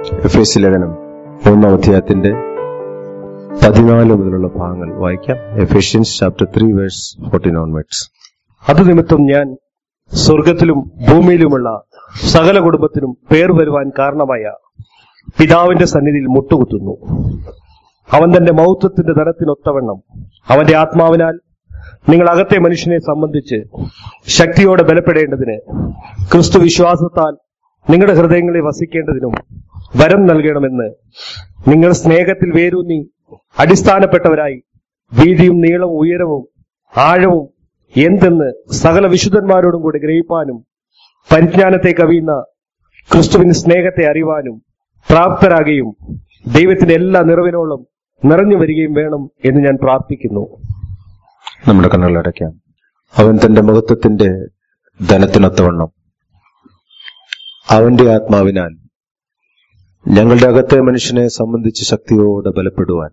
F S ലേഖനം മൂന്നാം അധ്യായത്തിന്റെ പതിനാല് മുതലുള്ള ഭാഗങ്ങൾ വായിക്കാം Ephesians chapter three verse fourteen onwards അത് നിമിത്തം ഞാൻ സ്വർഗത്തിലും ഭൂമിയിലുമുള്ള സകല കുടുംബത്തിനും പേർ വരുവാൻ കാരണമായ പിതാവിന്റെ സന്നിധിയിൽ മുട്ടുകുത്തുന്നു അവൻ തന്റെ മൗത്വത്തിന്റെ ധനത്തിനൊത്തവണ്ണം അവന്റെ ആത്മാവിനാൽ നിങ്ങൾ അകത്തെ മനുഷ്യനെ സംബന്ധിച്ച് ശക്തിയോടെ ബലപ്പെടേണ്ടതിന് ക്രിസ്തു വിശ്വാസത്താൽ നിങ്ങളുടെ ഹൃദയങ്ങളിൽ വസിക്കേണ്ടതിനും വരം നൽകണമെന്ന് നിങ്ങൾ സ്നേഹത്തിൽ വേരൂന്നി അടിസ്ഥാനപ്പെട്ടവരായി വീതിയും നീളവും ഉയരവും ആഴവും എന്തെന്ന് സകല വിശുദ്ധന്മാരോടും കൂടി ഗ്രഹിപ്പാനും പരിജ്ഞാനത്തെ കവിയുന്ന ക്രിസ്തുവിന്റെ സ്നേഹത്തെ അറിവാനും പ്രാപ്തരാകുകയും ദൈവത്തിന്റെ എല്ലാ നിറവിനോളം നിറഞ്ഞു വരികയും വേണം എന്ന് ഞാൻ പ്രാർത്ഥിക്കുന്നു നമ്മുടെ കണ്ണുകൾ അടയ്ക്കാം അവൻ തന്റെ മഹത്വത്തിന്റെ ധനത്തിനൊത്തവണ്ണം അവന്റെ ആത്മാവിനാൽ ഞങ്ങളുടെ അകത്തെ മനുഷ്യനെ സംബന്ധിച്ച് ശക്തിയോടെ ബലപ്പെടുവാൻ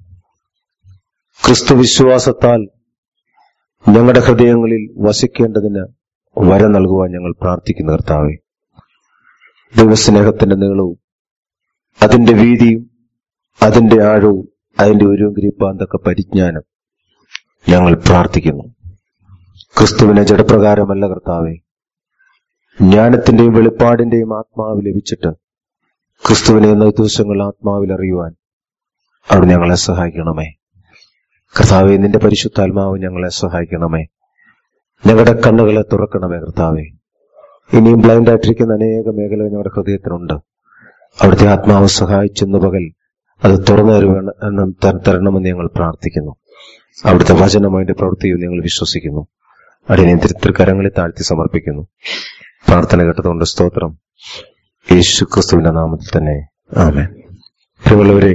ക്രിസ്തു വിശ്വാസത്താൽ ഞങ്ങളുടെ ഹൃദയങ്ങളിൽ വസിക്കേണ്ടതിന് വരം നൽകുവാൻ ഞങ്ങൾ പ്രാർത്ഥിക്കുന്ന കർത്താവെ ദൈവസ്നേഹത്തിന്റെ നീളവും അതിന്റെ വീതിയും അതിന്റെ ആഴവും അതിന്റെ ഒരു ഗ്രീപ്പാന്തൊക്കെ പരിജ്ഞാനം ഞങ്ങൾ പ്രാർത്ഥിക്കുന്നു ക്രിസ്തുവിനെ ജഡപ്രകാരമല്ല കർത്താവെ ജ്ഞാനത്തിന്റെയും വെളിപ്പാടിന്റെയും ആത്മാവ് ലഭിച്ചിട്ട് ക്രിസ്തുവിനെ എന്ന ദിവസങ്ങൾ ആത്മാവിൽ അറിയുവാൻ അവിടെ ഞങ്ങളെ സഹായിക്കണമേ കർത്താവെ നിന്റെ പരിശുദ്ധാത്മാവ് ഞങ്ങളെ സഹായിക്കണമേ ഞങ്ങളുടെ കണ്ണുകളെ തുറക്കണമേ കർത്താവെ ഇനിയും ബ്ലൈൻഡ് ആയിട്ടിരിക്കുന്ന അനേക മേഖലകൾ ഞങ്ങളുടെ ഹൃദയത്തിനുണ്ട് അവിടുത്തെ ആത്മാവ് സഹായിച്ചെന്ന് പകൽ അത് തുറന്നു തരുവാണ് എന്ന് ത- തരണമെന്ന് ഞങ്ങൾ പ്രാർത്ഥിക്കുന്നു അവിടുത്തെ വചനം അതിന്റെ പ്രവൃത്തിയും ഞങ്ങൾ വിശ്വസിക്കുന്നു അടിയനെ തൃക്കരങ്ങളിൽ താഴ്ത്തി സമർപ്പിക്കുന്നു പ്രാർത്ഥന കേട്ടതുകൊണ്ട് സ്തോത്രം യേശു ക്രിസ്തുവിന്റെ നാമത്തിൽ തന്നെ ആമേൻ പ്രിയമുള്ളവരെ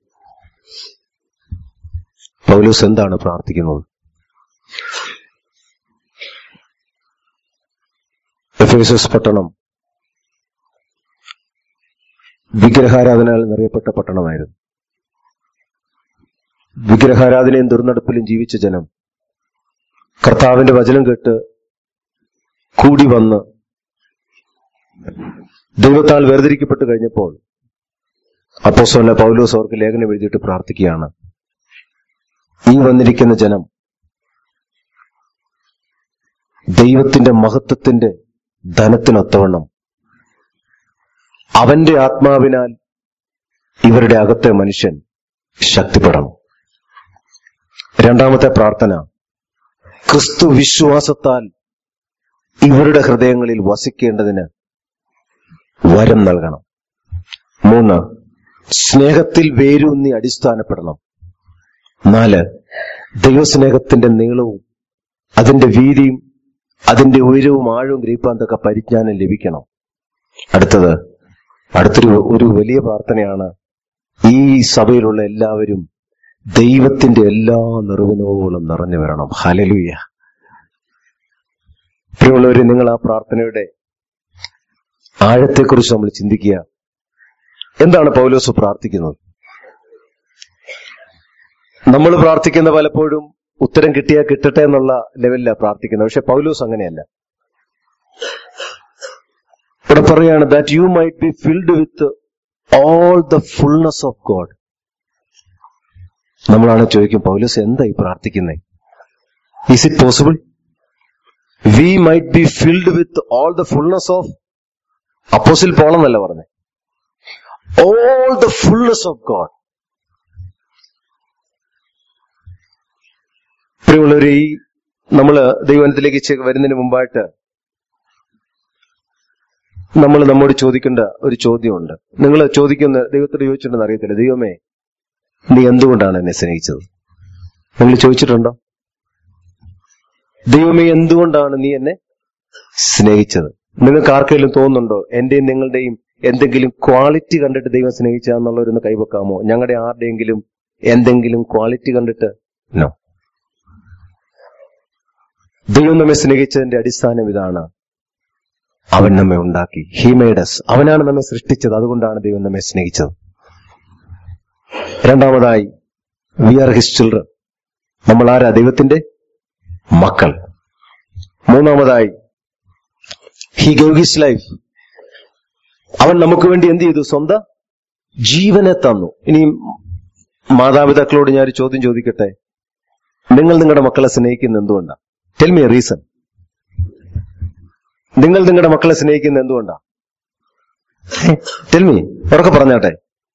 പൗലൂസ് എന്താണ് പ്രാർത്ഥിക്കുന്നത് എഫേസസ് പട്ടണം വിഗ്രഹാരാധനയാൽ നിറയപ്പെട്ട പട്ടണമായിരുന്നു വിഗ്രഹാരാധനയും ദുർനടപ്പിലും ജീവിച്ച ജനം കർത്താവിന്റെ വചനം കേട്ട് കൂടി വന്ന് ദൈവത്താൽ വേർതിരിക്കപ്പെട്ട് കഴിഞ്ഞപ്പോൾ അപ്പോസ്തലനായ പൗലോസ് അവർക്ക് ലേഖനം എഴുതിയിട്ട് പ്രാർത്ഥിക്കുകയാണ് ഈ വന്നിരിക്കുന്ന ജനം ദൈവത്തിന്റെ മഹത്വത്തിന്റെ ധനത്തിനൊത്തവണ്ണം അവന്റെ ആത്മാവിനാൽ ഇവരുടെ അകത്തെ മനുഷ്യൻ ശക്തിപ്പെടണം രണ്ടാമത്തെ പ്രാർത്ഥന ക്രിസ്തു വിശ്വാസത്താൽ ഇവരുടെ ഹൃദയങ്ങളിൽ വസിക്കേണ്ടതിന് വരം നൽകണം മൂന്ന് സ്നേഹത്തിൽ വേരൂന്നി അടിസ്ഥാനപ്പെടണം നാല് ദൈവസ്നേഹത്തിന്റെ നീളവും അതിന്റെ വീതിയും അതിന്റെ ഉയരവും ആഴവും ഗ്രഹിപ്പാന്തൊക്കെ പരിജ്ഞാനം ലഭിക്കണം അടുത്തത് അടുത്തൊരു ഒരു വലിയ പ്രാർത്ഥനയാണ് ഈ സഭയിലുള്ള എല്ലാവരും ദൈവത്തിന്റെ എല്ലാ നിറവിനോളം നിറഞ്ഞു വരണം ഹലലുയ പ്രിയമുള്ളവരെ നിങ്ങൾ ആ പ്രാർത്ഥനയുടെ ആഴത്തെക്കുറിച്ച് നമ്മൾ ചിന്തിക്കുക എന്താണ് പൗലോസ് പ്രാർത്ഥിക്കുന്നത് നമ്മൾ പ്രാർത്ഥിക്കുന്ന പലപ്പോഴും ഉത്തരം കിട്ടിയാൽ കിട്ടട്ടെ എന്നുള്ള ലെവലിലാണ് പ്രാർത്ഥിക്കുന്നത് പക്ഷെ പൗലോസ് അങ്ങനെയല്ല ഇവിടെ പറയാണ് that you might be filled with all the fullness of God നമ്മളാണ് ചോദിക്കും പൗലോസ് എന്താ ഈ പ്രാർത്ഥിക്കുന്നത് is it possible we might be filled with all the fullness of apostle പോളെന്നല്ല പറഞ്ഞത് all the fullness of God പ്രിയമുള്ളവരെ ഈ നമ്മള് ദൈവനത്തിലേക്ക് ചെ- വരുന്നതിന് മുമ്പായിട്ട് നമ്മൾ നമ്മോട് ചോദിക്കേണ്ട ഒരു ചോദ്യമുണ്ട് നിങ്ങൾ ചോദിക്കുന്ന ദൈവത്തോട് ചോദിച്ചിട്ടുണ്ടെന്ന് അറിയത്തില്ല ദൈവമേ നീ എന്തുകൊണ്ടാണ് എന്നെ സ്നേഹിച്ചത് നിങ്ങൾ ചോദിച്ചിട്ടുണ്ടോ ദൈവമേ എന്തുകൊണ്ടാണ് നീ എന്നെ സ്നേഹിച്ചത് നിങ്ങൾക്ക് ആർക്കെങ്കിലും തോന്നുന്നുണ്ടോ എന്റെയും നിങ്ങളുടെയും എന്തെങ്കിലും ക്വാളിറ്റി കണ്ടിട്ട് ദൈവം സ്നേഹിച്ചാന്നുള്ളവരൊന്ന് കൈവെക്കാമോ ഞങ്ങളുടെ ആരുടെയെങ്കിലും എന്തെങ്കിലും ക്വാളിറ്റി കണ്ടിട്ട് നോ ദൈവം നമ്മെ സ്നേഹിച്ചതിന്റെ അടിസ്ഥാനം ഇതാണ് അവൻ നമ്മെ ഉണ്ടാക്കി ഹി മേഡസ് അവനാണ് നമ്മെ സൃഷ്ടിച്ചത് അതുകൊണ്ടാണ് ദൈവം നമ്മെ സ്നേഹിച്ചത് രണ്ടാമതായി വി ആർ ഹിസ് ചിൽഡ്രൻ നമ്മൾ ആരാ ദൈവത്തിന്റെ മക്കൾ മൂന്നാമതായി ഹി ഗവ് ഹിസ് ലൈഫ് അവൻ നമുക്ക് വേണ്ടി എന്ത് ചെയ്തു സ്വന്തം ജീവനെ തന്നു ഇനി മാതാപിതാക്കളോട് ഞാൻ ഒരു ചോദ്യം ചോദിക്കട്ടെ നിങ്ങൾ നിങ്ങളുടെ മക്കളെ സ്നേഹിക്കുന്ന എന്തുകൊണ്ടാ ടെൽ മി റീസൺ നിങ്ങൾ നിങ്ങളുടെ മക്കളെ സ്നേഹിക്കുന്ന എന്തുകൊണ്ടാ ടെൽ മി ഉറക്കെ പറഞ്ഞാട്ടെ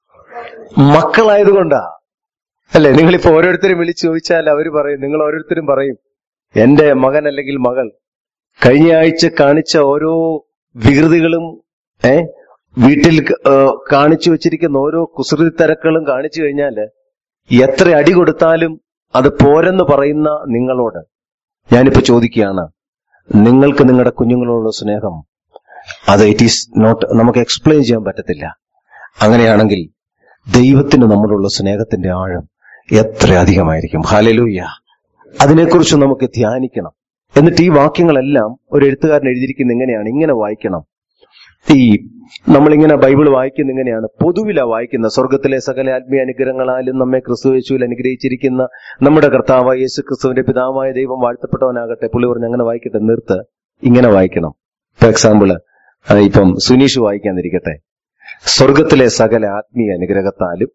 മക്കളായതുകൊണ്ടാ അല്ലെ നിങ്ങളിപ്പോ ഓരോരുത്തരും വിളിച്ചു ചോദിച്ചാൽ അവര് പറയും നിങ്ങൾ ഓരോരുത്തരും പറയും എന്റെ മകൻ അല്ലെങ്കിൽ മകൾ കഴിഞ്ഞ ആഴ്ച കാണിച്ച ഓരോ വികൃതികളും ഏ വീട്ടിൽ ഏ, കാണിച്ചു വെച്ചിരിക്കുന്ന ഓരോ കുസൃതി തിരക്കുകളും കാണിച്ചു കഴിഞ്ഞാല് എത്ര അടി കൊടുത്താലും അത് പോരെന്ന് പറയുന്ന നിങ്ങളോട് ഞാനിപ്പോ ചോദിക്കുകയാണ് നിങ്ങൾക്ക് നിങ്ങളുടെ കുഞ്ഞുങ്ങളോടുള്ള സ്നേഹം അത് ഇറ്റ് ഈസ് നോട്ട് നമുക്ക് എക്സ്പ്ലെയിൻ ചെയ്യാൻ പറ്റത്തില്ല അങ്ങനെയാണെങ്കിൽ ദൈവത്തിന് നമ്മളോടുള്ള സ്നേഹത്തിന്റെ ആഴം എത്ര അധികമായിരിക്കും ഹാലലൂയ്യ അതിനെക്കുറിച്ച് നമുക്ക് ധ്യാനിക്കണം എന്നിട്ട് ഈ വാക്യങ്ങളെല്ലാം ഒരു എഴുത്തുകാരൻ എഴുതിയിരിക്കുന്ന എങ്ങനെയാണ് ഇങ്ങനെ വായിക്കണം ഈ നമ്മളിങ്ങനെ ബൈബിൾ വായിക്കുന്ന ഇങ്ങനെയാണ് പൊതുവിലാ വായിക്കുന്ന സ്വർഗത്തിലെ സകല ആത്മീയ അനുഗ്രഹങ്ങളാലും നമ്മെ ക്രിസ്തു യേശുവിൽ അനുഗ്രഹിച്ചിരിക്കുന്ന നമ്മുടെ കർത്താവായ യേശു ക്രിസ്തുവിന്റെ പിതാവായ ദൈവം വാഴ്ത്തപ്പെട്ടവനാകട്ടെ പുള്ളി പറഞ്ഞ് അങ്ങനെ വായിക്കട്ടെ നിർത്ത് ഇങ്ങനെ വായിക്കണം ഫോർ എക്സാമ്പിള് ഇപ്പം സുനീഷ് വായിക്കാന്നിരിക്കട്ടെ സ്വർഗത്തിലെ സകല ആത്മീയ അനുഗ്രഹത്താലും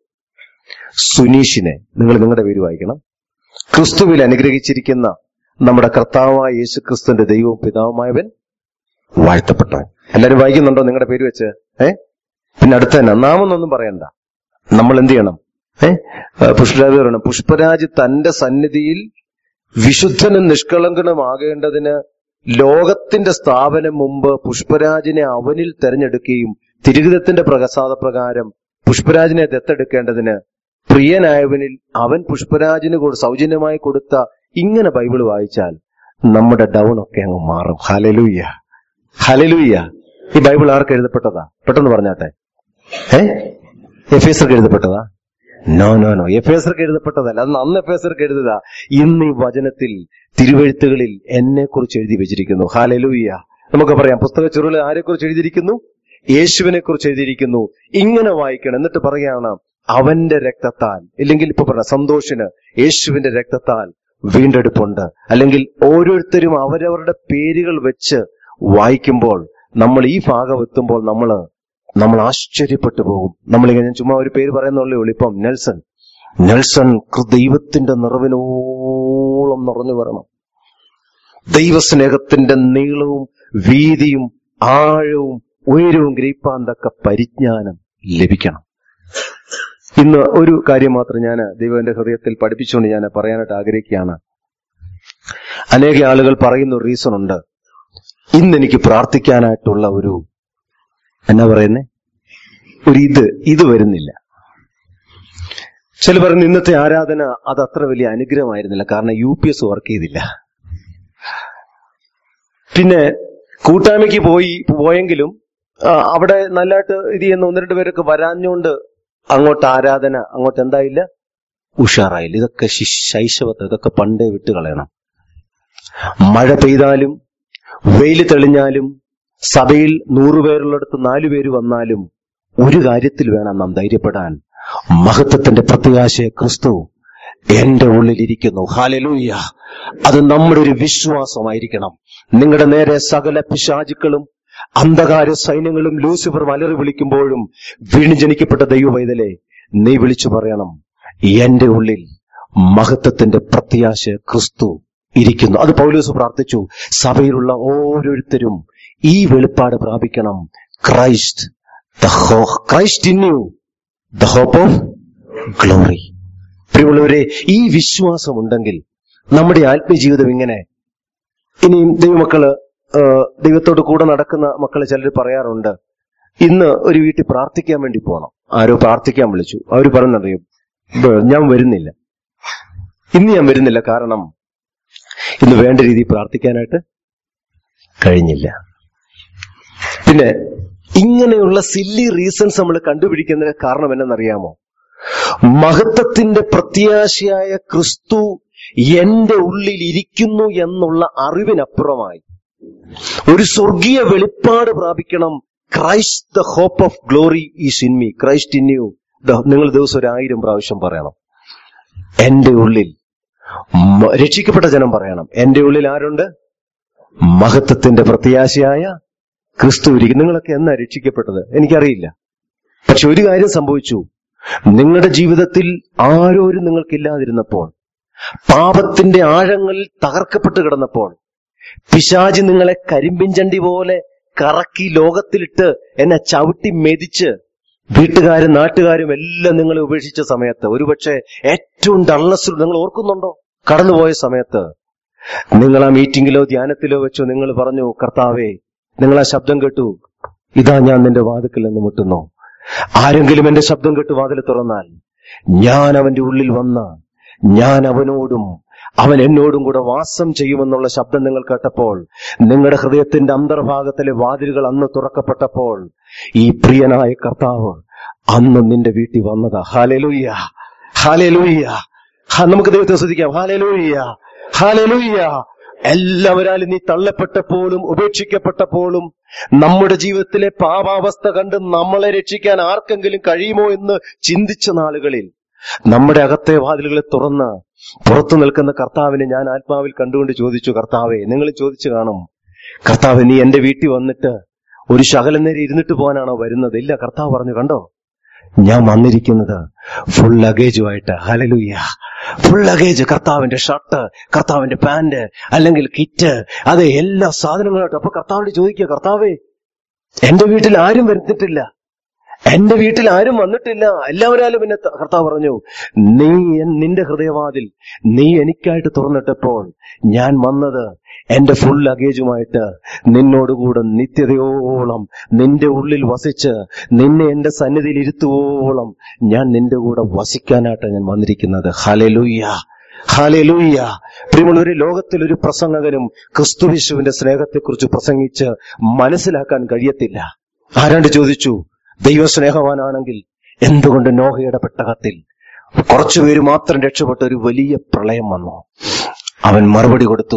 സുനീഷിനെ നിങ്ങൾ നിങ്ങളുടെ പേര് വായിക്കണം ക്രിസ്തുവിൽ അനുഗ്രഹിച്ചിരിക്കുന്ന നമ്മുടെ കർത്താവായ യേശു ക്രിസ്തുവിന്റെ ദൈവവും പിതാവുമായവൻ വാഴ്ത്തപ്പെട്ടവൻ എല്ലാരും വായിക്കുന്നുണ്ടോ നിങ്ങളുടെ പേര് വെച്ച് ഏ പിന്നെ അടുത്ത തന്നെ നാമെന്നൊന്നും പറയണ്ട നമ്മൾ എന്ത് ചെയ്യണം ഏ പുഷ്പരാജ് പറയണം പുഷ്പരാജ് തന്റെ സന്നിധിയിൽ വിശുദ്ധനും നിഷ്കളങ്കനുമാകേണ്ടതിന് ലോകത്തിന്റെ സ്ഥാപനം മുമ്പ് പുഷ്പരാജിനെ അവനിൽ തെരഞ്ഞെടുക്കുകയും തിരുഹിതത്തിന്റെ പ്രസാദ പ്രകാരം പുഷ്പരാജിനെ ദത്തെടുക്കേണ്ടതിന് പ്രിയനായവനിൽ അവൻ പുഷ്പരാജിന് കൊടു സൗജന്യമായി കൊടുത്ത ഇങ്ങനെ ബൈബിൾ വായിച്ചാൽ നമ്മുടെ ഡൗൺ ഒക്കെ അങ്ങ് മാറും ഹലലൂയ്യ ഹലലൂയ്യ ഈ ബൈബിൾ ആർക്ക് എഴുതപ്പെട്ടതാ പെട്ടെന്ന് പറഞ്ഞാട്ടെ ഏ എഫ് എസർക്ക് എഴുതപ്പെട്ടതാ നോ നോ നോ എഫ് എസർക്ക് എഴുതപ്പെട്ടതല്ല അന്ന് അന്ന് എഫ് എസർക്ക് എഴുതുക ഇന്ന് ഈ വചനത്തിൽ തിരുവഴുത്തുകളിൽ എന്നെ കുറിച്ച് എഴുതി വെച്ചിരിക്കുന്നു ഹാലലൂയ്യ നമുക്ക് പറയാം പുസ്തക ചുരുളിൽ ആരെ കുറിച്ച് എഴുതിയിരിക്കുന്നു യേശുവിനെ കുറിച്ച് എഴുതിയിരിക്കുന്നു ഇങ്ങനെ വായിക്കണം എന്നിട്ട് പറയാണ് അവന്റെ രക്തത്താൽ ഇല്ലെങ്കിൽ ഇപ്പൊ പറഞ്ഞ സന്തോഷിന് യേശുവിന്റെ രക്തത്താൽ വീണ്ടെടുപ്പുണ്ട് അല്ലെങ്കിൽ ഓരോരുത്തരും അവരവരുടെ പേരുകൾ വെച്ച് വായിക്കുമ്പോൾ നമ്മൾ ഈ ഭാഗം എത്തുമ്പോൾ നമ്മൾ നമ്മൾ ആശ്ചര്യപ്പെട്ടു പോകും നമ്മളിങ്ങനെ ഞാൻ ചുമ്മാ ഒരു പേര് പറയുന്നുള്ളേ ഉള്ളൂ ഇപ്പം നെൽസൺ നെൽസൺ കൃ- ദൈവത്തിന്റെ നിറവിനോളം നിറഞ്ഞു വരണം ദൈവസ്നേഹത്തിന്റെ നീളവും വീതിയും ആഴവും ഉയരവും ഗ്രഹിപ്പാൻ തക്ക പരിജ്ഞാനം ലഭിക്കണം ഇന്ന് ഒരു കാര്യം മാത്രം ഞാൻ ദൈവന്റെ ഹൃദയത്തിൽ പഠിപ്പിച്ചുകൊണ്ട് ഞാൻ പറയാനായിട്ട് ആഗ്രഹിക്കുകയാണ് അനേക ആളുകൾ പറയുന്ന ഒരു റീസൺ ഉണ്ട് ഇന്ന് എനിക്ക് പ്രാർത്ഥിക്കാനായിട്ടുള്ള ഒരു എന്നാ പറയുന്നേ ഒരു ഇത് ഇത് വരുന്നില്ല ചില പറയുന്നു ഇന്നത്തെ ആരാധന അത് അത്ര വലിയ അനുഗ്രഹമായിരുന്നില്ല കാരണം യു പി എസ് വർക്ക് ചെയ്തില്ല പിന്നെ കൂട്ടായ്മയ്ക്ക് പോയി പോയെങ്കിലും ആ, അവിടെ നല്ലതായിട്ട് ഇത് ചെയ്യുന്ന ഒന്ന് രണ്ട് പേരൊക്കെ വരാഞ്ഞുകൊണ്ട് അങ്ങോട്ട് ആരാധന അങ്ങോട്ട് എന്തായില്ല ഉഷാറായില്ല ഇതൊക്കെ ശി- ശൈശവത്തെ ഇതൊക്കെ പണ്ടേ വിട്ട് കളയണം മഴ പെയ്താലും വെയിൽ തെളിഞ്ഞാലും സഭയിൽ നൂറുപേരുള്ളിടത്ത് നാലു പേര് വന്നാലും ഒരു കാര്യത്തിൽ വേണം നാം ധൈര്യപ്പെടാൻ മഹത്വത്തിന്റെ പ്രത്യാശയ ക്രിസ്തു എന്റെ ഉള്ളിലിരിക്കുന്നു ഹാലലൂയ അത് നമ്മുടെ ഒരു വിശ്വാസമായിരിക്കണം നിങ്ങളുടെ നേരെ സകല പിശാചുക്കളും അന്ധകാര സൈന്യങ്ങളും ലൂസിഫർ വലറി വിളിക്കുമ്പോഴും വീണ്ടും ജനിക്കപ്പെട്ട ദൈവവൈതലെ നീ വിളിച്ചു പറയണം എന്റെ ഉള്ളിൽ മഹത്വത്തിന്റെ പ്രത്യാശ ക്രിസ്തു ഇരിക്കുന്നു അത് പൗലോസ് പ്രാർത്ഥിച്ചു സഭയിലുള്ള ഓരോരുത്തരും ഈ വെളിപ്പാട് പ്രാപിക്കണം Christ the Christ in you the hope of glory പ്രിയമുള്ളവരെ ഈ വിശ്വാസമുണ്ടെങ്കിൽ നമ്മുടെ ആത്മീയജീവിതം ഇങ്ങനെ ഇനിയും ദൈവമക്കള് ആ, ദൈവത്തോട് കൂടെ നടക്കുന്ന മക്കള് ചിലർ പറയാറുണ്ട് ഇന്ന് ഒരു വീട്ടിൽ പ്രാർത്ഥിക്കാൻ വേണ്ടി പോകണം ആരോ പ്രാർത്ഥിക്കാൻ വിളിച്ചു അവർ പറഞ്ഞറിയും ഞാൻ വരുന്നില്ല ഇന്ന് ഞാൻ വരുന്നില്ല കാരണം ഇന്ന് വേണ്ട രീതിയിൽ പ്രാർത്ഥിക്കാനായിട്ട് കഴിഞ്ഞില്ല പിന്നെ ഇങ്ങനെയുള്ള സില്ലി റീസൺസ് നമ്മൾ കണ്ടുപിടിക്കുന്നതിന് കാരണം എന്നറിയാമോ മഹത്വത്തിന്റെ പ്രത്യാശയായ ക്രിസ്തു എന്റെ ഉള്ളിൽ ഇരിക്കുന്നു എന്നുള്ള അറിവിനപ്പുറമായി ഒരു സ്വർഗീയ വെളിപ്പാട് പ്രാപിക്കണം Christ the hope of glory is in me Christ in you നിങ്ങൾ ദിവസം ഒരു ആയിരം പ്രാവശ്യം പറയണം എന്റെ ഉള്ളിൽ മ- രക്ഷിക്കപ്പെട്ട ജനം പറയണം എന്റെ ഉള്ളിൽ ആരുണ്ട് മഹത്വത്തിന്റെ പ്രത്യാശയായ ക്രിസ്തു ഇരിക്കും നിങ്ങളൊക്കെ എന്നാ രക്ഷിക്കപ്പെട്ടത് എനിക്കറിയില്ല പക്ഷെ ഒരു കാര്യം സംഭവിച്ചു നിങ്ങളുടെ ജീവിതത്തിൽ ആരോരും നിങ്ങൾക്കില്ലാതിരുന്നപ്പോൾ പാപത്തിന്റെ ആഴങ്ങളിൽ തകർക്കപ്പെട്ട് കിടന്നപ്പോൾ പിശാജ് നിങ്ങളെ കരിമ്പിൻചണ്ടി പോലെ കറക്കി ലോകത്തിലിട്ട് എന്നെ ചവിട്ടി മെതിച്ച് വീട്ടുകാരും നാട്ടുകാരും എല്ലാം നിങ്ങളെ ഉപേക്ഷിച്ച സമയത്ത് ഒരുപക്ഷെ ഏറ്റവും ഡള്ളസ് നിങ്ങൾ ഓർക്കുന്നുണ്ടോ കടന്നുപോയ സമയത്ത് നിങ്ങൾ ആ മീറ്റിംഗിലോ ധ്യാനത്തിലോ വെച്ചോ നിങ്ങൾ പറഞ്ഞു കർത്താവേ നിങ്ങൾ ആ ശബ്ദം കേട്ടു ഇതാ ഞാൻ നിന്റെ വാതിക്കൽ നിന്ന് മുട്ടുന്നു ആരെങ്കിലും എന്റെ ശബ്ദം കേട്ട് വാതിൽ തുറന്നാൽ ഞാൻ അവന്റെ ഉള്ളിൽ വന്ന ഞാൻ അവനോടും അവൻ എന്നോടും കൂടെ വാസം ചെയ്യുമെന്നുള്ള ശബ്ദം നിങ്ങൾ കേട്ടപ്പോൾ നിങ്ങളുടെ ഹൃദയത്തിന്റെ അന്തർഭാഗത്തിലെ വാതിലുകൾ അന്ന് തുറക്കപ്പെട്ടപ്പോൾ ഈ പ്രിയനായ കർത്താവ് അന്ന് നിന്റെ വീട്ടിൽ വന്നതാ ഹാലലൂയ്യ ഹാലലൂയ്യ ഹാ, നമുക്ക് ദൈവത്തെ ശ്രദ്ധിക്കാം ഹാലലൂയ്യ ഹാലലൂയ്യ എല്ലാവരാലും നീ തള്ളപ്പെട്ടപ്പോഴും ഉപേക്ഷിക്കപ്പെട്ടപ്പോഴും നമ്മുടെ ജീവിതത്തിലെ പാപാവസ്ഥ കണ്ട് നമ്മളെ രക്ഷിക്കാൻ ആർക്കെങ്കിലും കഴിയുമോ എന്ന് ചിന്തിച്ച നാളുകളിൽ നമ്മുടെ അകത്തെ വാതിലുകളെ തുറന്ന് പുറത്തു നിൽക്കുന്ന കർത്താവിനെ ഞാൻ ആത്മാവിൽ കണ്ടുകൊണ്ട് ചോദിച്ചു കർത്താവെ നിങ്ങൾ ചോദിച്ചു കാണും കർത്താവ് നീ എന്റെ വീട്ടിൽ വന്നിട്ട് ഒരു ശകലം നേരം ഇരുന്നിട്ട് പോകാനാണോ വരുന്നത് ഇല്ല കർത്താവ് പറഞ്ഞു കണ്ടോ ഞാൻ വന്നിരിക്കുന്നത് ഫുൾ ലഗേജുമായിട്ട് ഹലലുയ്യ ഫുൾ ലഗേജ് കർത്താവിന്റെ ഷർട്ട് കർത്താവിന്റെ പാന്റ് അല്ലെങ്കിൽ കിറ്റ് അതെ എല്ലാ സാധനങ്ങളായിട്ട് അപ്പൊ കർത്താവിനോട് ചോദിക്കുക കർത്താവേ എന്റെ വീട്ടിൽ ആരും വരുന്നിട്ടില്ല എന്റെ വീട്ടിൽ ആരും വന്നിട്ടില്ല എല്ലാവരാലും എന്നെ ത- കർത്താവ് പറഞ്ഞു നീ എൻ- നിന്റെ ഹൃദയവാതിൽ നീ എനിക്കായിട്ട് തുറന്നിട്ടപ്പോൾ ഞാൻ വന്നത് എന്റെ ഫുൾ ലഗേജുമായിട്ട് നിന്നോടുകൂടെ നിത്യതയോളം നിന്റെ ഉള്ളിൽ വസിച്ച് നിന്നെ എന്റെ സന്നിധിയിൽ ഇരുത്തുവോളം ഞാൻ നിന്റെ കൂടെ വസിക്കാനായിട്ട് ഞാൻ വന്നിരിക്കുന്നത് ഹലലുയ്യ ഹാലലൂയ്യ പ്രിയമുള്ളവരെ ലോകത്തിൽ ഒരു പ്രസംഗകനും ക്രിസ്തുവിശുവിന്റെ സ്നേഹത്തെക്കുറിച്ച് പ്രസംഗിച്ച് മനസ്സിലാക്കാൻ കഴിയത്തില്ല ആരാണ്ട് ചോദിച്ചു ദൈവസ്നേഹവാനാണെങ്കിൽ എന്തുകൊണ്ട് നോഹയുടെ പെട്ടകത്തിൽ കുറച്ചുപേര് മാത്രം രക്ഷപ്പെട്ട ഒരു വലിയ പ്രളയം വന്നു അവൻ മറുപടി കൊടുത്തു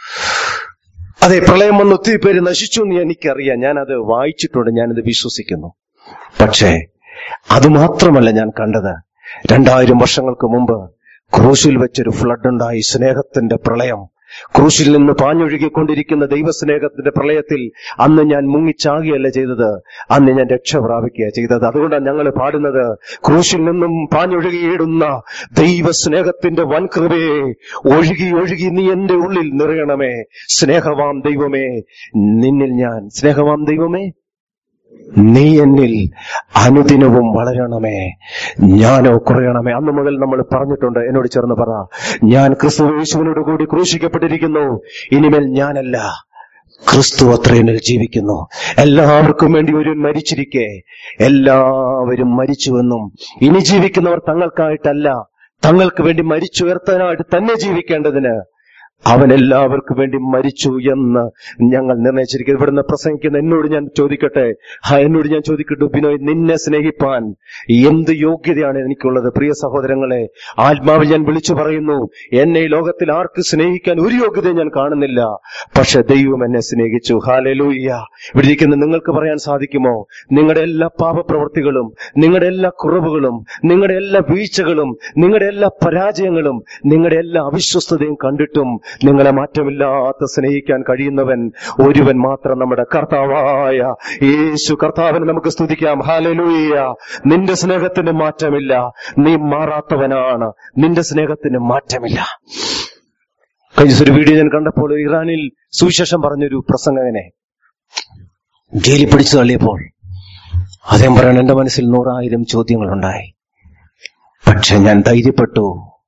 അതെ പ്രളയം വന്ന് ഒത്തിരി പേര് നശിച്ചു എന്ന് എനിക്കറിയാം ഞാനത് വായിച്ചിട്ടുണ്ട് ഞാനത് വിശ്വസിക്കുന്നു പക്ഷേ അത് മാത്രമല്ല ഞാൻ കണ്ടത് രണ്ടായിരം വർഷങ്ങൾക്ക് മുമ്പ് ക്രൂശിൽ വെച്ചൊരു ഫ്ലഡ് ഉണ്ടായി സ്നേഹത്തിന്റെ പ്രളയം ക്രൂശിൽ നിന്ന് പാഞ്ഞൊഴുകിക്കൊണ്ടിരിക്കുന്ന ദൈവസ്നേഹത്തിന്റെ പ്രളയത്തിൽ അന്ന് ഞാൻ മുങ്ങിച്ചാകുകയല്ല ചെയ്തത് അന്ന് ഞാൻ രക്ഷ പ്രാപിക്കുക ചെയ്തത് അതുകൊണ്ടാണ് ഞങ്ങൾ പാടുന്നത് ക്രൂശിൽ നിന്നും പാഞ്ഞൊഴുകിയിടുന്ന ദൈവസ്നേഹത്തിന്റെ വൻകൃപയെ ഒഴുകി ഒഴുകി നീ എന്റെ ഉള്ളിൽ നിറയണമേ സ്നേഹവാം ദൈവമേ നിന്നിൽ ഞാൻ സ്നേഹവാം ദൈവമേ നീ എന്നിൽ അനുദിനവും വളരണമേ ഞാനോ കുറയണമേ അന്ന് മുതൽ നമ്മൾ പറഞ്ഞിട്ടുണ്ട് എന്നോട് ചേർന്ന് പറ ഞാൻ ക്രിസ്തു യേശുവിനോട് കൂടി ക്രൂശിക്കപ്പെട്ടിരിക്കുന്നു ഇനിമേൽ ഞാനല്ല ക്രിസ്തു അത്ര എന്നിൽ ജീവിക്കുന്നു എല്ലാവർക്കും വേണ്ടി ഒരു മരിച്ചിരിക്കെ എല്ലാവരും മരിച്ചുവെന്നും ഇനി ജീവിക്കുന്നവർ തങ്ങൾക്കായിട്ടല്ല തങ്ങൾക്ക് വേണ്ടി മരിച്ചുയർത്താനായിട്ട് തന്നെ ജീവിക്കേണ്ടതിന് അവൻ എല്ലാവർക്കും വേണ്ടി മരിച്ചു എന്ന് ഞങ്ങൾ നിർണയിച്ചിരിക്കുന്നത് ഇവിടുന്ന് പ്രസംഗിക്കുന്ന എന്നോട് ഞാൻ ചോദിക്കട്ടെ ആ എന്നോട് ഞാൻ ചോദിക്കട്ടെ ബിനോയ് നിന്നെ സ്നേഹിപ്പാൻ എന്ത് യോഗ്യതയാണ് എനിക്കുള്ളത് പ്രിയ സഹോദരങ്ങളെ ആത്മാവിൽ ഞാൻ വിളിച്ചു പറയുന്നു എന്നെ ഈ ലോകത്തിൽ ആർക്ക് സ്നേഹിക്കാൻ ഒരു യോഗ്യതയും ഞാൻ കാണുന്നില്ല പക്ഷെ ദൈവം എന്നെ സ്നേഹിച്ചു ഹാലലൂയ്യ ഇവിടെ ഇരിക്കുന്ന നിങ്ങൾക്ക് പറയാൻ സാധിക്കുമോ നിങ്ങളുടെ എല്ലാ പാപപ്രവൃത്തികളും നിങ്ങളുടെ എല്ലാ കുറവുകളും നിങ്ങളുടെ എല്ലാ വീഴ്ചകളും നിങ്ങളുടെ എല്ലാ പരാജയങ്ങളും നിങ്ങളുടെ എല്ലാ അവിശ്വസ്തതയും കണ്ടിട്ടും നിങ്ങളെ മാറ്റമില്ലാത്ത സ്നേഹിക്കാൻ കഴിയുന്നവൻ ഒരുവൻ മാത്രം നമ്മുടെ കർത്താവായ യേശു കർത്താവിനെ നമുക്ക് സ്തുതിക്കാം ഹാലലൂയ്യ നിന്റെ സ്നേഹത്തിന് മാറ്റമില്ല നീ മാറാത്തവനാണ് നിന്റെ സ്നേഹത്തിന് മാറ്റമില്ല കഴിഞ്ഞ ദിവസം ഒരു വീഡിയോ ഞാൻ കണ്ടപ്പോൾ ഇറാനിൽ സുവിശേഷം പറഞ്ഞൊരു പ്രസംഗകനെ ജയിലിൽ പിടിച്ചു തള്ളിയപ്പോൾ അദ്ദേഹം പറയണം എന്റെ മനസ്സിൽ നൂറായിരം ചോദ്യങ്ങളുണ്ടായി പക്ഷെ ഞാൻ ധൈര്യപ്പെട്ടു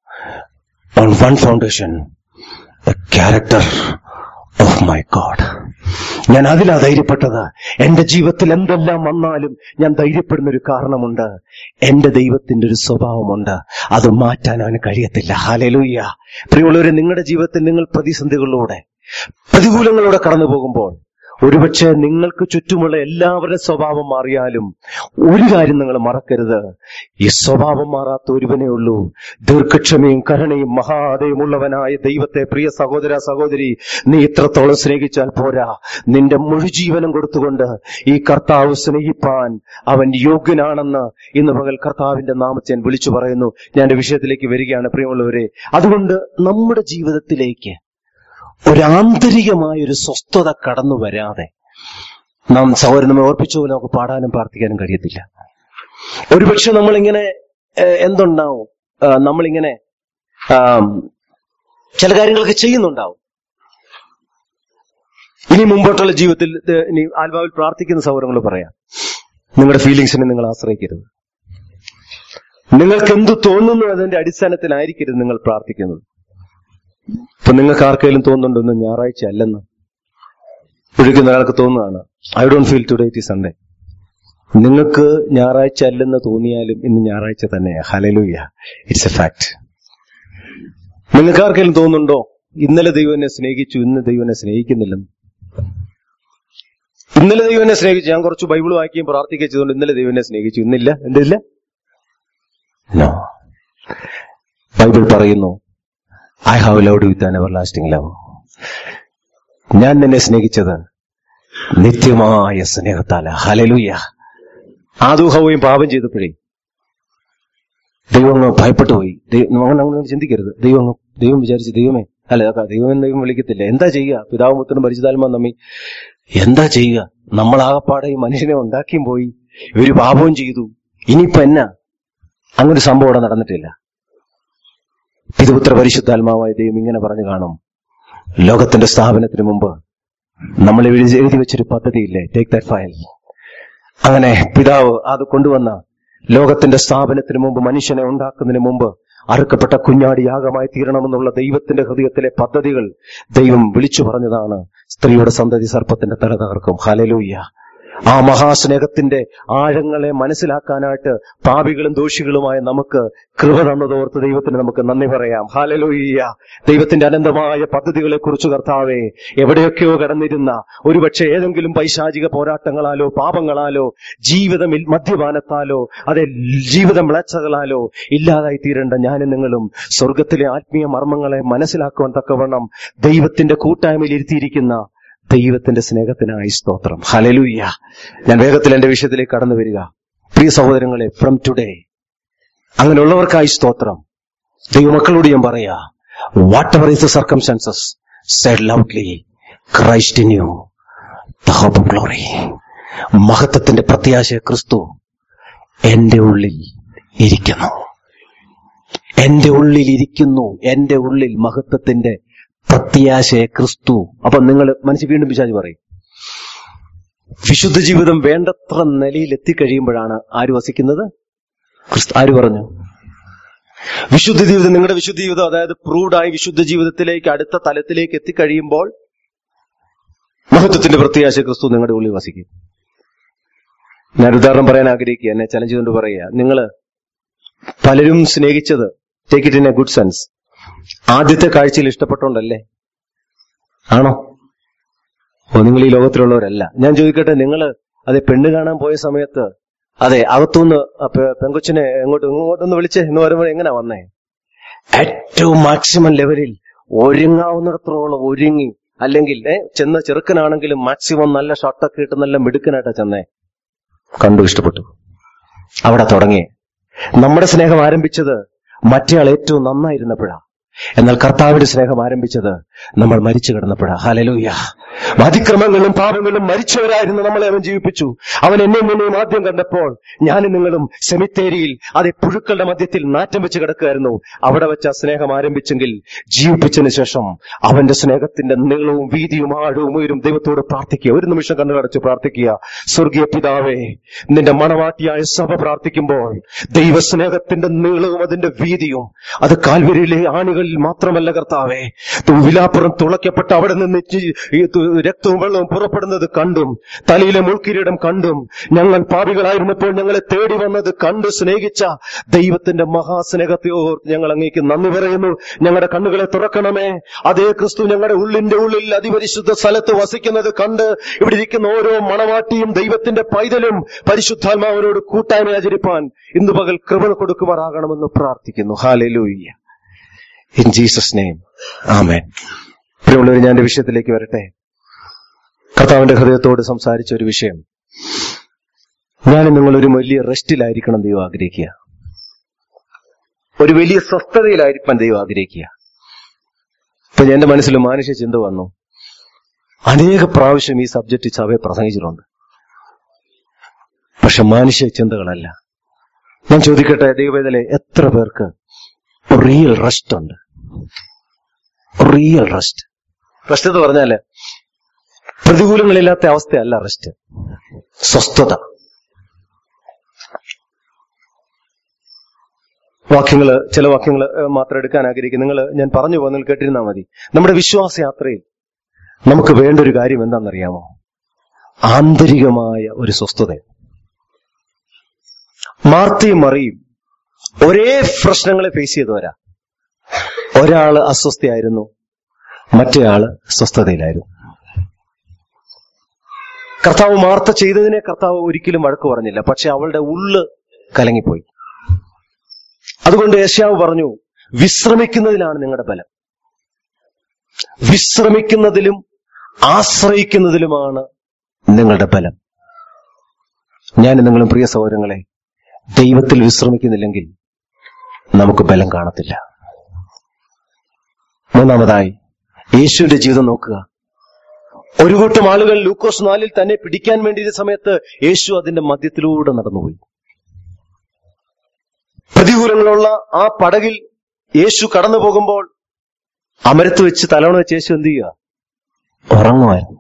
on one foundation character of my God ഞാൻ അതിലാ ധൈര്യപ്പെട്ടത് എന്റെ ജീവിതത്തിൽ എന്തെല്ലാം വന്നാലും ഞാൻ ധൈര്യപ്പെടുന്ന ഒരു കാരണമുണ്ട് എന്റെ ദൈവത്തിന്റെ ഒരു സ്വഭാവമുണ്ട് അത് മാറ്റാൻ അവന് കഴിയത്തില്ല ഹാലലൂയ്യ പ്രിയമുള്ളവരെ നിങ്ങളുടെ ജീവിതത്തിൽ നിങ്ങൾ പ്രതിസന്ധികളിലൂടെ പ്രതികൂലങ്ങളിലൂടെ കടന്നു പോകുമ്പോൾ ഒരുപക്ഷെ നിങ്ങൾക്ക് ചുറ്റുമുള്ള എല്ലാവരുടെ സ്വഭാവം മാറിയാലും ഒരു കാര്യം നിങ്ങൾ മറക്കരുത് ഈ സ്വഭാവം മാറാത്ത ഒരുവനേ ഉള്ളൂ ദീർഘക്ഷമയും കരുണയും മഹാദയമുള്ളവനായ ദൈവത്തെ പ്രിയ സഹോദര സഹോദരി നീ ഇത്രത്തോളം സ്നേഹിച്ചാൽ പോരാ നിന്റെ മുഴുജീവനം കൊടുത്തുകൊണ്ട് ഈ കർത്താവ് സ്നേഹിപ്പാൻ അവൻ യോഗ്യനാണെന്ന് ഇന്ന് പകൽ കർത്താവിന്റെ നാമത്തെ ഞാൻ വിളിച്ചു പറയുന്നു ഞാൻ എന്റെ വിഷയത്തിലേക്ക് വരികയാണ് പ്രിയമുള്ളവരെ അതുകൊണ്ട് നമ്മുടെ ജീവിതത്തിലേക്ക് ഒരു ആന്തരികമായ ഒരു സ്വസ്ഥത കടന്നു വരാതെ നാം സഹോദരൻ നമ്മെ ഓർപ്പിച്ച പോലെ നമുക്ക് പാടാനും പ്രാർത്ഥിക്കാനും കഴിയത്തില്ല ഒരുപക്ഷെ നമ്മളിങ്ങനെ ഏഹ്, എന്തുണ്ടാവും ആ, നമ്മളിങ്ങനെ ആം, ചില കാര്യങ്ങളൊക്കെ ചെയ്യുന്നുണ്ടാവും ഇനി മുമ്പോട്ടുള്ള ജീവിതത്തിൽ ഇത് ഇനി ആത്മാവിൽ പ്രാർത്ഥിക്കുന്ന സൗകര്യങ്ങൾ പറയാം നിങ്ങളുടെ ഫീലിങ്സിനെ നിങ്ങൾ ആശ്രയിക്കരുത് നിങ്ങൾക്ക് എന്ത് തോന്നുന്നു അതിന്റെ അടിസ്ഥാനത്തിലായിരിക്കരുത് നിങ്ങൾ പ്രാർത്ഥിക്കുന്നത് ഇപ്പൊ നിങ്ങൾക്ക് ആർക്കെങ്കിലും തോന്നുന്നുണ്ടോ ഇന്ന് ഞായറാഴ്ച അല്ലെന്ന് ഒഴുകുന്ന ഒരാൾക്ക് തോന്നുന്നതാണ് I don't feel today it Sunday നിങ്ങൾക്ക് ഞായറാഴ്ച അല്ലെന്ന് തോന്നിയാലും ഇന്ന് ഞായറാഴ്ച തന്നെയാ ഹലലൂയ ഇറ്റ്സ് എ ഫാക്ട് നിങ്ങൾക്ക് ആർക്കെങ്കിലും തോന്നുന്നുണ്ടോ ഇന്നലെ ദൈവം എന്നെ സ്നേഹിച്ചു ഇന്ന് ദൈവം എന്നെ സ്നേഹിക്കുന്നില്ലെന്ന് ഇന്നലെ ദൈവം എന്നെ സ്നേഹിച്ചു ഞാൻ കുറച്ച് ബൈബിൾ വായിക്കുകയും പ്രാർത്ഥിക്കുകയും ചെയ്തുകൊണ്ട് ഇന്നലെ ദൈവം എന്നെ സ്നേഹിച്ചു ഇന്നില്ല എന്തില്ല നോ ബൈബിൾ പറയുന്നു I have loved with an everlasting love ഞാൻ നിന്നെ സ്നേഹിച്ചത് നിത്യമായ സ്നേഹത്താല ഹലലുയ്യ ആദൂഹവും പാപം ചെയ്തപ്പോഴേ ദൈവം അങ്ങ് ഭയപ്പെട്ടു പോയി ദൈവം നമ്മൾ അങ്ങനെ ചിന്തിക്കരുത് ദൈവം അങ്ങ് ദൈവം വിചാരിച്ച് ദൈവമേ അല്ല അതാ ദൈവം എന്ന് ദൈവം വിളിക്കത്തില്ല എന്താ ചെയ്യുക പിതാവും പുത്രനും പരിശുദ്ധാത്മ നമ്മി എന്താ ചെയ്യുക നമ്മളാകപ്പാടെ ഈ മനുഷ്യനെ ഉണ്ടാക്കിയും പോയി ഇവര് പാപവും ചെയ്തു ഇനിയിപ്പോ എന്നാ അങ്ങനെ ഒരു സംഭവം അവിടെ നടന്നിട്ടില്ല പിതപുത്ര പരിശുദ്ധാത്മാവായ ദൈവം ഇങ്ങനെ പറഞ്ഞു കാണും ലോകത്തിന്റെ സ്ഥാപനത്തിന് മുമ്പ് നമ്മൾ എഴുതി എഴുതി വെച്ചൊരു പദ്ധതിയില്ലേ ടേക്ക് ദാറ്റ് ഫയൽ അങ്ങനെ പിതാവ് അത് കൊണ്ടുവന്ന ലോകത്തിന്റെ സ്ഥാപനത്തിന് മുമ്പ് മനുഷ്യനെ ഉണ്ടാക്കുന്നതിന് മുമ്പ് അറുക്കപ്പെട്ട കുഞ്ഞാടി യാഗമായി തീരണമെന്നുള്ള ദൈവത്തിന്റെ ഹൃദയത്തിലെ പദ്ധതികൾ ദൈവം വിളിച്ചു പറഞ്ഞതാണ് സ്ത്രീയുടെ സന്തതി സർപ്പത്തിന്റെ തല തകർക്കും ഹലലൂയ്യ ആ മഹാസ്നേഹത്തിന്റെ ആഴങ്ങളെ മനസ്സിലാക്കാനായിട്ട് പാപികളും ദോഷികളുമായ നമുക്ക് കൃപ തന്നതോർത്ത് ദൈവത്തിന് നമുക്ക് നന്ദി പറയാം ഹാലലൂയ്യ ദൈവത്തിന്റെ അനന്തമായ പദ്ധതികളെ കുറിച്ച് കർത്താവെ എവിടെയൊക്കെയോ കടന്നിരുന്ന ഒരുപക്ഷെ ഏതെങ്കിലും പൈശാചിക പോരാട്ടങ്ങളാലോ പാപങ്ങളാലോ ജീവിതം ഇൽ- മദ്യപാനത്താലോ അതെ ജീവിത മ്ലേച്ഛകളാലോ ഇല്ലാതായി തീരേണ്ട ഞാനും നിങ്ങളും സ്വർഗത്തിലെ ആത്മീയ മർമ്മങ്ങളെ മനസ്സിലാക്കുവാൻ തക്കവണ്ണം ദൈവത്തിന്റെ കൂട്ടായ്മയിൽ ഇരുത്തിയിരിക്കുന്ന ദൈവത്തിന്റെ സ്നേഹത്തിനായി സ്തോത്രം ഹലലൂയ്യ ഞാൻ വേഗത്തിൽ എന്റെ വിഷയത്തിലേക്ക് കടന്നു വരിക പ്രിയ സഹോദരങ്ങളെ ഫ്രം ടുഡേ അങ്ങനെയുള്ളവർക്കായി സ്തോത്രം ദൈവമക്കളോട് ഞാൻ പറയാ whatever is the circumstances said loudly Christ in you the hope of glory മഹത്വത്തിന്റെ പ്രത്യാശ ക്രിസ്തു എന്റെ ഉള്ളിൽ ഇരിക്കുന്നു എന്റെ ഉള്ളിൽ ഇരിക്കുന്നു എന്റെ ഉള്ളിൽ മഹത്വത്തിന്റെ പ്രത്യാശയെ ക്രിസ്തു അപ്പൊ നിങ്ങൾ മനസ്സിൽ വീണ്ടും പിശാചി പറയും വിശുദ്ധ ജീവിതം വേണ്ടത്ര നിലയിൽ എത്തിക്കഴിയുമ്പോഴാണ് ആര് വസിക്കുന്നത് ക്രിസ്തു ആര് പറഞ്ഞു വിശുദ്ധ ജീവിതം നിങ്ങളുടെ വിശുദ്ധ ജീവിതം അതായത് പ്രൂഡായി വിശുദ്ധ ജീവിതത്തിലേക്ക് അടുത്ത തലത്തിലേക്ക് എത്തിക്കഴിയുമ്പോൾ മഹത്വത്തിന്റെ പ്രത്യാശ ക്രിസ്തു നിങ്ങളുടെ ഉള്ളിൽ വസിക്കും ഞാൻ ഉദാഹരണം പറയാൻ ആഗ്രഹിക്കുക എന്നെ ചലഞ്ച് ചെയ്തുകൊണ്ട് പറയുക നിങ്ങള് പലരും സ്നേഹിച്ചത് take it in a good sense ആദ്യത്തെ കാഴ്ചയിൽ ഇഷ്ടപ്പെട്ടോണ്ടല്ലേ ആണോ ഓ നിങ്ങൾ ഈ ലോകത്തിലുള്ളവരല്ല ഞാൻ ചോദിക്കട്ടെ നിങ്ങൾ അതെ പെണ്ണ് കാണാൻ പോയ സമയത്ത് അതെ അകത്തുനിന്ന് ആ പെ- പെങ്കൊച്ചിനെ എങ്ങോട്ട് ഇങ്ങോട്ടൊന്ന് വിളിച്ചേ എന്ന് പറയുമ്പോൾ എങ്ങനെയാ വന്നേ ഏറ്റവും മാക്സിമം ലെവലിൽ ഒരുങ്ങാവുന്നിടത്തോളം ഒരുങ്ങി അല്ലെങ്കിൽ ഏ, ചെന്ന ചെറുക്കനാണെങ്കിലും മാക്സിമം നല്ല ഷർട്ടൊക്കെ ഇട്ട് നല്ല മിടുക്കനായിട്ടാ ചെന്നേ കണ്ടു ഇഷ്ടപ്പെട്ടു അവിടെ തുടങ്ങി നമ്മുടെ സ്നേഹം ആരംഭിച്ചത് മറ്റേയാൾ ഏറ്റവും നന്നായിരുന്നപ്പോഴാ എന്നാൽ കർത്താവിന്റെ സ്നേഹം ആരംഭിച്ചത് നമ്മൾ മരിച്ചു കിടന്നപ്പോഴാ ഹലലൂയ അതിക്രമങ്ങളും പാപങ്ങളും മരിച്ചവരായിരുന്നു നമ്മളെ അവൻ ജീവിപ്പിച്ചു അവൻ എന്നെ നിന്നെയും ആദ്യം കണ്ടപ്പോൾ ഞാനും നിങ്ങളും സെമിത്തേരിയിൽ അതെ പുഴുക്കളുടെ മധ്യത്തിൽ നാറ്റം വെച്ച് കിടക്കുകയായിരുന്നു അവിടെ വെച്ച് ആ സ്നേഹം ആരംഭിച്ചെങ്കിൽ ജീവിപ്പിച്ചതിന് ശേഷം അവന്റെ സ്നേഹത്തിന്റെ നീളവും വീതിയും ആഴവും ഉയരും ദൈവത്തോട് പ്രാർത്ഥിക്കുക ഒരു നിമിഷം കണ്ണുകടച്ച് പ്രാർത്ഥിക്കുക സ്വർഗീയ പിതാവേ നിന്റെ മണവാട്ടിയായ സഭ പ്രാർത്ഥിക്കുമ്പോൾ ദൈവസ്നേഹത്തിന്റെ നീളവും അതിന്റെ വീതിയും അത് കാൽവരിയിലെ ആണികളിൽ മാത്രമല്ല കർത്താവേ വിലാപ്പുറം തുളയ്ക്കപ്പെട്ട് അവിടെ നിന്ന് ചി- ഈ തു- രക്തവും വെള്ളവും പുറപ്പെടുന്നത് കണ്ടും തലയിലെ മുൾക്കിരീടം കണ്ടും ഞങ്ങൾ പാപികളായിരുന്നപ്പോൾ ഞങ്ങളെ തേടി വന്നത് കണ്ട് സ്നേഹിച്ച ദൈവത്തിന്റെ മഹാസ്നേഹത്തെയോ ഞങ്ങൾ അങ്ങേക്ക് നന്ദി പറയുന്നു ഞങ്ങളുടെ കണ്ണുകളെ തുറക്കണമേ അതേ ക്രിസ്തു ഞങ്ങളുടെ ഉള്ളിന്റെ ഉള്ളിൽ അതിപരിശുദ്ധ സ്ഥലത്ത് വസിക്കുന്നത് കണ്ട് ഇവിടെ ഇരിക്കുന്ന ഓരോ മണവാട്ടിയും ദൈവത്തിന്റെ പൈതലും പരിശുദ്ധാത്മാവിനോട് കൂട്ടായ്മ ആചരിപ്പാൻ ഇന്ന് പകൽ കൃപ കൊടുക്കുമാറാകണമെന്ന് പ്രാർത്ഥിക്കുന്നു hallelujah in Jesus name amen പ്രിയമുള്ളവർ ഞാൻ എന്റെ വിഷയത്തിലേക്ക് വരട്ടെ കർത്താവിന്റെ ഹൃദയത്തോട് സംസാരിച്ച ഒരു വിഷയം ഞാൻ നിങ്ങൾ ഒരു വലിയ റെസ്റ്റിലായിരിക്കണം ദൈവം ആഗ്രഹിക്കുക ഒരു വലിയ സ്വസ്ഥതയിലായിരിക്കാൻ ദൈവം ആഗ്രഹിക്കുക ഇപ്പൊ എന്റെ മനസ്സിൽ മാനുഷ്യ ചിന്ത വന്നു അനേക പ്രാവശ്യം ഈ സബ്ജക്റ്റ് സഭയെ പ്രസംഗിച്ചിട്ടുണ്ട് പക്ഷെ മാനുഷ്യ ചിന്തകളല്ല ഞാൻ ചോദിക്കട്ടെ ദൈവവേദലെ എത്ര പേർക്ക് റിയൽ റെസ്റ്റ് ഉണ്ട് റിയൽ റെസ്റ്റ് റെസ്റ്റ് എന്ന് പറഞ്ഞാല് പ്രതികൂലങ്ങളില്ലാത്ത അവസ്ഥയല്ല റെസ്റ്റ് സ്വസ്ഥത വാക്യങ്ങള് ചില വാക്യങ്ങൾ മാത്രം എടുക്കാൻ ആഗ്രഹിക്കും നിങ്ങൾ ഞാൻ പറഞ്ഞു പോകുന്നതിൽ കേട്ടിരുന്നാൽ മതി നമ്മുടെ വിശ്വാസ യാത്രയിൽ നമുക്ക് വേണ്ട ഒരു കാര്യം എന്താണെന്നറിയാമോ ആന്തരികമായ ഒരു സ്വസ്ഥത മാർത്തിയും മറിയും ഒരേ പ്രശ്നങ്ങളെ ഫേസ് ചെയ്തവരാ ഒരാള് അസ്വസ്ഥയായിരുന്നു മറ്റേയാള് സ്വസ്ഥതയിലായിരുന്നു കർത്താവ് മാർത്ത ചെയ്തതിനെ കർത്താവ് ഒരിക്കലും വഴക്ക് പറഞ്ഞില്ല പക്ഷെ അവളുടെ ഉള്ള് കലങ്ങിപ്പോയി അതുകൊണ്ട് യേശാവ് പറഞ്ഞു വിശ്രമിക്കുന്നതിലാണ് നിങ്ങളുടെ ബലം വിശ്രമിക്കുന്നതിലും ആശ്രയിക്കുന്നതിലുമാണ് നിങ്ങളുടെ ബലം ഞാൻ നിങ്ങളും പ്രിയ സഹോദരങ്ങളെ ദൈവത്തിൽ വിശ്രമിക്കുന്നില്ലെങ്കിൽ നമുക്ക് ബലം കാണത്തില്ല മൂന്നാമതായി യേശുവിന്റെ ജീവിതം നോക്കുക ഒരു കൂട്ടം ആളുകൾ ലൂക്കോസ് നാലിൽ തന്നെ പിടിക്കാൻ വേണ്ടിയ സമയത്ത് യേശു അതിന്റെ മധ്യത്തിലൂടെ നടന്നുപോയി പ്രതികൂലങ്ങളുള്ള ആ പടകിൽ യേശു കടന്നു പോകുമ്പോൾ അമരത്ത് വെച്ച് തലവണ വെച്ച് യേശു എന്ത് ചെയ്യുക ഉറങ്ങുമായിരുന്നു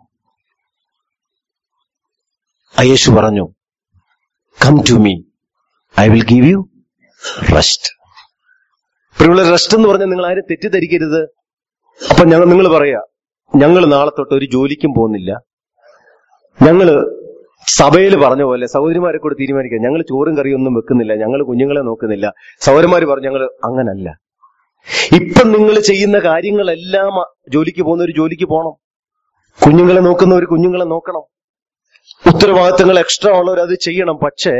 ആ യേശു പറഞ്ഞു come to me I will give you rest പ്രിയുള്ള റെസ്റ്റ് എന്ന് പറഞ്ഞാൽ നിങ്ങൾ ആരും തെറ്റിദ്ധരിക്കരുത് അപ്പൊ ഞങ്ങൾ നിങ്ങൾ പറയാ ഞങ്ങൾ നാളെ തൊട്ട് ഒരു ജോലിക്കും പോകുന്നില്ല ഞങ്ങള് സഭയിൽ പറഞ്ഞ പോലെ സഹോദരിമാരെ കൂടെ തീരുമാനിക്കാം ഞങ്ങൾ ചോറും കറിയും ഒന്നും വെക്കുന്നില്ല ഞങ്ങൾ കുഞ്ഞുങ്ങളെ നോക്കുന്നില്ല സഹോദരന്മാര് പറഞ്ഞു ഞങ്ങൾ അങ്ങനല്ല ഇപ്പം നിങ്ങൾ ചെയ്യുന്ന കാര്യങ്ങളെല്ലാം ജോലിക്ക് പോകുന്ന ഒരു ജോലിക്ക് പോകണം കുഞ്ഞുങ്ങളെ നോക്കുന്ന ഒരു കുഞ്ഞുങ്ങളെ നോക്കണം ഉത്തരവാദിത്തങ്ങൾ എക്സ്ട്രാ ഉള്ളവർ അത് ചെയ്യണം പക്ഷേ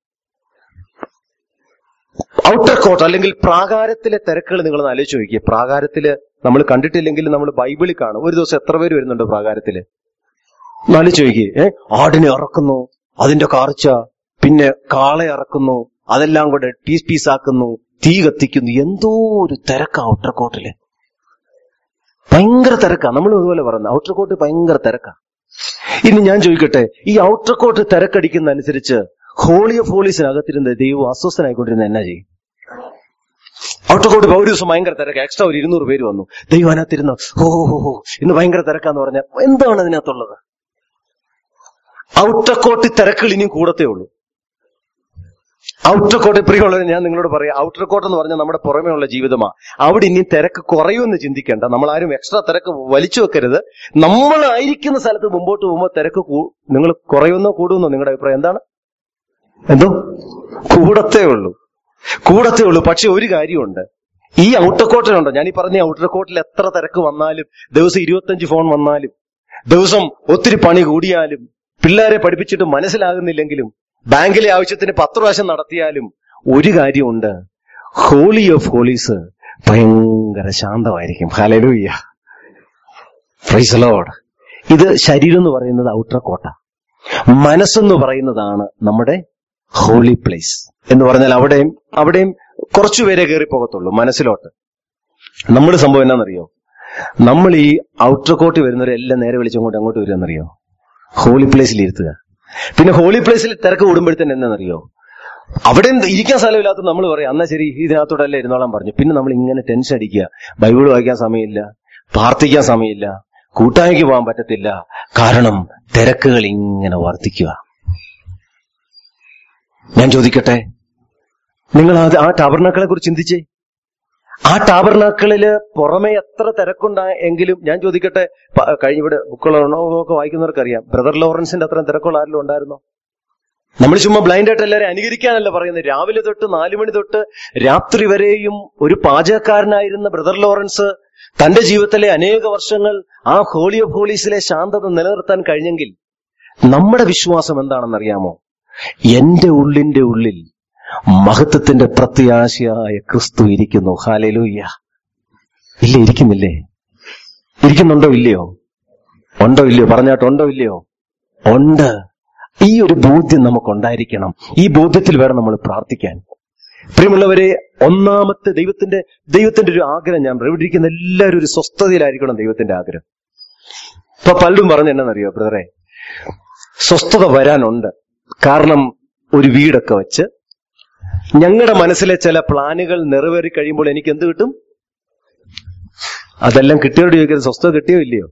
ഔട്ടർ കോട്ട് അല്ലെങ്കിൽ പ്രാകാരത്തിലെ തിരക്കുകൾ നിങ്ങൾ ആലോചിച്ച് നോക്കിയേ പ്രാകാരത്തില് നമ്മൾ കണ്ടിട്ടില്ലെങ്കിൽ നമ്മൾ ബൈബിളിൽ കാണും ഒരു ദിവസം എത്ര പേര് വരുന്നുണ്ട് പ്രാകാരത്തില് ആലോചിച്ച് നോക്കിയേ ഏ ആടിനെ ഇറക്കുന്നു അതിന്റെ കാർച്ച പിന്നെ കാളെ ഇറക്കുന്നു അതെല്ലാം കൂടെ പീസ് പീസാക്കുന്നു തീ കത്തിക്കുന്നു എന്തോ ഒരു തിരക്കാ ഔട്ടർ കോട്ടില് ഭയങ്കര തിരക്കാ നമ്മൾ അതുപോലെ പറയുന്നത് ഔട്ടർ കോട്ട് ഭയങ്കര തിരക്കാ ഇനി ഞാൻ ചോദിക്കട്ടെ ഈ ഔട്ടർ കോട്ട് തിരക്കടിക്കുന്ന അനുസരിച്ച് ഹോളി ഓഫ് ഹോളീസിനകത്തിരുന്ന് ദൈവം അസ്വസ്ഥനായിക്കൊണ്ടിരുന്ന എന്നാ ചെയ്യും ഔട്ടർ കോട്ട് ഒരു ദിവസം ഭയങ്കര തിരക്ക് എക്സ്ട്രാ ഒരു ഇരുന്നൂറ് പേര് വന്നു ദൈവം അതിനകത്തിരുന്ന് ഹോ ഹോ ഹോ ഇന്ന് ഭയങ്കര തിരക്കാന്ന് പറഞ്ഞാൽ എന്താണ് അതിനകത്തുള്ളത് ഔട്ടർ കോട്ട് തിരക്കുകൾ ഇനിയും കൂടത്തേ ഉള്ളൂ ഔട്ടർ കോട്ട് പ്രിയമുള്ളവരെ ഞാൻ നിങ്ങളോട് പറയാം ഔട്ടർ കോട്ട് എന്ന് പറഞ്ഞാൽ നമ്മുടെ പുറമേ ഉള്ള ജീവിതമാ അവിടെ ഇനി തിരക്ക് കുറയുമെന്ന് ചിന്തിക്കേണ്ട നമ്മൾ ആരും എക്സ്ട്രാ തിരക്ക് വലിച്ചു വെക്കരുത് നമ്മളായിരിക്കുന്ന സ്ഥലത്ത് മുമ്പോട്ട് പോകുമ്പോൾ തിരക്ക് കൂ- നിങ്ങൾ കുറയുന്നോ കൂടുമെന്നോ നിങ്ങളുടെ അഭിപ്രായം എന്താണ് എന്തോ കൂടത്തേ ഉള്ളൂ കൂടത്തേ ഉള്ളൂ പക്ഷെ ഒരു കാര്യമുണ്ട് ഈ ഔട്ടർ കോട്ടിലുണ്ടോ ഞാൻ ഈ പറഞ്ഞ ഔട്ടർ കോട്ടിൽ എത്ര തിരക്ക് വന്നാലും ദിവസം ഇരുപത്തഞ്ച് ഫോൺ വന്നാലും ദിവസം ഒത്തിരി പണി കൂടിയാലും പിള്ളേരെ പഠിപ്പിച്ചിട്ട് മനസ്സിലാകുന്നില്ലെങ്കിലും ബാങ്കിലെ ആവശ്യത്തിന് പത്ത് പ്രാവശ്യം നടത്തിയാലും ഒരു കാര്യമുണ്ട് ഹോളി ഓഫ് ഹോളീസ് ഭയങ്കര ശാന്തമായിരിക്കും ഹലലൂയ്യ പ്രൈസ് ലോഡ് ഇത് ശരീരം എന്ന് പറയുന്നത് ഔട്ടർ കോട്ട മനസ്സെന്ന് പറയുന്നതാണ് നമ്മുടെ ഹോളി പ്ലേസ് എന്ന് പറഞ്ഞാൽ അവിടെയും അവിടെയും കുറച്ചുപേരെ കയറി പോകത്തുള്ളൂ മനസ്സിലോട്ട് നമ്മുടെ സംഭവം എന്നാണെന്നറിയോ നമ്മൾ ഈ ഔട്ടർ കോട്ട് വരുന്നവരെല്ലാം നേരെ വിളിച്ചങ്ങോട്ട് അങ്ങോട്ട് വരുമെന്നറിയോ ഹോളി പ്ലേസിൽ ഇരുത്തുക പിന്നെ ഹോളി പ്ലേസിൽ തിരക്ക് കൂടുമ്പോഴത്തേന് എന്താണെന്നറിയോ അവിടെ എന്ത് ഇരിക്കാൻ സ്ഥലമില്ലാത്ത നമ്മൾ പറയാം എന്നാ ശരി ഇതിനകത്തോടല്ലേ ഇരുന്നോളാൻ പറഞ്ഞു പിന്നെ നമ്മൾ ഇങ്ങനെ ടെൻഷൻ അടിക്കുക ബൈബിൾ വായിക്കാൻ സമയമില്ല പ്രാർത്ഥിക്കാൻ സമയമില്ല കൂട്ടായ്മയ്ക്ക് പോകാൻ പറ്റത്തില്ല കാരണം തിരക്കുകൾ ഇങ്ങനെ വർദ്ധിക്കുക ഞാൻ ചോദിക്കട്ടെ നിങ്ങൾ അത് ആ ടാബർനാക്കളെ കുറിച്ച് ചിന്തിച്ചേ ആ ടാബർനാക്കളില് പുറമെ എത്ര തിരക്കുണ്ടാ എങ്കിലും ഞാൻ ചോദിക്കട്ടെ പ- കഴിഞ്ഞ ഇവിടെ ബുക്കുകളൊക്കെ വായിക്കുന്നവർക്കറിയാം ബ്രദർ ലോറൻസിന്റെ അത്രയും തിരക്കുള്ള ആരെങ്കിലും ഉണ്ടായിരുന്നോ നമ്മൾ ചുമ്മാ ബ്ലൈൻഡ് ആയിട്ട് എല്ലാവരും അനുകരിക്കാനല്ല പറയുന്നത് രാവിലെ തൊട്ട് നാലു മണി തൊട്ട് രാത്രി വരെയും ഒരു പാചകക്കാരനായിരുന്ന ബ്രദർ ലോറൻസ് തന്റെ ജീവിതത്തിലെ അനേക വർഷങ്ങൾ ആ ഹോളി ഓഫ് ഹോളീസിലെ ശാന്തത നിലനിർത്താൻ കഴിഞ്ഞെങ്കിൽ നമ്മുടെ വിശ്വാസം എന്താണെന്നറിയാമോ എന്റെ ഉള്ളിന്റെ ഉള്ളിൽ മഹത്വത്തിന്റെ പ്രത്യാശയായ ക്രിസ്തു ഇരിക്കുന്നു ഹാലലൂയ്യ ഇല്ല ഇരിക്കുന്നില്ലേ ഇരിക്കുന്നുണ്ടോ ഇല്ലയോ ഉണ്ടോ ഇല്ലയോ പറഞ്ഞാട്ടുണ്ടോ ഇല്ലയോ ഉണ്ട് ഈ ഒരു ബോധ്യം നമുക്കുണ്ടായിരിക്കണം ഈ ബോധ്യത്തിൽ വേണം നമ്മൾ പ്രാർത്ഥിക്കാൻ പ്രിയമുള്ളവരെ ഒന്നാമത്തെ ദൈവത്തിന്റെ ദൈവത്തിന്റെ ഒരു ആഗ്രഹം ഞാൻ പറയും. ഇവിടെ ഇരിക്കുന്ന എല്ലാവരും ഒരു സ്വസ്ഥതയിലായിരിക്കണം ദൈവത്തിന്റെ ആഗ്രഹം ഇപ്പൊ പലരും പറഞ്ഞു എന്നറിയോ ബ്രദറെ സ്വസ്ഥത വരാനുണ്ട് കാരണം ഒരു വീടൊക്കെ വെച്ച് ഞങ്ങളുടെ മനസ്സിലെ ചില പ്ലാനുകൾ നിറവേറി കഴിയുമ്പോൾ എനിക്ക് എന്ത് കിട്ടും അതെല്ലാം കിട്ടിയോട് ചോദിക്കുന്നത് സ്വസ്ഥത കിട്ടിയോ ഇല്ലയോ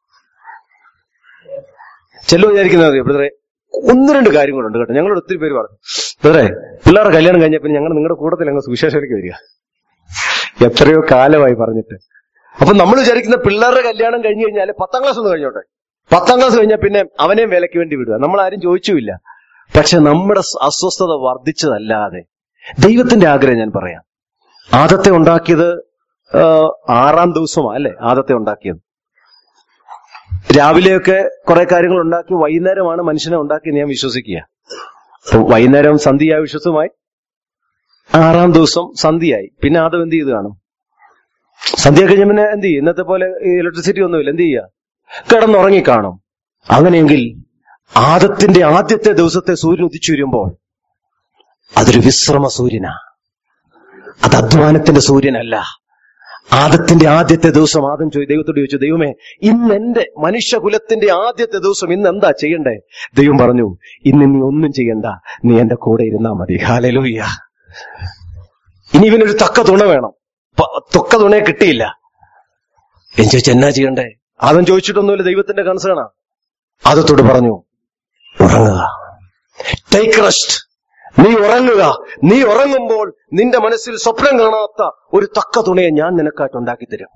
ചെല്ലു വിചാരിക്കുന്നത് ബ്രദറെ ഒന്ന് രണ്ട് കാര്യങ്ങളുണ്ട് കേട്ടോ ഞങ്ങളോട് ഒത്തിരി പേര് പറഞ്ഞു ബ്രദറെ പിള്ളേരുടെ കല്യാണം കഴിഞ്ഞപ്പോൾ ഞങ്ങൾ നിങ്ങളുടെ കൂട്ടത്തിൽ അങ്ങ് സുവിശേഷത്തിലേക്ക് വരിക എത്രയോ കാലമായി പറഞ്ഞിട്ട് അപ്പൊ നമ്മൾ വിചാരിക്കുന്ന പിള്ളേരുടെ കല്യാണം കഴിഞ്ഞു കഴിഞ്ഞാൽ പത്താം ക്ലാസ് ഒന്ന് കഴിഞ്ഞോട്ടെ പത്താം ക്ലാസ് കഴിഞ്ഞാൽ പിന്നെ അവനെയും വിലയ്ക്ക് വേണ്ടി വിടുക നമ്മൾ ആരും ചോദിച്ചുമില്ല പക്ഷെ നമ്മുടെ സ് അസ്വസ്ഥത വർദ്ധിച്ചതല്ലാതെ ദൈവത്തിന്റെ ആഗ്രഹം ഞാൻ പറയാം ആദത്തെ ഉണ്ടാക്കിയത് ആ, ആറാം ദിവസമാ അല്ലെ ആദത്തെ ഉണ്ടാക്കിയത് രാവിലെയൊക്കെ കുറെ കാര്യങ്ങൾ ഉണ്ടാക്കി വൈകുന്നേരമാണ് മനുഷ്യനെ ഉണ്ടാക്കി ഞാൻ വിശ്വസിക്കുക അപ്പൊ വൈകുന്നേരം സന്ധ്യയായ വിശ്വസമായി ആറാം ദിവസം സന്ധ്യയായി പിന്നെ ആദം എന്ത് ചെയ്ത് കാണും സന്ധ്യ കഴിഞ്ഞ പിന്നെ എന്ത് ചെയ്യും ഇന്നത്തെ പോലെ ഇലക്ട്രിസിറ്റി ഒന്നുമില്ല എന്ത് ചെയ്യുക കിടന്നുറങ്ങി കാണും അങ്ങനെയെങ്കിൽ ആദത്തിന്റെ ആദ്യത്തെ ദിവസത്തെ സൂര്യൻ ഉദിച്ചു വരുമ്പോൾ അതൊരു വിശ്രമ സൂര്യനാ അത് അധ്വാനത്തിന്റെ സൂര്യനല്ല ആദത്തിന്റെ ആദ്യത്തെ ദിവസം ആദം ചോദി ദൈവത്തോട് ചോദിച്ചു ദൈവമേ ഇന്ന് എന്റെ മനുഷ്യകുലത്തിന്റെ ആദ്യത്തെ ദിവസം ഇന്ന് എന്താ ചെയ്യണ്ടേ ദൈവം പറഞ്ഞു ഇന്ന് നീ ഒന്നും ചെയ്യണ്ട നീ എന്റെ കൂടെ ഇരുന്നാ മതി ഹാലലൂയ്യ ഇനി ഇവനൊരു തക്ക തുണ വേണം പ- തൊക്ക തുണയെ കിട്ടിയില്ല എന്ന് ചോദിച്ചാൽ എന്നാ ചെയ്യണ്ടേ ആദം ചോദിച്ചിട്ടൊന്നുമില്ല ദൈവത്തിന്റെ കൺസേണാ ആദത്തോട് പറഞ്ഞു ഉറങ്ങുക ടേക്ക് റെസ്റ്റ് നീ ഉറങ്ങുക നീ ഉറങ്ങുമ്പോൾ നിന്റെ മനസ്സിൽ സ്വപ്നം കാണാത്ത ഒരു തക്ക തുണയെ ഞാൻ നിനക്കായിട്ട് ഉണ്ടാക്കി തരും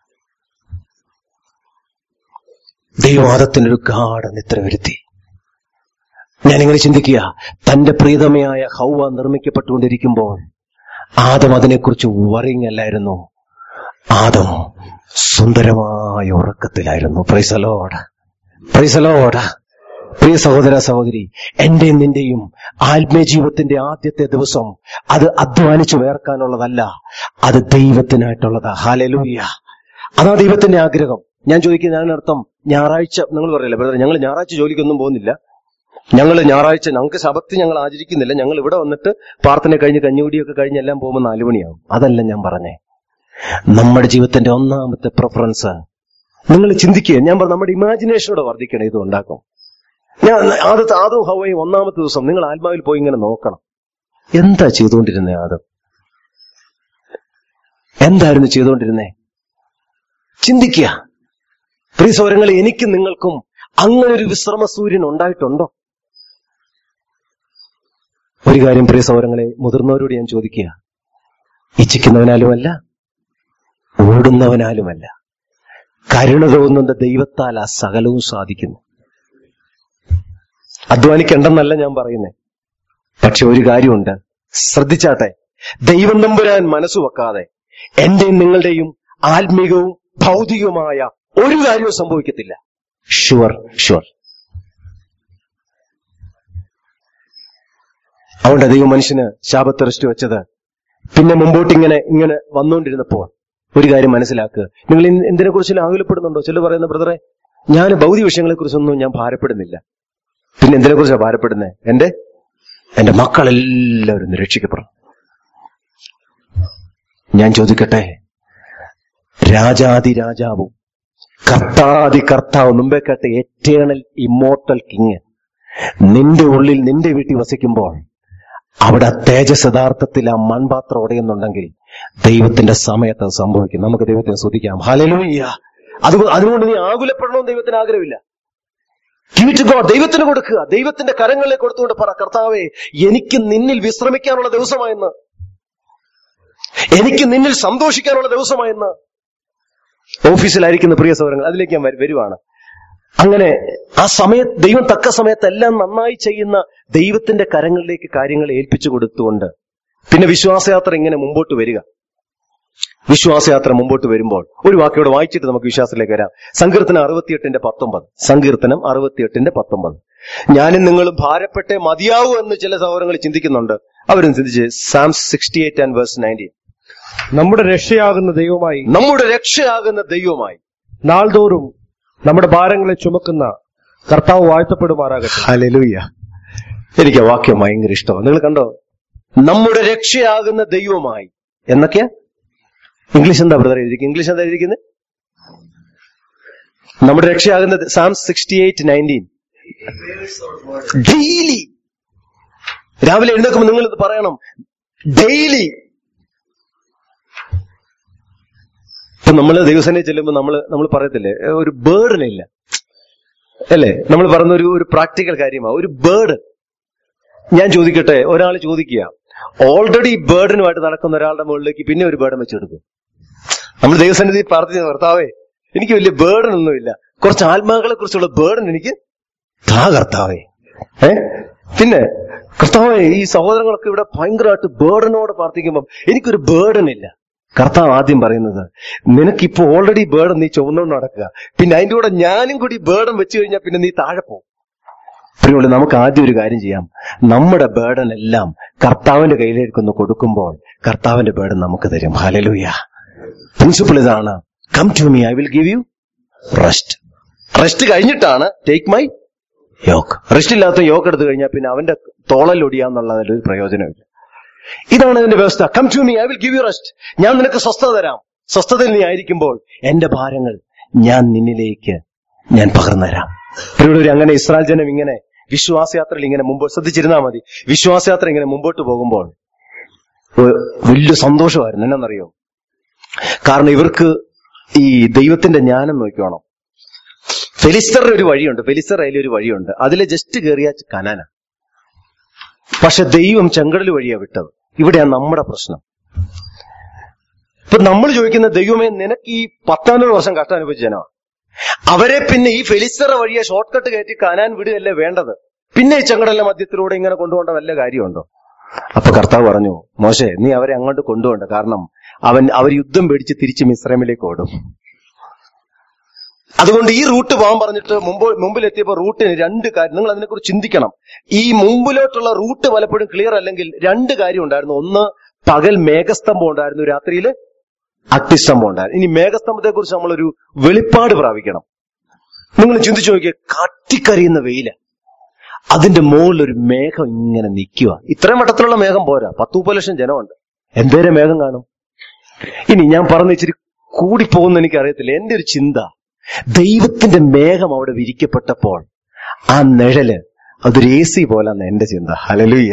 ദൈവവാദത്തിനൊരു ഗാഠ നിദ്ര വരുത്തി ഞാനിങ്ങനെ ചിന്തിക്കുക തന്റെ പ്രീതമയായ ഹൗവ നിർമ്മിക്കപ്പെട്ടുകൊണ്ടിരിക്കുമ്പോൾ ആദം അതിനെക്കുറിച്ച് വറിങ്ങല്ലായിരുന്നു ആദം സുന്ദരമായ ഉറക്കത്തിലായിരുന്നു പ്രൈസലോട് പ്രൈസലോട് പ്രിയ സഹോദര സഹോദരി എന്റെയും നിന്റെയും ആത്മീയ ജീവിതത്തിന്റെ ആദ്യത്തെ ദിവസം അത് അധ്വാനിച്ചു വേർക്കാനുള്ളതല്ല അത് ദൈവത്തിനായിട്ടുള്ളതാ ഹാലലൂയ അതാ ദൈവത്തിന്റെ ആഗ്രഹം ഞാൻ ചോദിക്കുന്ന അതിനർത്ഥം ഞായറാഴ്ച നിങ്ങൾ പറയല്ലേ ബ്രദർ ഞങ്ങൾ ഞായറാഴ്ച ജോലിക്കൊന്നും പോകുന്നില്ല ഞങ്ങൾ ഞായറാഴ്ച ഞങ്ങൾക്ക് ശബത്ത് ഞങ്ങൾ ആചരിക്കുന്നില്ല ഞങ്ങൾ ഇവിടെ വന്നിട്ട് പ്രാർത്ഥന കഴിഞ്ഞ് കഞ്ഞുകൂടിയൊക്കെ കഴിഞ്ഞ് എല്ലാം പോകുമ്പോൾ നാലു മണിയാവും അതല്ല ഞാൻ പറഞ്ഞേ നമ്മുടെ ജീവിതത്തിന്റെ ഒന്നാമത്തെ പ്രിഫറൻസ് നിങ്ങൾ ചിന്തിക്കുക ഞാൻ പറഞ്ഞു നമ്മുടെ ഇമാജിനേഷനോടെ വർദ്ധിക്കണം ഇത് ഉണ്ടാക്കും ഞാൻ ആദ്യത്തെ ആദവും ഹവയും ഒന്നാമത്തെ ദിവസം നിങ്ങൾ ആത്മാവിൽ പോയി ഇങ്ങനെ നോക്കണം എന്താ ചെയ്തുകൊണ്ടിരുന്നേ ആദം എന്തായിരുന്നു ചെയ്തുകൊണ്ടിരുന്നേ ചിന്തിക്കുക പ്രിയ സൗരങ്ങളെ എനിക്കും നിങ്ങൾക്കും അങ്ങനെ ഒരു വിശ്രമ സൂര്യൻ ഉണ്ടായിട്ടുണ്ടോ ഒരു കാര്യം പ്രിയ സൗരങ്ങളെ മുതിർന്നവരോട് ഞാൻ ചോദിക്കുക ഇച്ഛിക്കുന്നവനാലുമല്ല ഓടുന്നവനാലുമല്ല കരുണ തോന്നുന്ന ദൈവത്താൽ ആ സകലവും സാധിക്കുന്നു അധ്വാനിക്കണ്ടെന്നല്ല ഞാൻ പറയുന്നേ പക്ഷെ ഒരു കാര്യമുണ്ട് ശ്രദ്ധിച്ചാട്ടെ ദൈവം നമ്പുരാൻ മനസ്സു വെക്കാതെ എന്റെയും നിങ്ങളുടെയും ആത്മീകവും ഭൗതികവുമായ ഒരു കാര്യവും സംഭവിക്കത്തില്ല ഷുവർ ഷുവർ അതുകൊണ്ട് ദൈവം മനുഷ്യന് ശാപത്ത് റെസ്റ്റ് വെച്ചത് പിന്നെ മുമ്പോട്ട് ഇങ്ങനെ ഇങ്ങനെ വന്നുകൊണ്ടിരുന്നപ്പോൾ ഒരു കാര്യം മനസ്സിലാക്കുക നിങ്ങൾ എന്തിനെ കുറിച്ച് ആകുലപ്പെടുന്നുണ്ടോ ചില പറയുന്ന ബ്രദറെ ഞാൻ ഭൗതിക വിഷയങ്ങളെ കുറിച്ചൊന്നും ഞാൻ ഭാരപ്പെടുന്നില്ല പിന്നെ എന്തിനെ കുറിച്ചാണ് ഭാരപ്പെടുന്നത് എന്റെ എന്റെ മക്കളെല്ലാവരും ഒന്ന് രക്ഷിക്കപ്പെടും ഞാൻ ചോദിക്കട്ടെ രാജാതി രാജാവും കർത്താതി കർത്താവ് മുമ്പേ കേട്ട എറ്റേണൽ ഇമ്മോർട്ടൽ കിങ് നിന്റെ ഉള്ളിൽ നിന്റെ വീട്ടിൽ വസിക്കുമ്പോൾ അവിടെ തേജസ് യഥാർത്ഥത്തിൽ ആ മൺപാത്രം ഉടയുന്നുണ്ടെങ്കിൽ ദൈവത്തിന്റെ സമയത്ത് അത് സംഭവിക്കും നമുക്ക് ദൈവത്തെ ശ്രദ്ധിക്കാം ഹലലൂയ്യ അത് അതുകൊണ്ട് നീ ആകുലപ്പെടണമെന്ന് ദൈവത്തിന് ആഗ്രഹമില്ല Give it to God. ദൈവത്തിന് കൊടുക്കുക ദൈവത്തിന്റെ കരങ്ങളിലേക്ക് കൊടുത്തുകൊണ്ട് പറ കർത്താവേ എനിക്ക് നിന്നിൽ വിശ്രമിക്കാനുള്ള ദിവസമായെന്ന് എനിക്ക് നിന്നിൽ സന്തോഷിക്കാനുള്ള ദിവസമായെന്ന് ഓഫീസിലായിരിക്കുന്ന പ്രിയ സൗരങ്ങൾ അതിലേക്ക് ഞാൻ വരു- വരുവാണ് അങ്ങനെ ആ സമയ ദൈവം തക്ക സമയത്ത് എല്ലാം നന്നായി ചെയ്യുന്ന ദൈവത്തിന്റെ കരങ്ങളിലേക്ക് കാര്യങ്ങൾ ഏൽപ്പിച്ചു കൊടുത്തുകൊണ്ട് പിന്നെ വിശ്വാസയാത്ര ഇങ്ങനെ മുമ്പോട്ട് വരിക വിശ്വാസയാത്ര മുമ്പോട്ട് വരുമ്പോൾ ഒരു വാക്കയോട് വായിച്ചിട്ട് നമുക്ക് വിശ്വാസത്തിലേക്ക് വരാം സങ്കീർത്തനം അറുപത്തിയെട്ടിന്റെ പത്തൊമ്പത് സങ്കീർത്തനം അറുപത്തിയെട്ടിന്റെ പത്തൊമ്പത് ഞാനും നിങ്ങളും ഭാരപ്പെട്ടെ മതിയാവൂ എന്ന് ചില സഹോദരങ്ങൾ ചിന്തിക്കുന്നുണ്ട് അവരും ചിന്തിച്ച് Psalm sixty eight and verse nineteen നമ്മുടെ രക്ഷയാകുന്ന ദൈവമായി നമ്മുടെ രക്ഷയാകുന്ന ദൈവമായി നാൾതോറും നമ്മുടെ ഭാരങ്ങളെ ചുമക്കുന്ന കർത്താവ് വാഴ്ത്തപ്പെടുമാറാകട്ടെ ഹല്ലേലൂയ എനിക്ക് ആ വാക്യം ഭയങ്കര ഇഷ്ടമാണ് നിങ്ങൾ കണ്ടോ നമ്മുടെ രക്ഷയാകുന്ന ദൈവമായി എന്നൊക്കെയാ ഇംഗ്ലീഷ് എന്താ ബ്രദർ എഴുതിയിരിക്കുന്നത് ഇംഗ്ലീഷ് എന്താ എഴുതിയിരിക്കുന്നത് നമ്മുടെ രക്ഷയാകുന്ന Psalm sixty eight nineteen daily രാവിലെ എഴുന്നേക്കുമ്പോൾ നിങ്ങൾ ഇത് പറയണം ഡെയിലി ഇപ്പൊ നമ്മള് ദൈവസേനയിൽ ചെല്ലുമ്പോൾ നമ്മൾ നമ്മൾ പറയത്തില്ലേ "ഏ, ഒരു ബേർഡൻ ഇല്ല അല്ലേ നമ്മൾ പറയുന്ന ഒരു ഒരു പ്രാക്ടിക്കൽ കാര്യമാണ് ഒരു ബേർഡ് ഞാൻ ചോദിക്കട്ടെ ഒരാൾ ചോദിക്കുക ഓൾറെഡി ബേർഡനുമായിട്ട് നടക്കുന്ന ഒരാളുടെ മുകളിലേക്ക് പിന്നെ ഒരു ബേർഡൻ വെച്ചെടുക്കും നമ്മൾ ദൈവസന്നിധി പ്രാർത്ഥിച്ച കർത്താവേ എനിക്ക് വലിയ ബേർഡൻ ഒന്നുമില്ല കുറച്ച് ആത്മാക്കളെ കുറിച്ചുള്ള ബേർഡൻ എനിക്ക് താ കർത്താവേ ഏ പിന്നെ കർത്താവേ ഈ സഹോദരങ്ങളൊക്കെ ഇവിടെ ഭയങ്കരമായിട്ട് ബേർഡനോട് പ്രാർത്ഥിക്കുമ്പോൾ എനിക്കൊരു ബേർഡൻ ഇല്ല കർത്താവ് ആദ്യം പറയുന്നത് നിനക്കിപ്പോ ഓൾറെഡി ബേർഡൻ നീ ചുമന്നുകൊണ്ട് നടക്കുക പിന്നെ അതിന്റെ കൂടെ ഞാനും കൂടി ബേർഡൻ വെച്ച് കഴിഞ്ഞാൽ പിന്നെ നീ താഴെ പോകും പ്രിയമുള്ള നമുക്ക് ആദ്യം ഒരു കാര്യം ചെയ്യാം നമ്മുടെ ബേർഡൻ എല്ലാം കർത്താവിന്റെ കയ്യിലേക്ക് ഒന്ന് കൊടുക്കുമ്പോൾ കർത്താവിന്റെ ബേർഡൻ നമുക്ക് തരും ഹലലൂയ പ്രിൻസിപ്പിൾ ഇതാണ് come to me I will give you rest rest കഴിഞ്ഞിട്ടാണ് ടേക്ക് മൈ യോക്ക് റെസ്റ്റ് ഇല്ലാത്ത യോക്ക് എടുത്തു കഴിഞ്ഞാൽ പിന്നെ അവന്റെ തോളൽ ഒടിയാന്നുള്ളതിൽ ഒരു പ്രയോജനമില്ല ഇതാണ് ഇതിന്റെ വ്യവസ്ഥ come to me I will give you rest ഞാൻ നിനക്ക് സ്വസ്ഥത തരാം സ്വസ്ഥതയിൽ നീ ആയിരിക്കുമ്പോൾ എന്റെ ഭാരങ്ങൾ ഞാൻ നിന്നിലേക്ക് ഞാൻ പകർന്നു തരാം പ്രിയമുള്ളവരെ അങ്ങനെ ഇസ്രായേൽ ജനം ഇങ്ങനെ വിശ്വാസയാത്രയിൽ ഇങ്ങനെ മുമ്പ് ശ്രദ്ധിച്ചിരുന്നാൽ മതി വിശ്വാസയാത്ര ഇങ്ങനെ മുമ്പോട്ട് പോകുമ്പോൾ ഏഹ് വലിയ സന്തോഷമായിരുന്നു എന്നറിയോ കാരണം ഇവർക്ക് ഈ ദൈവത്തിന്റെ ജ്ഞാനം നോക്കിക്കോണം ഫെലിസ്തറിന്റെ ഒരു വഴിയുണ്ട് ഫെലിസ്തർ അതിലെ ഒരു വഴിയുണ്ട് അതിലെ ജസ്റ്റ് കയറിയ കനാന പക്ഷെ ദൈവം ചെങ്കടൽ വഴിയാ വിട്ടത് ഇവിടെയാണ് നമ്മുടെ പ്രശ്നം ഇപ്പൊ നമ്മൾ ചോദിക്കുന്ന ദൈവമേ നിനക്ക് ഈ പത്താനൂറ് വർഷം കഷ്ടം അനുഭവിച്ച ജനമാണ് അവരെ പിന്നെ ഈ ഫെലിസ്തറ വഴിയെ ഷോർട്ട് കട്ട് കയറ്റി കാനാൻ വിടുകയല്ലേ വേണ്ടത് പിന്നെ ഈ ചെങ്കടലിന്റെ മധ്യത്തിലൂടെ ഇങ്ങനെ കൊണ്ടുപോകേണ്ട വല്ല കാര്യമുണ്ടോ അപ്പൊ കർത്താവ് പറഞ്ഞു മോശെ നീ അവരെ അങ്ങോട്ട് കൊണ്ടുപോകണ്ട കാരണം അവൻ അവർ യുദ്ധം പേടിച്ച് തിരിച്ച് മിശ്രമിലേക്ക് ഓടും അതുകൊണ്ട് ഈ റൂട്ട് പോകാൻ പറഞ്ഞിട്ട് മുമ്പ് മുമ്പിലെത്തിയപ്പോ റൂട്ടിന് രണ്ട് കാര്യം നിങ്ങൾ അതിനെക്കുറിച്ച് ചിന്തിക്കണം ഈ മുമ്പിലോട്ടുള്ള റൂട്ട് പലപ്പോഴും ക്ലിയർ അല്ലെങ്കിൽ രണ്ട് കാര്യം ഉണ്ടായിരുന്നു ഒന്ന് പകൽ മേഘസ്തംഭം ഉണ്ടായിരുന്നു രാത്രിയിൽ അഗ്നിസ്തംഭം ഉണ്ടായിരുന്നു ഇനി മേഘസ്തംഭത്തെ കുറിച്ച് നമ്മളൊരു വെളിപ്പാട് പ്രാപിക്കണം നിങ്ങൾ ചിന്തിച്ചു നോക്കിയേ കത്തിക്കരിയുന്ന വെയില് അതിന്റെ മുകളിൽ ഒരു മേഘം ഇങ്ങനെ നിൽക്കുക ഇത്രയും വട്ടത്തിലുള്ള മേഘം പോരാ പത്ത് മുപ്പത് ലക്ഷം ജനമുണ്ട് എന്തേരം മേഘം കാണും ഇനി ഞാൻ പറഞ്ഞ ഇച്ചിരി കൂടിപ്പോകുന്ന എനിക്കറിയത്തില്ല എന്റെ ഒരു ചിന്ത ദൈവത്തിന്റെ മേഘം അവിടെ വിരിക്കപ്പെട്ടപ്പോൾ ആ നിഴല് അതൊരു എ സി പോലെന്ന് എന്റെ ചിന്ത ഹലലുയ്യ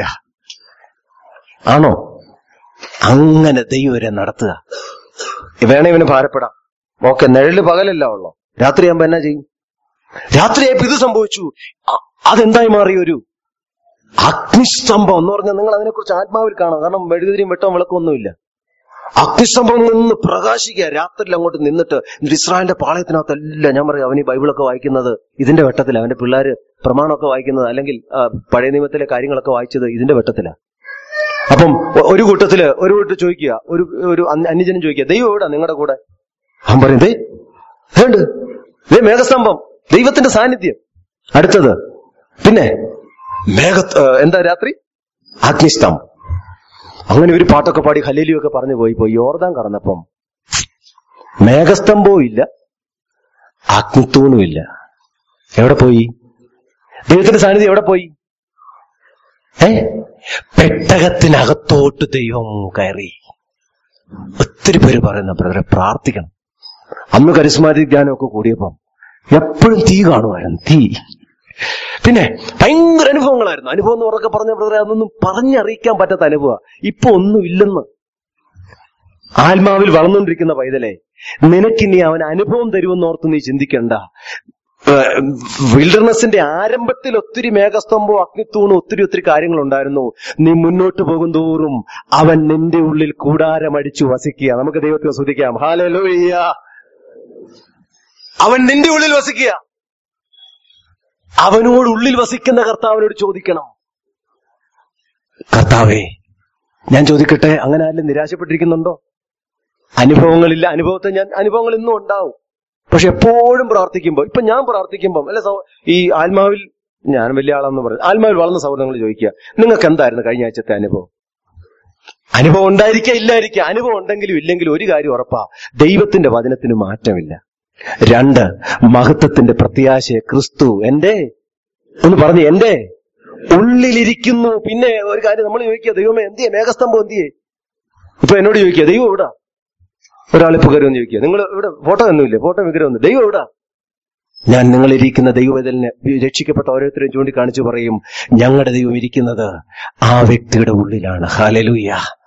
ആണോ അങ്ങനെ ദൈവരെ നടത്തുക വേണേ ഇവന് ഭാരപ്പെടാം ഓക്കെ നിഴല് പകലല്ല ഉള്ളോ രാത്രിയാകുമ്പോ എന്നാ ചെയ്യും രാത്രിയായപ്പോ ഇത് സംഭവിച്ചു അ- അതെന്തായി മാറി ഒരു അഗ്നിസ്തംഭം എന്ന് പറഞ്ഞാൽ നിങ്ങൾ അതിനെക്കുറിച്ച് ആത്മാവിൽ കാണാം കാരണം മെഴുകുതിരിയും വെട്ടവും വിളക്കൊന്നുമില്ല അഗ്നിസ്തംഭം നിന്ന് പ്രകാശിക്കുക രാത്രിയിൽ അങ്ങോട്ട് നിന്നിട്ട് എന്നിട്ട് ഇസ്രായേലിന്റെ പാളയത്തിനകത്തെല്ലാം ഞാൻ പറയും അവൻ ഈ ബൈബിളൊക്കെ വായിക്കുന്നത് ഇതിന്റെ വെട്ടത്തില അവന്റെ പിള്ളേര് പ്രമാണമൊക്കെ വായിക്കുന്നത് അല്ലെങ്കിൽ ആ, പഴയ നിയമത്തിലെ കാര്യങ്ങളൊക്കെ വായിച്ചത് ഇതിന്റെ വെട്ടത്തില അപ്പം ഒ- ഒരു കൂട്ടത്തില് ഒരു കൂട്ടർ ചോദിക്കുക ഒരു ഒരു അന്യ- അന്യജനം ചോദിക്കുക ദൈവം എവിടെ നിങ്ങളുടെ കൂടെ അവൻ പറയും ദേ വേണ്ട ദേ മേഘസ്തംഭം ദൈവത്തിന്റെ സാന്നിധ്യം അടുത്തത് പിന്നെ മേഘ ഏ, എന്താ രാത്രി അഗ്നിസ്തംഭം അങ്ങനെ ഒരു പാട്ടൊക്കെ പാടി ഹലേലിയൊക്കെ പറഞ്ഞു പോയി പോയി യോർദാൻ കടന്നപ്പം മേഘസ്തംഭവും ഇല്ല അഗ്നിത്തൂണും ഇല്ല എവിടെ പോയി ദൈവത്തിന്റെ സാന്നിധ്യം എവിടെ പോയി ഏ പെട്ടകത്തിനകത്തോട്ട് ദൈവം കയറി ഒത്തിരി പേര് പറയുന്ന ബ്രദറെ പ്രാർത്ഥിക്കണം അന്ന് കരിസ്മാറ്റിക് ജ്ഞാനമൊക്കെ കൂടിയപ്പം എപ്പോഴും തീ കാണുമായിരുന്നു തീ പിന്നെ ഭയങ്കര അനുഭവങ്ങളായിരുന്നു അനുഭവം എന്ന് പറഞ്ഞൊക്കെ പറഞ്ഞ ബ്രദറെ അതൊന്നും പറഞ്ഞറിയിക്കാൻ പറ്റാത്ത അനുഭവം ഇപ്പൊ ഒന്നുമില്ലെന്ന് ആത്മാവിൽ വളർന്നുകൊണ്ടിരിക്കുന്ന പൈതലെ നിനക്കിനി അവൻ അനുഭവം തരുമെന്ന് ഓർത്ത് നീ ചിന്തിക്കണ്ട വിൽഡർനെസിന്റെ ആരംഭത്തിൽ ഒത്തിരി മേഘസ്തംഭവും അഗ്നിത്തൂണും ഒത്തിരി ഒത്തിരി കാര്യങ്ങളുണ്ടായിരുന്നു നീ മുന്നോട്ട് പോകും തോറും അവൻ നിന്റെ ഉള്ളിൽ കൂടാരമടിച്ചു വസിക്കുക നമുക്ക് ദൈവത്തെ ശ്രദ്ധിക്കാം ഹാലലോയ്യ അവൻ നിന്റെ ഉള്ളിൽ വസിക്കുക അവനോട് ഉള്ളിൽ വസിക്കുന്ന കർത്താവിനോട് ചോദിക്കണം കർത്താവേ ഞാൻ ചോദിക്കട്ടെ അങ്ങനെ ആരും നിരാശപ്പെട്ടിരിക്കുന്നുണ്ടോ അനുഭവങ്ങളില്ല അനുഭവത്തെ ഞാൻ അനുഭവങ്ങൾ ഇന്നും ഉണ്ടാവും പക്ഷെ എപ്പോഴും പ്രാർത്ഥിക്കുമ്പോൾ ഇപ്പൊ ഞാൻ പ്രാർത്ഥിക്കുമ്പോൾ അല്ലെ സഹോ- ഈ ആത്മാവിൽ ഞാൻ വലിയ ആളാന്ന് പറയും ആത്മാവിൽ വളർന്ന സൗഹൃദങ്ങൾ ചോദിക്കുക നിങ്ങൾക്ക് എന്തായിരുന്നു കഴിഞ്ഞ ആഴ്ചത്തെ അനുഭവം അനുഭവം ഉണ്ടായിരിക്കുക ഇല്ലായിരിക്കുക അനുഭവം ഉണ്ടെങ്കിലും ഇല്ലെങ്കിലും ഒരു കാര്യം ഉറപ്പാ ദൈവത്തിന്റെ വചനത്തിന് മാറ്റമില്ല രണ്ട് മഹത്വത്തിന്റെ പ്രത്യാശയെ ക്രിസ്തു എന്റെ ഒന്ന് പറഞ്ഞു എന്റെ ഉള്ളിലിരിക്കുന്നു പിന്നെ ഒരു കാര്യം നമ്മൾ ചോദിക്കുക ദൈവമേ എന്തിയെ മേഘസ്തംഭം എന്തിയെ ഇപ്പൊ എന്നോട് ചോദിക്കുക ദൈവം എവിടാ ഒരാളിപ്പോ കയറി ഒന്ന് ചോദിക്കുക നിങ്ങൾ ഇവിടെ ഫോട്ടോ ഒന്നുമില്ലേ ഫോട്ടോ വിഗ്രഹം ഒന്നും ദൈവം എവിടാ ഞാൻ നിങ്ങളിരിക്കുന്ന ദൈവവേദലിനെ രക്ഷിക്കപ്പെട്ട ഓരോരുത്തരെയും ചൂണ്ടിക്കാണിച്ചു പറയും ഞങ്ങളുടെ ദൈവം ഇരിക്കുന്നത് ആ വ്യക്തിയുടെ ഉള്ളിലാണ് ഹാലലൂയ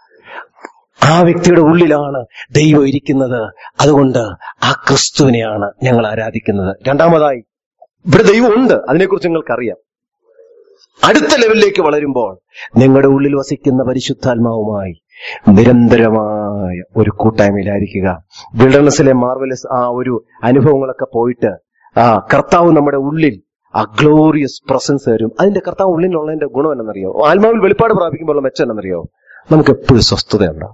ആ വ്യക്തിയുടെ ഉള്ളിലാണ് ദൈവം ഇരിക്കുന്നത് അതുകൊണ്ട് ആ ക്രിസ്തുവിനെയാണ് ഞങ്ങൾ ആരാധിക്കുന്നത് രണ്ടാമതായി ഇവിടെ ദൈവം ഉണ്ട് അതിനെക്കുറിച്ച് നിങ്ങൾക്കറിയാം അടുത്ത ലെവലിലേക്ക് വളരുമ്പോൾ നിങ്ങളുടെ ഉള്ളിൽ വസിക്കുന്ന പരിശുദ്ധാത്മാവുമായി നിരന്തരമായ ഒരു കൂട്ടായ്മയിലായിരിക്കുക വിൽഡർനെസ്സിലെ മാർവലസ് ആ ഒരു അനുഭവങ്ങളൊക്കെ പോയിട്ട് ആ കർത്താവ് നമ്മുടെ ഉള്ളിൽ ആ ഗ്ലോറിയസ് പ്രസൻസ് തരും അതിന്റെ കർത്താവ് ഉള്ളിലുള്ളതിന്റെ ഗുണം എന്നറിയോ ആത്മാവിൽ വെളിപ്പാട് പ്രാപിക്കുമ്പോൾ മെച്ചം എന്നറിയോ നമുക്ക് എപ്പോഴും സ്വസ്ഥതയുണ്ടാവും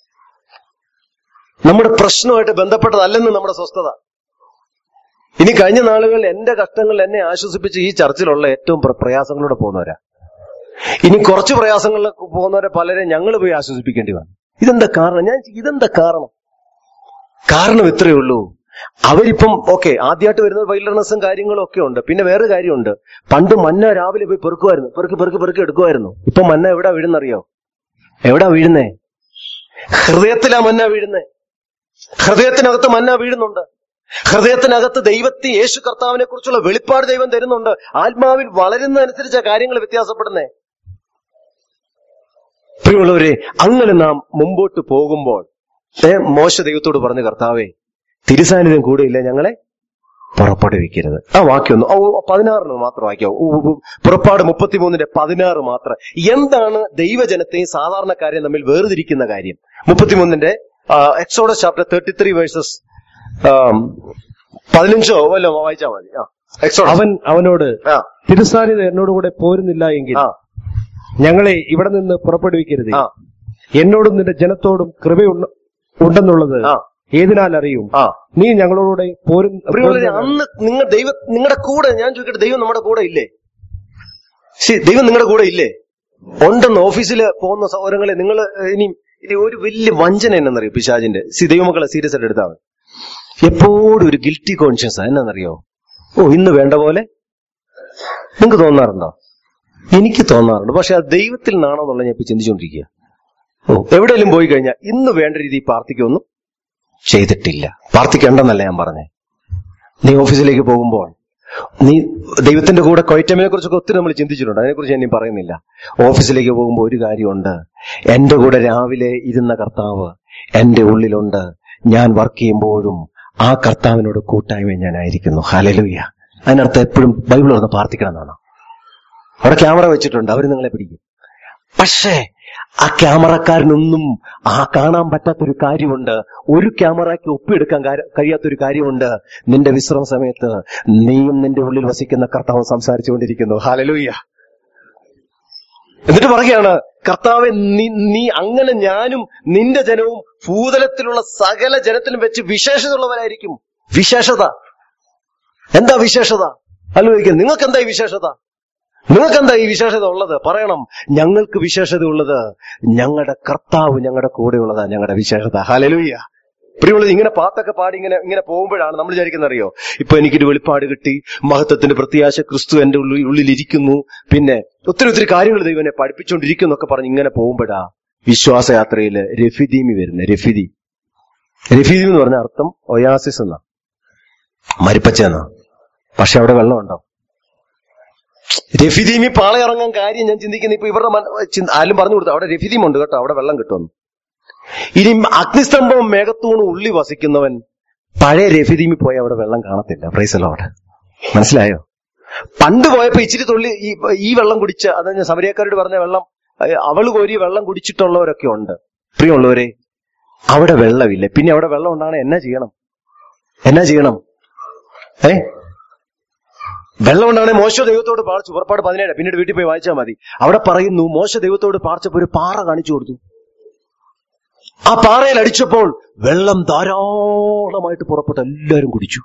നമ്മുടെ പ്രശ്നമായിട്ട് ബന്ധപ്പെട്ടതല്ലെന്ന് നമ്മുടെ സ്വസ്ഥത ഇനി കഴിഞ്ഞ നാളുകളിൽ എന്റെ കഷ്ടങ്ങൾ എന്നെ ആശ്വസിപ്പിച്ച് ഈ ചർച്ചിലുള്ള ഏറ്റവും പ്ര- പ്രയാസങ്ങളിലൂടെ പോകുന്നവരാ ഇനി കുറച്ച് പ്രയാസങ്ങളിലൊക്കെ പോകുന്നവരെ പലരെ ഞങ്ങൾ പോയി ആശ്വസിപ്പിക്കേണ്ടി വന്നു ഇതെന്താ കാരണം ഞാൻ ചോദിച്ചു, ഇതെന്താ കാരണം കാരണം ഇത്രയേ ഉള്ളൂ അവരിപ്പം ഓക്കെ ആദ്യമായിട്ട് വരുന്ന വൈൽഡർനെസ്സും കാര്യങ്ങളും ഒക്കെ ഉണ്ട് പിന്നെ വേറെ കാര്യമുണ്ട് പണ്ട് മന്ന രാവിലെ പോയി പെറുക്കുമായിരുന്നു പെറുക്കി പെറുക്കി പെറുക്കി എടുക്കുമായിരുന്നു ഇപ്പൊ മന്ന എവിടാ വീഴുന്നറിയോ എവിടാ വീഴുന്നേ ഹൃദയത്തിലാ മന്ന വീഴുന്നേ ഹൃദയത്തിനകത്ത് മന്ന വീഴുന്നുണ്ട് ഹൃദയത്തിനകത്ത് ദൈവത്തെ യേശു കർത്താവിനെ കുറിച്ചുള്ള വെളിപ്പാട് ദൈവം തരുന്നുണ്ട് ആത്മാവിൽ വളരുന്നതനുസരിച്ച കാര്യങ്ങൾ വ്യത്യാസപ്പെടുന്നേ പ്രിയമുള്ളവരെ അങ്ങനെ നാം മുമ്പോട്ട് പോകുമ്പോൾ ഏ, മോശ ദൈവത്തോട് പറഞ്ഞു കർത്താവേ തിരുസാന്നിധ്യം കൂടെയില്ല ഞങ്ങളെ പുറപ്പെടുവിക്കരുത് ആ വാക്യൊന്ന് ഓ ഓ, പതിനാറിന് മാത്രം വായിക്കാം ഓ, ഓ, ഓ, പുറപ്പാട് മുപ്പത്തിമൂന്നിന്റെ പതിനാറ് മാത്രം എന്താണ് ദൈവജനത്തെയും സാധാരണക്കാരെയും തമ്മിൽ വേർതിരിക്കുന്ന കാര്യം മുപ്പത്തിമൂന്നിന്റെ Exodus chapter thirty three verses പതിനഞ്ചോ വല്ലോ വായിച്ചാൽ മതി ആ എക്സോഡസ് അവൻ അവനോട് ആ തിരുസാനിത എന്നോടുകൂടെ പോരുന്നില്ല എങ്കിൽ ആ ഞങ്ങളെ ഇവിടെ നിന്ന് പുറപ്പെടുവിക്കരുത് ആ എന്നോടും നിന്റെ ജനത്തോടും കൃപയുണ്ട് ഉണ്ടെന്നുള്ളത് ആ ഏതിനാൽ അറിയും ആ നീ ഞങ്ങളോടെ പോരും പ്രിയമുള്ളവരെ, അന്ന് നിങ്ങൾ ദൈവ നിങ്ങളുടെ കൂടെ ഞാൻ ചോദിക്കട്ടെ ദൈവം നമ്മുടെ കൂടെ ഇല്ലേ ശരി ദൈവം നിങ്ങളുടെ കൂടെ ഇല്ലേ ഉണ്ടെന്ന് ഓഫീസിൽ പോകുന്ന സൗകര്യങ്ങളെ നിങ്ങൾ ഇനി ഇനി ഒരു വലിയ വഞ്ചന എന്നറിയോ പിശാജിന്റെ സി ദൈവമക്കളെ സീരിയസ് ആയിട്ട് എടുത്താൽ മതി എപ്പോഴും ഒരു ഗിൽറ്റി കോൺഷ്യൻസ് എന്നാന്നറിയോ ഓ ഇന്ന് വേണ്ട പോലെ നിങ്ങൾക്ക് തോന്നാറുണ്ടോ എനിക്ക് തോന്നാറുണ്ട് പക്ഷെ അത് ദൈവത്തിൽ നിന്നാണോ എന്നുള്ള ഞാൻ ഇപ്പൊ ചിന്തിച്ചുകൊണ്ടിരിക്കുക ഓ എവിടെയെങ്കിലും പോയി കഴിഞ്ഞാൽ ഇന്ന് വേണ്ട രീതിയിൽ പ്രാർത്ഥിക്കൊന്നും ചെയ്തിട്ടില്ല പ്രാർത്ഥിക്കേണ്ടെന്നല്ല ഞാൻ പറഞ്ഞേ നീ ഓഫീസിലേക്ക് പോകുമ്പോൾ നീ ദൈവത്തിന്റെ കൂടെ കൊയറ്റമിനെ കുറിച്ചൊക്കെ ഒത്തിരി നമ്മൾ ചിന്തിച്ചിട്ടുണ്ട് അതിനെക്കുറിച്ച് ഞാൻ ഇനി പറയുന്നില്ല ഓഫീസിലേക്ക് പോകുമ്പോൾ ഒരു കാര്യമുണ്ട് എന്റെ കൂടെ രാവിലെ ഇരുന്ന കർത്താവ് എന്റെ ഉള്ളിലുണ്ട് ഞാൻ വർക്ക് ചെയ്യുമ്പോഴും ആ കർത്താവിനോട് കൂട്ടായ്മ ഞാനായിരിക്കുന്നു ഹലലുയ്യ അതിനർത്ഥം എപ്പോഴും ബൈബിൾ തുറന്ന് പ്രാർത്ഥിക്കണം എന്നാണ് അവിടെ ക്യാമറ വെച്ചിട്ടുണ്ട് അവർ നിങ്ങളെ പിടിക്കും പക്ഷേ ആ ക്യാമറക്കാരനൊന്നും ആ കാണാൻ പറ്റാത്തൊരു കാര്യമുണ്ട് ഒരു ക്യാമറയ്ക്ക് ഒപ്പിയെടുക്കാൻ കാര്യ- കഴിയാത്തൊരു കാര്യമുണ്ട് നിന്റെ വിശ്രമ സമയത്ത് നീയും നിന്റെ ഉള്ളിൽ വസിക്കുന്ന കർത്താവ് സംസാരിച്ചുകൊണ്ടിരിക്കുന്നു ഹാലലൂയ്യ എന്നിട്ട് പറയുകയാണ് കർത്താവെ നീ നീ അങ്ങനെ ഞാനും നിന്റെ ജനവും ഭൂതലത്തിലുള്ള സകല ജനത്തിലും വെച്ച് വിശേഷതയുള്ളവരായിരിക്കും വിശേഷത എന്താ വിശേഷത ആലോചിക്കുക നിങ്ങൾക്ക് എന്താ ഈ വിശേഷത നിങ്ങൾക്ക് എന്താ ഈ വിശേഷത ഉള്ളത് പറയണം ഞങ്ങൾക്ക് വിശേഷത ഉള്ളത് ഞങ്ങളുടെ കർത്താവ് ഞങ്ങളുടെ കൂടെ ഉള്ളതാ ഞങ്ങളുടെ വിശേഷത ഹലലൂയ്യ പ്രിയമുള്ളത് ഇങ്ങനെ പാട്ടൊക്കെ പാടി ഇങ്ങനെ ഇങ്ങനെ പോകുമ്പോഴാണ് നമ്മൾ വിചാരിക്കുന്നത് അറിയോ ഇപ്പൊ എനിക്കൊരു വെളിപ്പാട് കിട്ടി മഹത്വത്തിന്റെ പ്രത്യാശ ക്രിസ്തു എന്റെ ഉള്ളിൽ ഉള്ളിലിരിക്കുന്നു പിന്നെ ഒത്തിരി ഒത്തിരി കാര്യങ്ങൾ ദൈവം എന്നെ പഠിപ്പിച്ചുകൊണ്ടിരിക്കുന്നു എന്നൊക്കെ പറഞ്ഞ് ഇങ്ങനെ പോകുമ്പോഴാ വിശ്വാസയാത്രയില് രഫിദീമി വരുന്നത് രഫിദീം രഫിദീം എന്ന് പറഞ്ഞ അർത്ഥം ഒയാസിസ് എന്നാ മരിപ്പച്ച എന്നാ പക്ഷെ അവിടെ വെള്ളമുണ്ടോ രഫിദീമി പാളയിറങ്ങാൻ കാര്യം ഞാൻ ചിന്തിക്കുന്ന ഇപ്പൊ ഇവരുടെ മന- ചിന്ത- ആരും പറഞ്ഞു കൊടുത്തു അവിടെ രഫിദീം ഉണ്ട് കേട്ടോ അവിടെ വെള്ളം കിട്ടുമെന്ന് ഇനി അഗ്നിസ്തംഭവും മേഘത്തൂണും ഉള്ളി വസിക്കുന്നവൻ പഴയ രഫിദീമി പോയി അവിടെ വെള്ളം കാണത്തില്ല പ്രൈസലോട് മനസ്സിലായോ പണ്ട് പോയപ്പോ ഇച്ചിരി തുള്ളി ഈ ഈ വെള്ളം കുടിച്ച അത് ഞാൻ സമരിയക്കാരോട് പറഞ്ഞ വെള്ളം അഹ് അവള് കോരി വെള്ളം കുടിച്ചിട്ടുള്ളവരൊക്കെ ഉണ്ട് പ്രിയമുള്ളവരെ അവിടെ വെള്ളമില്ല പിന്നെ അവിടെ വെള്ളം ഉണ്ടാകണേ എന്നാ ചെയ്യണം എന്നാ ചെയ്യണം ഏ വെള്ളം ഉണ്ടാകണേ മോശ ദൈവത്തോട് പാർച്ചു പുറപ്പാട് പതിനേഴ് പിന്നീട് വീട്ടിൽ പോയി വായിച്ചാൽ മതി അവിടെ പറയുന്നു മോശ ദൈവത്തോട് പാർച്ചപ്പോ ഒരു പാറ കാണിച്ചു കൊടുത്തു ആ പാറയിൽ അടിച്ചപ്പോൾ വെള്ളം ധാരാളമായിട്ട് പുറപ്പെട്ട് എല്ലാവരും കുടിച്ചു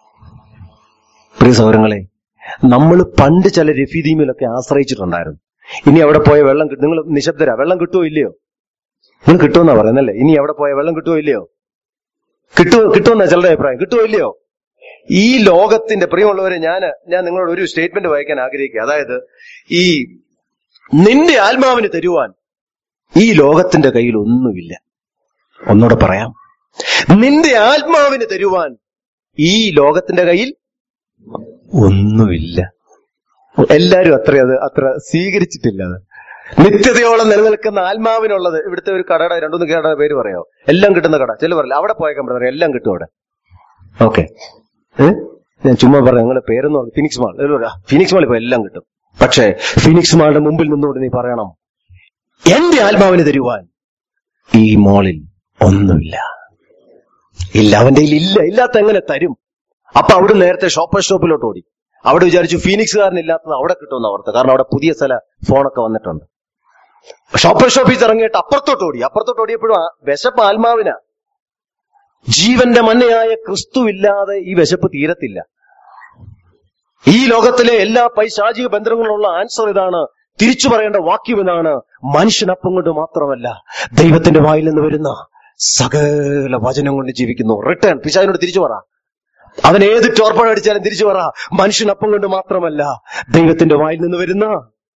പ്രിയ സൗരങ്ങളെ നമ്മൾ പണ്ട് ചില രഫീദീമിലൊക്കെ ആശ്രയിച്ചിട്ടുണ്ടായിരുന്നു ഇനി അവിടെ പോയ വെള്ളം കിട്ടും നിങ്ങൾ നിശബ്ദരാ വെള്ളം കിട്ടുമോ ഇല്ലയോ നിങ്ങൾ കിട്ടുമെന്നാ പറയുന്നല്ലേ ഇനി അവിടെ പോയ വെള്ളം കിട്ടുമോ ഇല്ലയോ കിട്ടുമോ കിട്ടുമെന്നാ ചിലരുടെ അഭിപ്രായം കിട്ടുമോ ഇല്ലയോ ഈ ലോകത്തിന്റെ പ്രിയമുള്ളവരെ ഞാൻ ഞാൻ നിങ്ങളോട് ഒരു സ്റ്റേറ്റ്മെന്റ് വായിക്കാൻ ആഗ്രഹിക്കുക അതായത് ഈ നിന്റെ ആത്മാവിന് തരുവാൻ ഈ ലോകത്തിന്റെ കയ്യിൽ ഒന്നുമില്ല ഒന്നുകൂടെ പറയാം നിന്റെ ആത്മാവിന് തരുവാൻ ഈ ലോകത്തിന്റെ കയ്യിൽ ഒന്നുമില്ല എല്ലാരും അത്ര അത് അത്ര സ്വീകരിച്ചിട്ടില്ല അത് നിത്യതയോളം നിലനിൽക്കുന്ന ആത്മാവിനുള്ളത് ഇവിടുത്തെ ഒരു കടയുടെ രണ്ടുമൂന്ന് കടയുടെ പേര് പറയോ എല്ലാം കിട്ടുന്ന കട ചില പറയില്ല അവിടെ പോയേക്കാൻ പറയാം എല്ലാം കിട്ടും അവിടെ ഓക്കെ ഞാൻ ചുമ്മാ പറയാം നിങ്ങളുടെ പേരെന്ന് പറഞ്ഞു ഫിനിക്സ് മാൾ ഫിനിക്സ് മാൾ ഇപ്പൊ എല്ലാം കിട്ടും പക്ഷേ ഫിനിക്സ് മാളിന്റെ മുമ്പിൽ നിന്നുകൊണ്ട് നീ പറയണം എന്റെ ആത്മാവിന് തരുവാൻ ഈ മോളിൽ ഒന്നുമില്ല ഇല്ല അവന്റെ കയ്യിൽ ഇല്ല ഇല്ലാത്ത എങ്ങനെ തരും അപ്പൊ അവിടെ നേരത്തെ ഷോപ്പർ ഷോപ്പിലോട്ട് ഓടി അവിടെ വിചാരിച്ചു ഫീനിക്സുകാരൻ ഇല്ലാത്തത് അവിടെ കിട്ടുമെന്ന് ഓർത്ത് കാരണം അവിടെ പുതിയ സ്ഥല ഫോണൊക്കെ വന്നിട്ടുണ്ട് ഷോപ്പർ ഷോപ്പിൽ ഇറങ്ങിയിട്ട് അപ്പുറത്തോട്ട് ഓടി അപ്പുറത്തോട്ട് ഓടിയപ്പോഴും ആ വിശപ്പ് ആത്മാവിനാ ജീവന്റെ മന്നയായ ക്രിസ്തു ഇല്ലാതെ ഈ വിശപ്പ് തീരത്തില്ല ഈ ലോകത്തിലെ എല്ലാ പൈശാചിക ബന്ധങ്ങളുള്ള ആൻസർ ഇതാണ് തിരിച്ചു പറയേണ്ട വാക്യം ഇതാണ് മനുഷ്യനപ്പം കൊണ്ട് മാത്രമല്ല ദൈവത്തിന്റെ വായിൽ നിന്ന് വരുന്ന സകല വചനം കൊണ്ട് ജീവിക്കുന്നു റിട്ടേൺ പിശാചിനോട് തിരിച്ചു പറ അവൻ ഏത് ടോർപ്പൺ അടിച്ചാലും തിരിച്ചു പറ മനുഷ്യനപ്പം കൊണ്ട് മാത്രമല്ല ദൈവത്തിന്റെ വായിൽ നിന്ന് വരുന്ന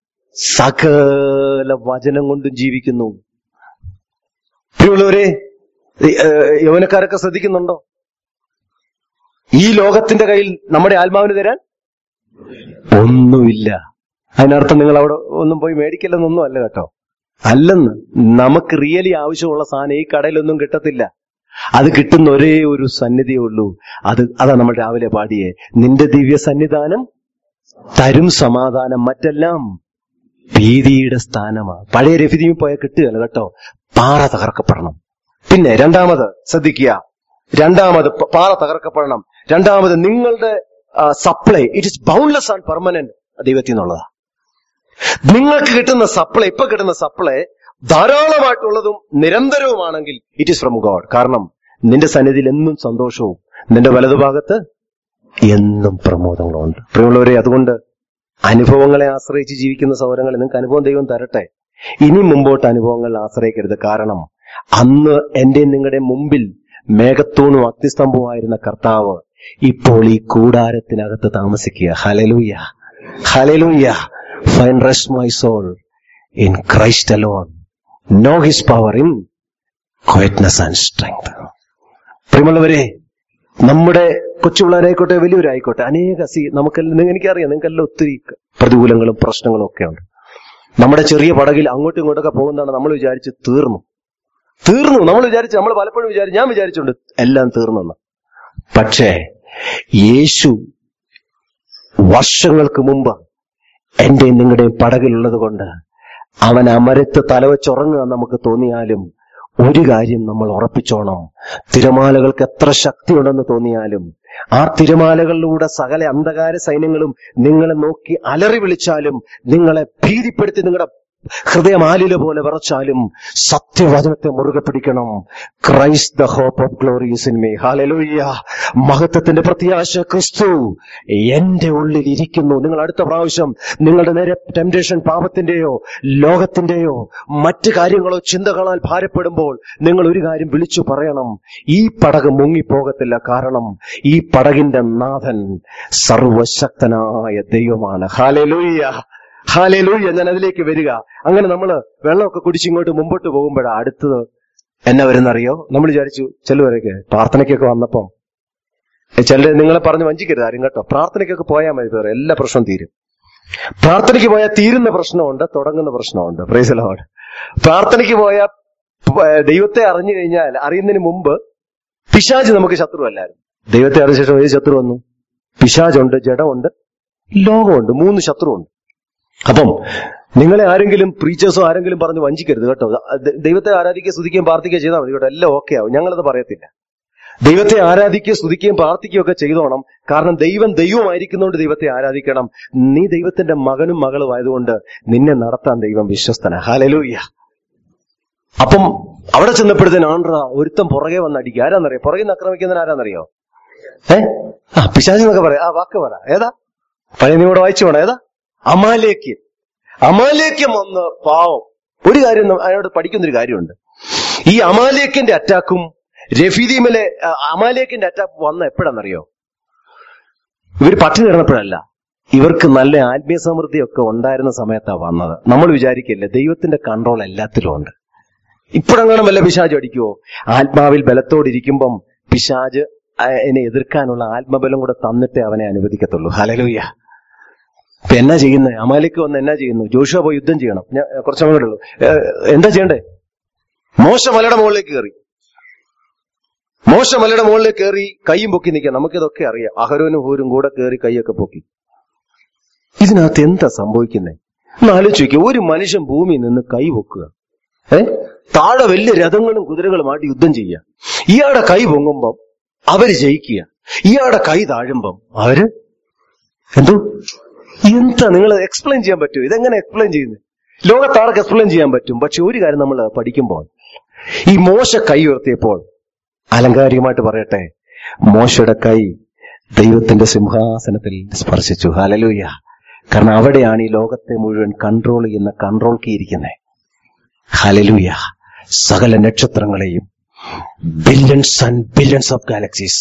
സകല വചനം കൊണ്ടും ജീവിക്കുന്നു പ്രിയമുള്ളവരെ ഈ, ഏഹ്, യൗവനക്കാരൊക്കെ ശ്രദ്ധിക്കുന്നുണ്ടോ ഈ ലോകത്തിന്റെ കയ്യിൽ നമ്മുടെ ആത്മാവിന് തരാൻ ഒന്നുമില്ല അതിനർത്ഥം നിങ്ങൾ അവിടെ ഒന്നും പോയി മേടിക്കില്ലെന്നൊന്നും അല്ല കേട്ടോ അല്ലെന്ന് നമുക്ക് റിയലി ആവശ്യമുള്ള സാധനം ഈ കടയിലൊന്നും കിട്ടത്തില്ല അത് കിട്ടുന്ന ഒരേ ഒരു സന്നിധിയേ ഉള്ളൂ അത് അതാ നമ്മൾ രാവിലെ പാടിയേ നിന്റെ ദിവ്യ സന്നിധാനം തരും സമാധാനം മറ്റെല്ലാം ഭീതിയുടെ സ്ഥാനമാണ് പഴയ രഫിദിയും പോയാൽ കിട്ടുകയല്ല കേട്ടോ പാറ തകർക്കപ്പെടണം പിന്നെ രണ്ടാമത് ശ്രദ്ധിക്കുക രണ്ടാമത് പ- പാറ തകർക്കപ്പെടണം രണ്ടാമത് നിങ്ങളുടെ supply it is boundless and permanent ദൈവത്തിൽ നിന്നുള്ളതാ നിങ്ങൾക്ക് കിട്ടുന്ന സപ്ലൈ ഇപ്പൊ കിട്ടുന്ന സപ്ലൈ ധാരാളമായിട്ടുള്ളതും നിരന്തരവുമാണെങ്കിൽ ഇറ്റ് ഇസ് ഫ്രം ഗോഡ് കാരണം നിന്റെ സന്നിധിയിൽ എന്നും സന്തോഷവും നിന്റെ വലതുഭാഗത്ത് എന്നും പ്രമോദങ്ങളും ഉണ്ട് പ്രിയമുള്ളവരെ അതുകൊണ്ട് അനുഭവങ്ങളെ ആശ്രയിച്ച് ജീവിക്കുന്ന സൗരങ്ങളെ നിങ്ങൾക്ക് അനുഭവം ദൈവം തരട്ടെ ഇനി മുമ്പോട്ട് അനുഭവങ്ങൾ ആശ്രയിക്കരുത് കാരണം അന്ന് എന്റെ നിങ്ങളുടെ മുമ്പിൽ മേഘത്തൂണും അഗ്നിസ്തംഭവുമായിരുന്ന കർത്താവ് ഇപ്പോൾ ഈ കൂടാരത്തിനകത്ത് താമസിക്കുക hallelujah hallelujah fine rest my soul in Christ alone no his power in quietness and strength പ്രിയമുള്ളവരെ നമ്മുടെ കൊച്ചുപിള്ളേരായിക്കോട്ടെ വലിയവരായിക്കോട്ടെ അനേക സി നമുക്കെല്ലാം എനിക്കറിയാം നിങ്ങൾക്കെല്ലാം ഒത്തിരി പ്രതികൂലങ്ങളും പ്രശ്നങ്ങളും ഒക്കെ ഉണ്ട് നമ്മുടെ ചെറിയ പടകിൽ അങ്ങോട്ടും ഇങ്ങോട്ടൊക്കെ പോകുന്നതാണ് നമ്മൾ വിചാരിച്ച് തീർന്നു തീർന്നു നമ്മൾ വിചാരിച്ചു നമ്മൾ പലപ്പോഴും വിചാരിച്ചു ഞാൻ വിചാരിച്ചുണ്ട് എല്ലാം തീർന്നെന്ന് പക്ഷേ യേശു വർഷങ്ങൾക്ക് മുമ്പ് എന്റെയും നിങ്ങളുടെയും പടകിലുള്ളത് കൊണ്ട് അവൻ അമരത്ത് തലവച്ചുറങ്ങുക നമുക്ക് തോന്നിയാലും ഒരു കാര്യം നമ്മൾ ഉറപ്പിച്ചോണം തിരമാലകൾക്ക് എത്ര ശക്തിയുണ്ടെന്ന് തോന്നിയാലും ആ തിരമാലകളിലൂടെ സകല അന്ധകാര സൈന്യങ്ങളും നിങ്ങളെ നോക്കി അലറി വിളിച്ചാലും നിങ്ങളെ ഭീതിപ്പെടുത്തി നിങ്ങളുടെ ഹൃദയം ആലില പോലെ വിറച്ചാലും സത്യവചനത്തെ മുറുകെ പിടിക്കണം Christ the hope of glory's in me hallelujah മഹത്വത്തിന്റെ പ്രത്യാശ ക്രിസ്തു എന്റെ ഉള്ളിൽ ഇരിക്കുന്നു നിങ്ങൾ അടുത്ത പ്രാവശ്യം നിങ്ങളുടെ നേരെ ടെംപ്ടേഷൻ പാപത്തിന്റെയോ ലോകത്തിന്റെയോ മറ്റു കാര്യങ്ങളോ ചിന്തകളാൽ ഭാരപ്പെടുമ്പോൾ നിങ്ങൾ ഒരു കാര്യം വിളിച്ചു പറയണം ഈ പടക് മുങ്ങിപ്പോകത്തില്ല കാരണം ഈ പടകിന്റെ നാഥൻ സർവശക്തനായ ദൈവമാണ് ഹാലലൂയ്യ ഹാലലൂയ്യ ഞാൻ അതിലേക്ക് വരിക അങ്ങനെ നമ്മൾ വെള്ളമൊക്കെ കുടിച്ചിങ്ങോട്ട് മുമ്പോട്ട് പോകുമ്പോഴാ അടുത്തത് എന്നാ വരുന്നറിയോ നമ്മൾ വിചാരിച്ചു ചിലവരൊക്കെ പ്രാർത്ഥനയ്ക്കൊക്കെ വന്നപ്പം ചിലർ നിങ്ങളെ പറഞ്ഞ് വഞ്ചിക്കരുത് ആരും കേട്ടോ പ്രാർത്ഥനയ്ക്കൊക്കെ പോയാൽ മതി വേറെ എല്ലാ പ്രശ്നവും തീരും പ്രാർത്ഥനയ്ക്ക് പോയാൽ തീരുന്ന പ്രശ്നമുണ്ട് തുടങ്ങുന്ന പ്രശ്നമുണ്ട് പ്രൈസലോട് പ്രാർത്ഥനയ്ക്ക് പോയാൽ പ- ദൈവത്തെ അറിഞ്ഞു കഴിഞ്ഞാൽ അറിയുന്നതിന് മുമ്പ് പിശാജ് നമുക്ക് ശത്രുവല്ലായിരുന്നു ദൈവത്തെ അറിഞ്ഞ ശേഷം ഏത് ശത്രു വന്നു പിശാജുണ്ട് ജഡമുണ്ട് ലോകമുണ്ട് മൂന്ന് ശത്രുവുണ്ട് അപ്പം നിങ്ങളെ ആരെങ്കിലും പ്രീച്ചേഴ്സോ ആരെങ്കിലും പറഞ്ഞ് വഞ്ചിക്കരുത് കേട്ടോ ദ- ദൈവത്തെ ആരാധിക്കുകയും സ്തുതിക്കുകയും പ്രാർത്ഥിക്കുകയും ചെയ്താൽ മതി കേട്ടോ എല്ലാം ഓക്കെ ആവും ഞങ്ങളത് പറയത്തില്ല ദൈവത്തെ ആരാധിക്കുകയും സ്തുതിക്കുകയും പ്രാർത്ഥിക്കുകയും ഒക്കെ ചെയ്തോണം കാരണം ദൈവം ദൈവമായിരിക്കുന്നതുകൊണ്ട് ദൈവത്തെ ആരാധിക്കണം നീ ദൈവത്തിന്റെ മകനും മകളും ആയതുകൊണ്ട് നിന്നെ നടത്താൻ ദൈവം വിശ്വസ്തന ഹാലലൂയ്യ അപ്പം അവിടെ ചെന്നപ്പോഴത്തേന് ആണ്ട്ര ഒരുത്തം പുറകെ വന്ന് അടിക്കുക ആരാന്നറിയോ പുറകെ നിന്ന് ആക്രമിക്കുന്നതിന് ആരാന്നറിയോ ഏ ആ പിശാചി എന്നൊക്കെ പറയാം ആ വാക്ക് പറ ഏതാ പഴയ നീ കൂടെ വായിച്ചു വേണം ഏതാ അമാലേക്യൻ അമാലേക്യം വന്ന് പാവം ഒരു കാര്യം ന- അയാളോട് പഠിക്കുന്നൊരു കാര്യമുണ്ട് ഈ അമാലേക്കിന്റെ അറ്റാക്കും രഫീദീമിലെ ആ, അമാലേക്കിന്റെ അറ്റാക്ക് വന്ന എപ്പോഴാണെന്നറിയോ ഇവർ പട്ടിണി കിടന്നപ്പോഴല്ല ഇവർക്ക് നല്ല ആത്മീയ സമൃദ്ധിയൊക്കെ ഉണ്ടായിരുന്ന സമയത്താണ് വന്നത് നമ്മൾ വിചാരിക്കില്ല ദൈവത്തിന്റെ കൺട്രോൾ എല്ലാത്തിലും ഉണ്ട് ഇപ്പോഴങ്ങനെ വല്ല പിശാജ് അടിക്കുവോ ആത്മാവിൽ ബലത്തോടിരിക്കുമ്പം പിശാജ് അതിനെ എതിർക്കാനുള്ള ആത്മബലം കൂടെ തന്നിട്ടേ അവനെ അനുവദിക്കത്തുള്ളൂ ഹലലൂയ ഇപ്പൊ എന്നാ ചെയ്യുന്നത് അമാലിക്ക് വന്ന് എന്നാ ചെയ്യുന്നു ജോഷുവ പോയി യുദ്ധം ചെയ്യണം ഞാൻ കുറച്ച് അങ്ങോട്ടേ ഉള്ളൂ ഏ, എന്താ ചെയ്യണ്ടേ മോശ മലയുടെ മുകളിലേക്ക് കയറി മോശ മലയുടെ മുകളിലേക്ക് കയറി കൈയും പൊക്കി നിൽക്കാം നമുക്കിതൊക്കെ അറിയാം അഹരോനും ഹോരും കൂടെ കയറി കൈയൊക്കെ പൊക്കി ഇതിനകത്ത് എന്താ സംഭവിക്കുന്നത് ഒന്ന് ആലോചിച്ച് നോക്കിയ ഒരു മനുഷ്യൻ ഭൂമിയിൽ നിന്ന് കൈ പൊക്കുക ഏ താഴെ വലിയ രഥങ്ങളും കുതിരകളുമായിട്ട് യുദ്ധം ചെയ്യുക ഇയാളുടെ കൈ പൊങ്ങുമ്പം അവര് ജയിക്കുക ഇയാളുടെ കൈ താഴുമ്പം അവര് എന്തോ എന്താ നിങ്ങൾ എക്സ്പ്ലെയിൻ ചെയ്യാൻ പറ്റുമോ ഇതെങ്ങനെ എക്സ്പ്ലെയിൻ ചെയ്യുന്നത് ലോകത്താർക്ക് എക്സ്പ്ലെയിൻ ചെയ്യാൻ പറ്റും പക്ഷെ ഒരു കാര്യം നമ്മൾ പഠിക്കുമ്പോൾ ഈ മോശ കൈ ഉയർത്തിയപ്പോൾ അലങ്കാരികമായിട്ട് പറയട്ടെ മോശയുടെ കൈ ദൈവത്തിന്റെ സിംഹാസനത്തിൽ സ്പർശിച്ചു ഹലലൂയ കാരണം അവിടെയാണ് ഈ ലോകത്തെ മുഴുവൻ കൺട്രോൾ ചെയ്യുന്ന കൺട്രോൾ കീ ഇരിക്കുന്നത് ഹലലൂയ സകല നക്ഷത്രങ്ങളെയും billions and billions of galaxies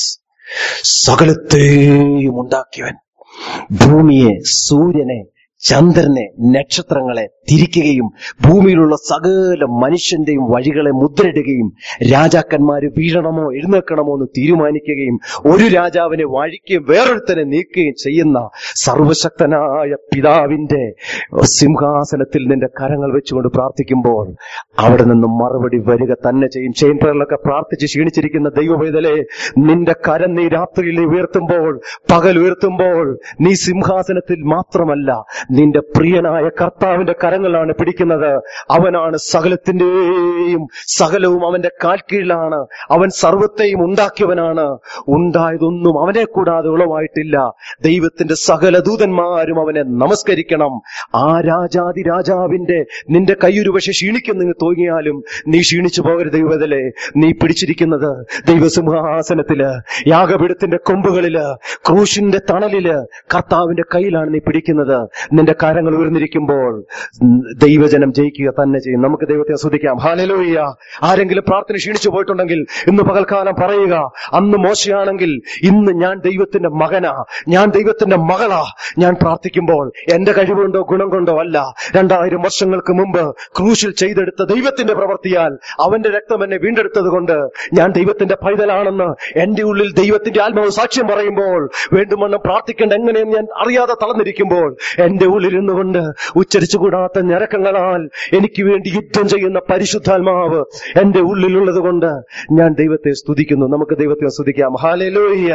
സകലത്തെയും ഉണ്ടാക്കിയവൻ ഭൂമിയെ സൂര്യനെ ചന്ദ്രനെ നക്ഷത്രങ്ങളെ തിരിക്കുകയും ഭൂമിയിലുള്ള സകല മനുഷ്യന്റെയും വഴികളെ മുദ്രയിടുകയും രാജാക്കന്മാര് വീഴണമോ എഴുന്നേൽക്കണമോ എന്ന് തീരുമാനിക്കുകയും ഒരു രാജാവിനെ വാഴിക്കുകയും വേറൊരുത്തനെ നീക്കുകയും ചെയ്യുന്ന സർവശക്തനായ പിതാവിന്റെ സിംഹാസനത്തിൽ നിന്റെ കരങ്ങൾ വെച്ചുകൊണ്ട് പ്രാർത്ഥിക്കുമ്പോൾ അവിടെ നിന്നും മറുപടി വരിക തന്നെ ചെയ്യും ചെയിൻ പ്രയറിലൊക്കെ പ്രാർത്ഥിച്ച് ക്ഷീണിച്ചിരിക്കുന്ന ദൈവവേദലെ നിന്റെ കരം നീ രാത്രിയിൽ ഉയർത്തുമ്പോൾ പകൽ ഉയർത്തുമ്പോൾ നീ സിംഹാസനത്തിൽ മാത്രമല്ല നിന്റെ പ്രിയനായ കർത്താവിന്റെ കരങ്ങളാണ് പിടിക്കുന്നത് അവനാണ് സകലത്തിന്റെയും സകലവും അവന്റെ കാൽക്കീഴിലാണ് അവൻ സർവത്തെയും ഉണ്ടാക്കിയവനാണ് ഉണ്ടായതൊന്നും അവനെ കൂടാതെ ഉളവായിട്ടില്ല ദൈവത്തിന്റെ സകല ദൂതന്മാരും അവനെ നമസ്കരിക്കണം ആ രാജാതി രാജാവിന്റെ നിന്റെ കയ്യൊരു പക്ഷെ ക്ഷീണിക്കുന്നു തോന്നിയാലും നീ ക്ഷീണിച്ചു പോകരുത് ദൈവത്തിലെ നീ പിടിച്ചിരിക്കുന്നത് ദൈവസിംഹാസനത്തില് യാഗപീഠത്തിന്റെ കൊമ്പുകളില് ക്രൂശിന്റെ തണലില് കർത്താവിന്റെ കയ്യിലാണ് നീ പിടിക്കുന്നത് നിന്റെ കരങ്ങൾ ഉയർന്നിരിക്കുമ്പോൾ ഉം, ദൈവജനം ജയിക്കുക തന്നെ ചെയ്യും നമുക്ക് ദൈവത്തെ ആസ്വദിക്കാം ഹാലലോയ്യ ആരെങ്കിലും പ്രാർത്ഥന ക്ഷീണിച്ചു പോയിട്ടുണ്ടെങ്കിൽ ഇന്ന് പകൽക്കാലം പറയുക അന്ന് മോശയാണെങ്കിൽ ഇന്ന് ഞാൻ ദൈവത്തിന്റെ മകനാ ഞാൻ ദൈവത്തിന്റെ മകളാ ഞാൻ പ്രാർത്ഥിക്കുമ്പോൾ എന്റെ കഴിവുകൊണ്ടോ ഗുണം കൊണ്ടോ അല്ല രണ്ടായിരം വർഷങ്ങൾക്ക് മുമ്പ് ക്രൂശിൽ ചെയ്തെടുത്ത ദൈവത്തിന്റെ പ്രവൃത്തിയാൽ അവന്റെ രക്തം എന്നെ വീണ്ടെടുത്തത് കൊണ്ട് ഞാൻ ദൈവത്തിന്റെ പൈതലാണെന്ന് എന്റെ ഉള്ളിൽ ദൈവത്തിന്റെ ആത്മാവ് സാക്ഷ്യം പറയുമ്പോൾ വേണ്ടുമണ്ണം പ്രാർത്ഥിക്കേണ്ട എങ്ങനെയും ഞാൻ അറിയാതെ തളർന്നിരിക്കുമ്പോൾ എന്റെ ഉള്ളിൽ നിന്നുകൊണ്ട് ഉച്ചരിച്ചുകൂടാത്ത ഞരക്കങ്ങളാൽ എനിക്ക് വേണ്ടി യുദ്ധം ചെയ്യുന്ന പരിശുദ്ധാത്മാവ് എന്റെ ഉള്ളിലുള്ളത് കൊണ്ട് ഞാൻ ദൈവത്തെ സ്തുതിക്കുന്നു നമുക്ക് ദൈവത്തെ സ്തുതിക്കാം ഹാലലോയ്യ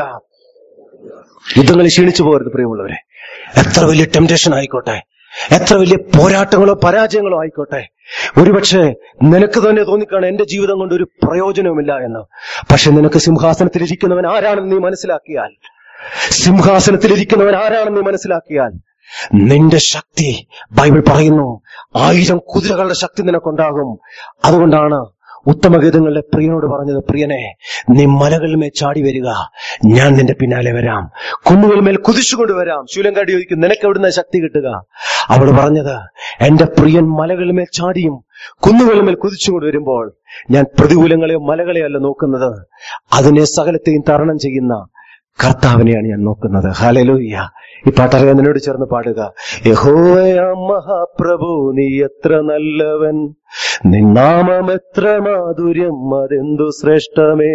യുദ്ധങ്ങളിൽ ക്ഷീണിച്ചു പോകരുത് പ്രിയമുള്ളവരെ എത്ര വലിയ ടെംപ്ടേഷൻ ആയിക്കോട്ടെ എത്ര വലിയ പോരാട്ടങ്ങളോ പരാജയങ്ങളോ ആയിക്കോട്ടെ ഒരുപക്ഷെ നിനക്ക് തന്നെ തോന്നിക്കാണ് എന്റെ ജീവിതം കൊണ്ട് ഒരു പ്രയോജനവുമില്ല എന്ന് പക്ഷെ നിനക്ക് സിംഹാസനത്തിലിരിക്കുന്നവൻ ആരാണെന്ന് നീ മനസ്സിലാക്കിയാൽ സിംഹാസനത്തിലിരിക്കുന്നവൻ ആരാണെന്ന് നീ മനസ്സിലാക്കിയാൽ നിന്റെ ശക്തി ബൈബിൾ പറയുന്നു ആയിരം കുതിരകളുടെ ശക്തി നിനക്കുണ്ടാകും അതുകൊണ്ടാണ് ഉത്തമഗീതങ്ങളിലെ പ്രിയനോട് പറഞ്ഞത് പ്രിയനെ നീ മലകളിന്മേൽ ചാടി വരിക ഞാൻ നിന്റെ പിന്നാലെ വരാം കുന്നുകളിന്മേൽ കുതിച്ചുകൊണ്ട് വരാം ശൂലങ്കാടി ചോദിക്കും നിനക്ക് എവിടുന്ന ശക്തി കിട്ടുക അവൾ പറഞ്ഞത് എന്റെ പ്രിയൻ മലകളിന്മേൽ ചാടിയും കുന്നുകളിന്മേൽ കുതിച്ചുകൊണ്ട് വരുമ്പോൾ ഞാൻ പ്രതികൂലങ്ങളെയോ മലകളെയോ അല്ല നോക്കുന്നത് അതിനെ സകലത്തെയും തരണം ചെയ്യുന്ന കർത്താവിനെയാണ് ഞാൻ നോക്കുന്നത് ഹലലൂയ്യ ഈ പാട്ടറിയാൻ നിന്നോട് ചേർന്ന് പാടുക യഹോവയാ മഹാപ്രഭു നീ എത്ര നല്ലവൻ നിന്നാമം എത്ര മാധുര്യം അതെന്തു ശ്രേഷ്ഠമേ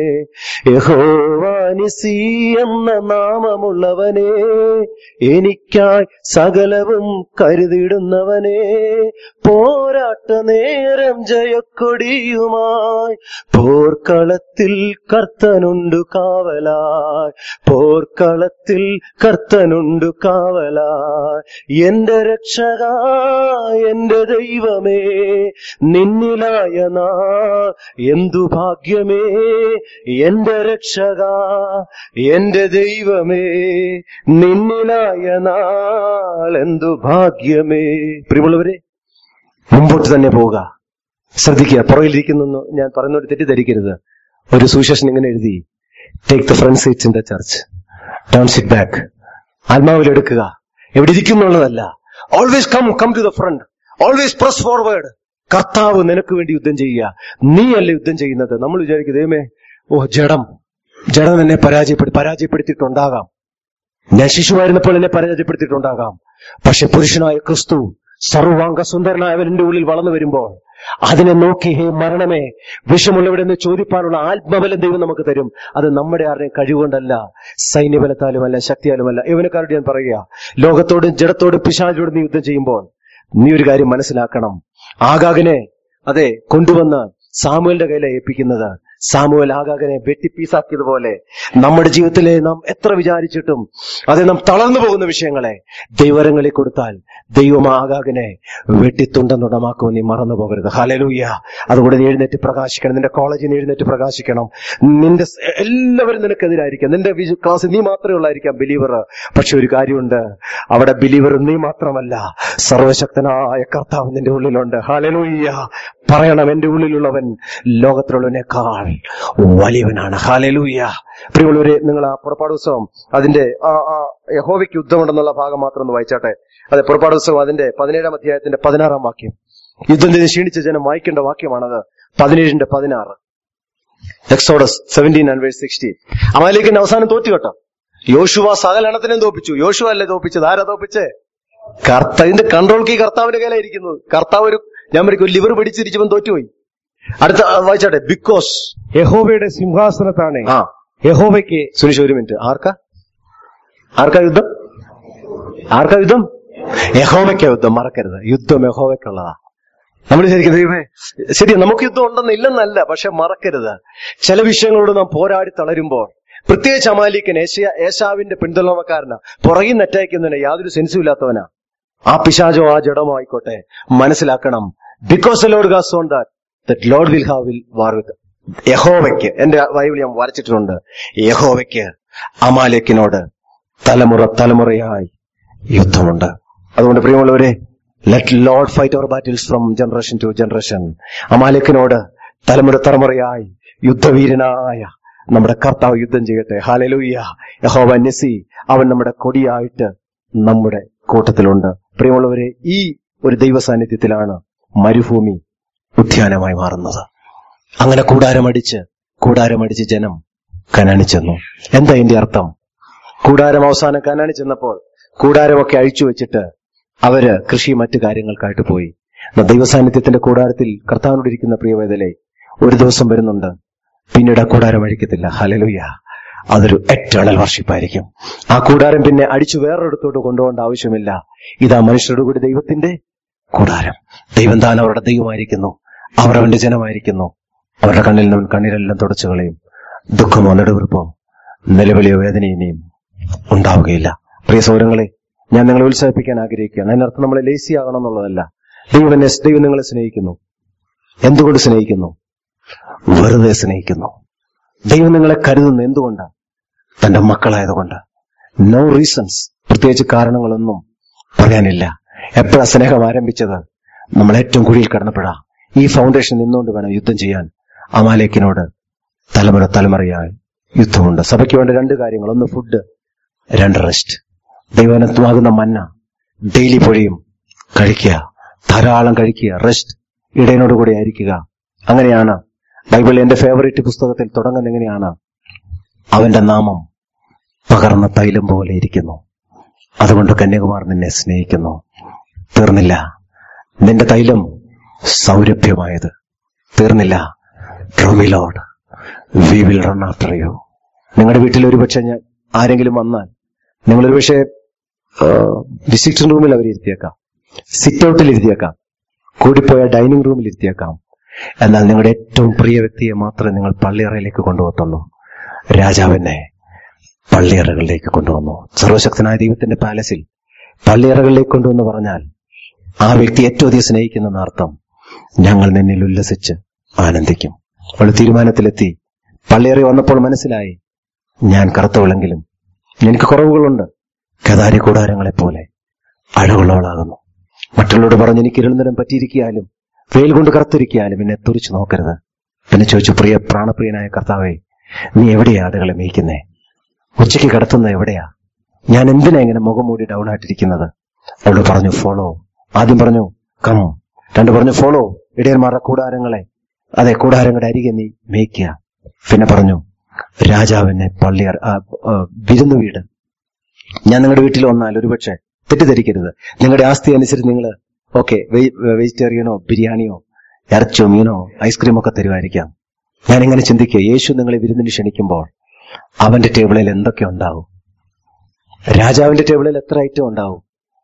യഹോവാനിസി എന്ന നാമമുള്ളവനെ എനിക്കായി സകലവും കരുതിടുന്നവനെ പോരാട്ട നേരം ജയക്കൊടിയുമായി പോർക്കളത്തിൽ കർത്തനുണ്ടു കാവലായി പോർക്കളത്തിൽ കർത്തനുണ്ടു കാവലായി എന്റെ രക്ഷക എന്റെ ദൈവമേ നിന്നിലായ നാ എന്തു ഭാഗ്യമേ എന്റെ രക്ഷക എന്റെ ദൈവമേ നിന്നിലായ നാൾ എന്തു ഭാഗ്യമേ പ്രിയമുള്ളവരെ മുമ്പോട്ട് തന്നെ പോവുക ശ്രദ്ധിക്കുക പുറകിലിരിക്കുന്നു ഞാൻ പറയുന്നവർ തെറ്റിദ്ധരിക്കരുത് ഒരു സുശേഷൻ ഇങ്ങനെ എഴുതി take the front seats in the church don't sit back ആത്മാവിലെടുക്കുക എവിടെ ഇരിക്കുന്നുള്ളതല്ല always come come to the front always press forward കർത്താവ് നിനക്ക് വേണ്ടി യുദ്ധം ചെയ്യുക നീയല്ല യുദ്ധം ചെയ്യുന്നത് നമ്മൾ വിചാരിക്കും ദൈവമേ ഓ ജഡം ജഡം എന്നെ പരാജയപ്പെടുത്തി പരാജയപ്പെടുത്തിയിട്ടുണ്ടാകാം ഞാൻ ശിശുവായിരുന്നപ്പോൾ എന്നെ പരാജയപ്പെടുത്തിയിട്ടുണ്ടാകാം പക്ഷെ പുരുഷനായ ക്രിസ്തു സർവാംഗ സുന്ദരനായവൻ എന്റെ ഉള്ളിൽ വളർന്നു വരുമ്പോൾ അതിനെ നോക്കി ഹേ മരണമേ വിഷമുള്ളവിടെ നിന്ന് ചോദിപ്പാനുള്ള ആത്മബലം ദൈവം നമുക്ക് തരും അത് നമ്മുടെ ആരുടെയും കഴിവുകൊണ്ടല്ല സൈന്യബലത്താലുമല്ല ശക്തിയാലുമല്ല യവനക്കാരോട് ഞാൻ പറയുക ലോകത്തോടും ജഡത്തോടും പിശാചോടും നീ യുദ്ധം ചെയ്യുമ്പോൾ നീ ഒരു കാര്യം മനസ്സിലാക്കണം ആകാകിനെ അതെ കൊണ്ടുവന്ന് സാമുവലിന്റെ കയ്യിലെ ഏൽപ്പിക്കുന്നത് സാമുവൽ ആകാകനെ വെട്ടി പീസാക്കിയതുപോലെ നമ്മുടെ ജീവിതത്തിലെ നാം എത്ര വിചാരിച്ചിട്ടും അത് നാം തളർന്നു പോകുന്ന വിഷയങ്ങളെ ദൈവരങ്ങളിൽ കൊടുത്താൽ ദൈവം ആകാകനെ വെട്ടിത്തുണ്ടെന്നുടമാക്കും നീ മറന്നു പോകരുത് ഹലലൂയ അതുകൊണ്ട് നീ എഴുന്നേറ്റ് പ്രകാശിക്കണം നിന്റെ കോളേജിൽ നിന്ന് എഴുന്നേറ്റ് പ്രകാശിക്കണം നിന്റെ സ് എല്ലാവരും നിനക്കെതിരായിരിക്കാം നിന്റെ വിജ- ക്ലാസ്സിൽ നീ മാത്രമേ ഉള്ളായിരിക്കാം ബിലീവർ പക്ഷെ ഒരു കാര്യമുണ്ട് അവിടെ ബിലീവർ നീ മാത്രമല്ല സർവശക്തനായ കർത്താവ് നിന്റെ ഉള്ളിലുണ്ട് ഹലലൂയ്യ പറയണം എന്റെ ഉള്ളിലുള്ളവൻ ലോകത്തിലുള്ളവനേക്കാൾ വലിയവനാണ് ഹാലലൂയ പ്രിയമുള്ളവരെ നിങ്ങൾ ആ പുറപ്പാട് പുസ്തകം അതിന്റെ ആ ആ യഹോവയ്ക്ക് യുദ്ധമുണ്ടെന്നുള്ള ഭാഗം മാത്രം ഒന്ന് വായിച്ചാട്ടെ അതെ പുറപ്പാട് പുസ്തകം അതിന്റെ പതിനേഴാം അധ്യായത്തിന്റെ പതിനാറാം വാക്യം യുദ്ധം ചെയ്ത് ക്ഷീണിച്ച ജനം വായിക്കേണ്ട വാക്യമാണത് പതിനേഴിന്റെ പതിനാറ് Exodus seventeen and verse sixteen അമാലേക്കിന്റെ അവസാനം തോറ്റു കേട്ടോ യോശുവ സകലണത്തിനെയും തോപ്പിച്ചു യോശുവ അല്ലേ തോപ്പിച്ചത് ആരാ തോപ്പിച്ചേ കർത്താവിന്റെ കൺട്രോൾ കീ കർത്താവിന്റെ കയ്യിലായിരിക്കുന്നത് കർത്താവ് ഒരു ഞാൻ പറയും ലിവർ പിടിച്ചിരിച്ചവൻ തോറ്റുപോയി അടുത്ത ആ, വായിച്ചാട്ടെ ബിക്കോസ് യഹോവയുടെ സിംഹാസനത്താണ് ആ യഹോവയ്ക്ക് സുനിഷ് ഒരു മിനിറ്റ് ആർക്കാ ആർക്കാ യുദ്ധം ആർക്കാ യുദ്ധം യഹോവയ്ക്കാ യുദ്ധം മറക്കരുത് യുദ്ധം യഹോവയ്ക്കുള്ളതാ നമ്മൾ ശരിക്കും ദൈവമേ ശരി നമുക്ക് യുദ്ധം ഉണ്ടെന്ന് ഇല്ലെന്നല്ല പക്ഷെ മറക്കരുത് ചില വിഷയങ്ങളോട് നാം പോരാടി തളരുമ്പോൾ പ്രത്യേകിച്ച് അമാലിക്കൻ ഏഷ്യ ഏശാവിന്റെ പിന്തുണക്കാരനാ പുറകിൽ നെറ്റയക്കുന്നതിന് യാതൊരു സെൻസും ഇല്ലാത്തവനാ ആ പിശാചോ ആ ജഡമോ ആയിക്കോട്ടെ മനസ്സിലാക്കണം because Lord has on that that Lord will have will war with യഹോവയ്ക്ക് എന്റെ ബൈബിൾ ഞാൻ വരച്ചിട്ടുണ്ട് യഹോവയ്ക്ക് അമാലേക്കിനോട് തലമുറ തലമുറയായി യുദ്ധമുണ്ട് അതുകൊണ്ട് പ്രിയമുള്ളവരെ let Lord fight our battles from generation to generation അമാലേക്കിനോട് തലമുറ തലമുറയായി യുദ്ധവീരനായ നമ്മുടെ കർത്താവ് യുദ്ധം ചെയ്യട്ടെ ഹാലലൂയ യഹോവ നെസി അവൻ നമ്മുടെ കൊടിയായിട്ട് നമ്മുടെ കൂട്ടത്തിലുണ്ട് പ്രിയമുള്ളവരെ ഈ ഒരു ദൈവ സാന്നിധ്യത്തിലാണ് മരുഭൂമി ഉദ്യാനമായി മാറുന്നത് അങ്ങനെ കൂടാരമടിച്ച് കൂടാരമടിച്ച് ജനം കനാനി ചെന്നു എന്താ ഇതിന്റെ അർത്ഥം കൂടാരം അവസാനം കനാനി ചെന്നപ്പോൾ കൂടാരമൊക്കെ അഴിച്ചു വെച്ചിട്ട് അവര് കൃഷി മറ്റു കാര്യങ്ങൾക്കായിട്ട് പോയി എന്നാ ദൈവസാന്നിധ്യത്തിന്റെ കൂടാരത്തിൽ കർത്താവിനോട് ഇരിക്കുന്ന പ്രിയവേദലെ ഒരു ദിവസം വരുന്നുണ്ട് പിന്നീട് ആ കൂടാരം അഴിക്കത്തില്ല ഹലലുയ അതൊരു എറ്റേണൽ വർഷിപ്പായിരിക്കും ആ കൂടാരം പിന്നെ അടിച്ചു വേറൊരിടത്തോട്ട് കൊണ്ടുപോകേണ്ട ആവശ്യമില്ല ഇതാ മനുഷ്യരുടെ കൂടി ദൈവത്തിന്റെ കൂടാരം ദൈവം താൻ അവരുടെ ദൈവമായിരിക്കുന്നു അവർ അവന്റെ ജനമായിരിക്കുന്നു അവരുടെ കണ്ണിൽ നിന്നും കണ്ണീരെല്ലാം തുടച്ചു കളയും ദുഃഖമോ നെടുവീർപ്പോ നിലവിളിയോ വേദനയിനെയും ഉണ്ടാവുകയില്ല പ്രിയ സൗരങ്ങളെ ഞാൻ നിങ്ങളെ ഉത്സാഹിപ്പിക്കാൻ ആഗ്രഹിക്കുകയാണ് അതിനർത്ഥം നമ്മളെ ലേസി ആകണം എന്നുള്ളതല്ല ദൈവം എന്നെ ദൈവം നിങ്ങളെ സ്നേഹിക്കുന്നു എന്തുകൊണ്ട് സ്നേഹിക്കുന്നു വെറുതെ സ്നേഹിക്കുന്നു ദൈവം നിങ്ങളെ കരുതുന്നു എന്തുകൊണ്ടാണ് തന്റെ മക്കളായതുകൊണ്ട് നോ റീസൺസ് പ്രത്യേകിച്ച് കാരണങ്ങളൊന്നും പറയാനില്ല എപ്പോഴാ സ്നേഹം ആരംഭിച്ചത് നമ്മൾ ഏറ്റവും കുഴിയിൽ കടന്നപ്പോഴാ ഈ ഫൗണ്ടേഷൻ നിന്നുകൊണ്ട് വേണം യുദ്ധം ചെയ്യാൻ അമാലേക്കിനോട് തലമുറ തലമുറയായി യുദ്ധമുണ്ട് സഭയ്ക്ക് വേണ്ട രണ്ട് കാര്യങ്ങൾ ഒന്ന് ഫുഡ് രണ്ട് റെസ്റ്റ് ദൈവനത്വമാകുന്ന മന്ന ഡെയിലി പൊഴിയും കഴിക്കുക ധാരാളം കഴിക്കുക റെസ്റ്റ് ഇടയനോടുകൂടി ആയിരിക്കുക അങ്ങനെയാണ് ബൈബിൾ എന്റെ ഫേവറേറ്റ് പുസ്തകത്തിൽ തുടങ്ങുന്ന എങ്ങനെയാണ് അവന്റെ നാമം പകർന്ന തൈലം പോലെ ഇരിക്കുന്നു അതുകൊണ്ട് കന്യാകുമാർ നിന്നെ സ്നേഹിക്കുന്നു തീർന്നില്ല നിന്റെ തൈലം സൗരഭ്യമായത് തീർന്നില്ല draw me Lord we will run after you നിങ്ങളുടെ വീട്ടിൽ ഒരുപക്ഷെ ഞാൻ ആരെങ്കിലും വന്നാൽ നിങ്ങൾ ഒരുപക്ഷെ വിസിറ്റിംഗ് റൂമിൽ അവർ ഇരുത്തിയേക്കാം സിറ്റ് ഔട്ടിൽ ഇരുത്തിയേക്കാം കൂടിപ്പോയ ഡൈനിങ് റൂമിൽ ഇരുത്തിയേക്കാം എന്നാൽ നിങ്ങളുടെ ഏറ്റവും പ്രിയ വ്യക്തിയെ മാത്രമേ നിങ്ങൾ പള്ളിയറയിലേക്ക് കൊണ്ടുപോകത്തുള്ളൂ രാജാവിനെ പള്ളിയറകളിലേക്ക് കൊണ്ടുവന്നു സർവശക്തനായ ദൈവത്തിന്റെ പാലസിൽ പള്ളിയറകളിലേക്ക് കൊണ്ടുവന്ന് പറഞ്ഞാൽ ആ വ്യക്തി ഏറ്റവും അധികം സ്നേഹിക്കുന്ന അർത്ഥം ഞങ്ങൾ നിന്നിൽ ഉല്ലസിച്ച് ആനന്ദിക്കും അവൾ തീരുമാനത്തിലെത്തി പള്ളിയറി വന്നപ്പോൾ മനസ്സിലായി ഞാൻ കറുത്തവളെങ്കിലും എനിക്ക് കുറവുകളുണ്ട് കഥാരി കൂടാരങ്ങളെ പോലെ അഴകുള്ളവളാകുന്നു മറ്റുള്ളവരോട് പറഞ്ഞ് എനിക്ക് ഇരുളുന്നരം പറ്റിയിരിക്കാലും വെയിൽ കൊണ്ട് കറുത്തിരിക്കാലും എന്നെ തുറിച്ചു നോക്കരുത് പിന്നെ ചോദിച്ചു പ്രിയ പ്രാണപ്രിയനായ കർത്താവേ നീ എവിടെയാ ആടുകളെ മേയ്ക്കുന്നേ ഉച്ചയ്ക്ക് കിടത്തുന്നത് എവിടെയാ ഞാൻ എന്തിനാ ഇങ്ങനെ മുഖം മൂടി ഡൗൺ ആയിട്ടിരിക്കുന്നത് അവള് പറഞ്ഞു ഫോളോ ആദ്യം പറഞ്ഞു കം രണ്ട് പറഞ്ഞു ഫോളോ ഇടയന്മാരുടെ കൂടാരങ്ങളെ അതെ കൂടാരങ്ങളുടെ അരികെ നീ മേയ്ക്കുക പിന്നെ പറഞ്ഞു രാജാവിനെ പള്ളിയർ ആ, ആ, വിരുന്നു വീട് ഞാൻ നിങ്ങളുടെ വീട്ടിൽ വന്നാൽ ഒരുപക്ഷെ തെറ്റിദ്ധരിക്കരുത് നിങ്ങളുടെ ആസ്തി അനുസരിച്ച് നിങ്ങൾ ഓക്കെ വെജിറ്റേറിയനോ ബിരിയാണിയോ ഇറച്ചിയോ മീനോ ഐസ്ക്രീമോ ഒക്കെ തരുമായിരിക്കാം ഞാൻ ഇങ്ങനെ ചിന്തിക്കുക യേശു നിങ്ങളെ വിരുന്നിന് ക്ഷണിക്കുമ്പോൾ അവന്റെ ടേബിളിൽ എന്തൊക്കെ ഉണ്ടാവും രാജാവിന്റെ ടേബിളിൽ എത്ര ഐറ്റം ഉണ്ടാവും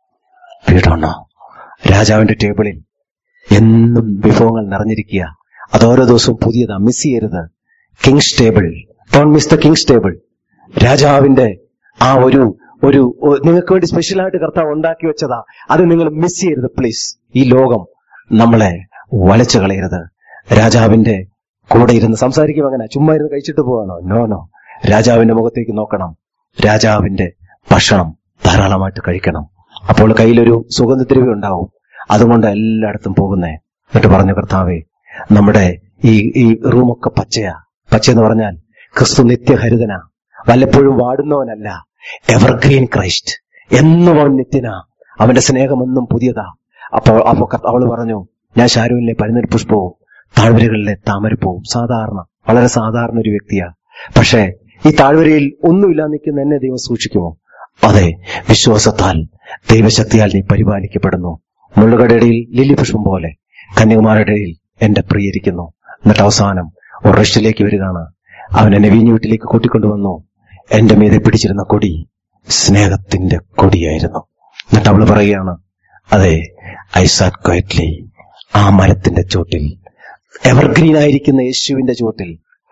വീടാണോ രാജാവിന്റെ ടേബിളിൽ എന്നും വിഭവങ്ങൾ നിറഞ്ഞിരിക്കുക അത് ഓരോ ദിവസവും പുതിയതാ മിസ് ചെയ്യരുത് king's table don't miss the king's table രാജാവിന്റെ ആ ഒരു ഒരു ഒ- നിങ്ങൾക്ക് വേണ്ടി സ്പെഷ്യലായിട്ട് കർത്താവ് ഉണ്ടാക്കി വെച്ചതാ അത് നിങ്ങൾ മിസ് ചെയ്യരുത് പ്ലീസ് ഈ ലോകം നമ്മളെ വലച്ചു കളയരുത് രാജാവിന്റെ കൂടെ ഇരുന്ന് സംസാരിക്കും അങ്ങനെ ചുമ്മാ ഇരുന്ന് കഴിച്ചിട്ട് പോവാണോ നോ നോ രാജാവിന്റെ മുഖത്തേക്ക് നോക്കണം രാജാവിന്റെ ഭക്ഷണം ധാരാളമായിട്ട് കഴിക്കണം അപ്പോൾ കയ്യിലൊരു സുഗന്ധദ്രവ്യം ഉണ്ടാവും അതുകൊണ്ട് എല്ലായിടത്തും പോകുന്നേ എന്നിട്ട് പറഞ്ഞു കർത്താവേ നമ്മുടെ ഈ ഈ റൂമൊക്കെ പച്ചയാ പച്ച എന്ന് പറഞ്ഞാൽ ക്രിസ്തു നിത്യഹരിതനാ വല്ലപ്പോഴും വാടുന്നവനല്ല എവർഗ്രീൻ ക്രൈസ്റ്റ് എന്നും അവൻ നിത്യനാ അവന്റെ സ്നേഹമെന്നും പുതിയതാ അപ്പോൾ അപ്പൊ കർത്ത- അവള് പറഞ്ഞു ഞാൻ ഷാരൂനിലെ പരുന്നൽ പുഷ്പവും താഴ്വരകളിലെ താമരപ്പൂവും സാധാരണ വളരെ സാധാരണ ഒരു വ്യക്തിയാ പക്ഷേ ഈ താഴ്വരയിൽ ഒന്നുമില്ല നിൽക്കുന്ന എന്നെ ദൈവം സൂക്ഷിക്കുമോ അതെ വിശ്വാസത്താൽ ദൈവശക്തിയാൽ നീ പരിപാലിക്കപ്പെടുന്നു മുള്ളുകളുടെ ഇടയിൽ ലില്ലി പുഷ്പം പോലെ കന്യകുമാരുടെ ഇടയിൽ എന്റെ പ്രിയരിക്കുന്നു എന്നിട്ട് അവസാനം ഒരു റെസ്റ്റിലേക്ക് വരികയാണ് അവൻ എന്നെ വീഞ്ഞു വീട്ടിലേക്ക് കൂട്ടിക്കൊണ്ടുവന്നു എന്റെ മീതെ പിടിച്ചിരുന്ന കൊടി സ്നേഹത്തിന്റെ കൊടിയായിരുന്നു എന്നിട്ട് അവള് പറയുകയാണ് അതെ ഐ സാറ്റ് ക്വയറ്റ്ലി ആ മരത്തിന്റെ ചോട്ടിൽ എവർഗ്രീൻ ആയിരിക്കുന്ന യേശുവിന്റെ ചോട്ടിൽ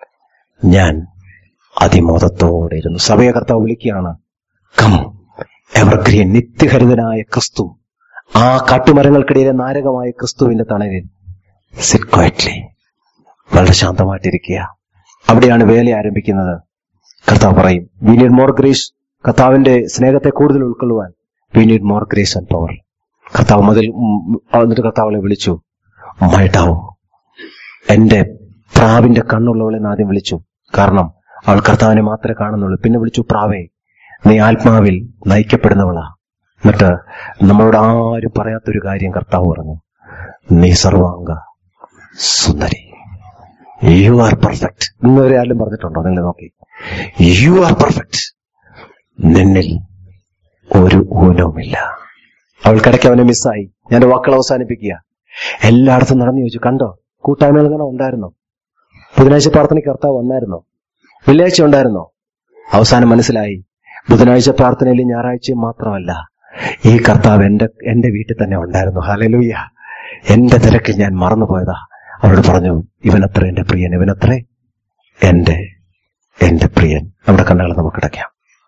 ഞാൻ അതിമോദത്തോടെ ഇരുന്നു സഭയെ കർത്താവ് വിളിക്കുകയാണ് കം എവർഗ്രീൻ നിത്യഹരിതനായ ക്രിസ്തു ആ കാട്ടുമരങ്ങൾക്കിടയിലെ നാരകമായ ക്രിസ്തുവിന്റെ തണലിൽ സിറ്റ് ക്വയറ്റ്ലി വളരെ ശാന്തമായിട്ടിരിക്കുക അവിടെയാണ് വേല ആരംഭിക്കുന്നത് കർത്താവ് പറയും വി നീഡ് മോർ ഗ്രേസ് കർത്താവിന്റെ സ്നേഹത്തെ കൂടുതൽ ഉൾക്കൊള്ളുവാൻ we need more grace and power കർത്താവ് മതിൽ ഉം, എന്നിട്ട് കർത്താവളെ വിളിച്ചു മൈഡാവോ എന്റെ പ്രാവിന്റെ കണ്ണുള്ളവളെ എന്ന് ആദ്യം വിളിച്ചു കാരണം അവൾ കർത്താവിനെ മാത്രമേ കാണുന്നുള്ളൂ പിന്നെ വിളിച്ചു പ്രാവേ നീ ആത്മാവിൽ നയിക്കപ്പെടുന്നവളാ എന്നിട്ട് നമ്മളോട് ആരും പറയാത്തൊരു കാര്യം കർത്താവ് പറഞ്ഞു നീ സർവാംഗ സുന്ദരി യു ആർ പെർഫെക്റ്റ് ഇന്നുവരെ ആരും പറഞ്ഞിട്ടുണ്ടോ നിങ്ങൾ നോക്കി യു ആർ പെർഫെക്റ്റ് നിന്നിൽ ഒരു ഊനവുമില്ല അവൾക്കിടയ്ക്ക് അവനെ മിസ്സായി ഞാൻ വാക്കുകൾ അവസാനിപ്പിക്കുക എല്ലായിടത്തും നടന്നു ചോദിച്ചു കണ്ടോ കൂട്ടായ്മകൾ ഇങ്ങനെ ഉണ്ടായിരുന്നോ ബുധനാഴ്ച പ്രാർത്ഥനയ്ക്ക് കർത്താവ് വന്നായിരുന്നോ വെള്ളിയാഴ്ച ഉണ്ടായിരുന്നോ അവസാനം മനസ്സിലായി ബുധനാഴ്ച പ്രാർത്ഥനയിൽ ഞായറാഴ്ചയും മാത്രമല്ല ഈ കർത്താവ് എന്റെ എന്റെ വീട്ടിൽ തന്നെ ഉണ്ടായിരുന്നു ഹലലൂയ എന്റെ തിരക്കിൽ ഞാൻ മറന്നുപോയതാ അവരോട് പറഞ്ഞു ഇവനത്ര എന്റെ പ്രിയൻ ഇവനത്രേ എന്റെ എന്റെ പ്രിയൻ നമ്മുടെ കണ്ണുകൾ നമുക്ക് അടയ്ക്കാം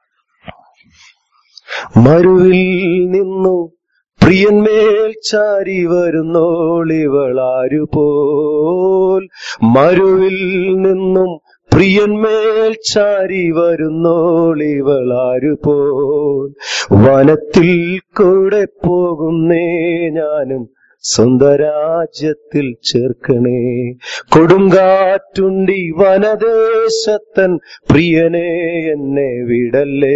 മരുവിൽ നിന്നു പ്രിയന്മേൽ ചാരി വരുന്നോളിവളാരു പോൽ മരുവിൽ നിന്നും പ്രിയന്മേൽ ചാരി വരുന്നോളിവളാരു പോൽ വനത്തിൽ കൂടെ പോകുന്നേ ഞാനും സ്വന്തരാജ്യത്തിൽ ചേർക്കണേ കൊടുങ്കാറ്റുണ്ടി വനദേശത്തൻ പ്രിയനെ എന്നെ വിടല്ലേ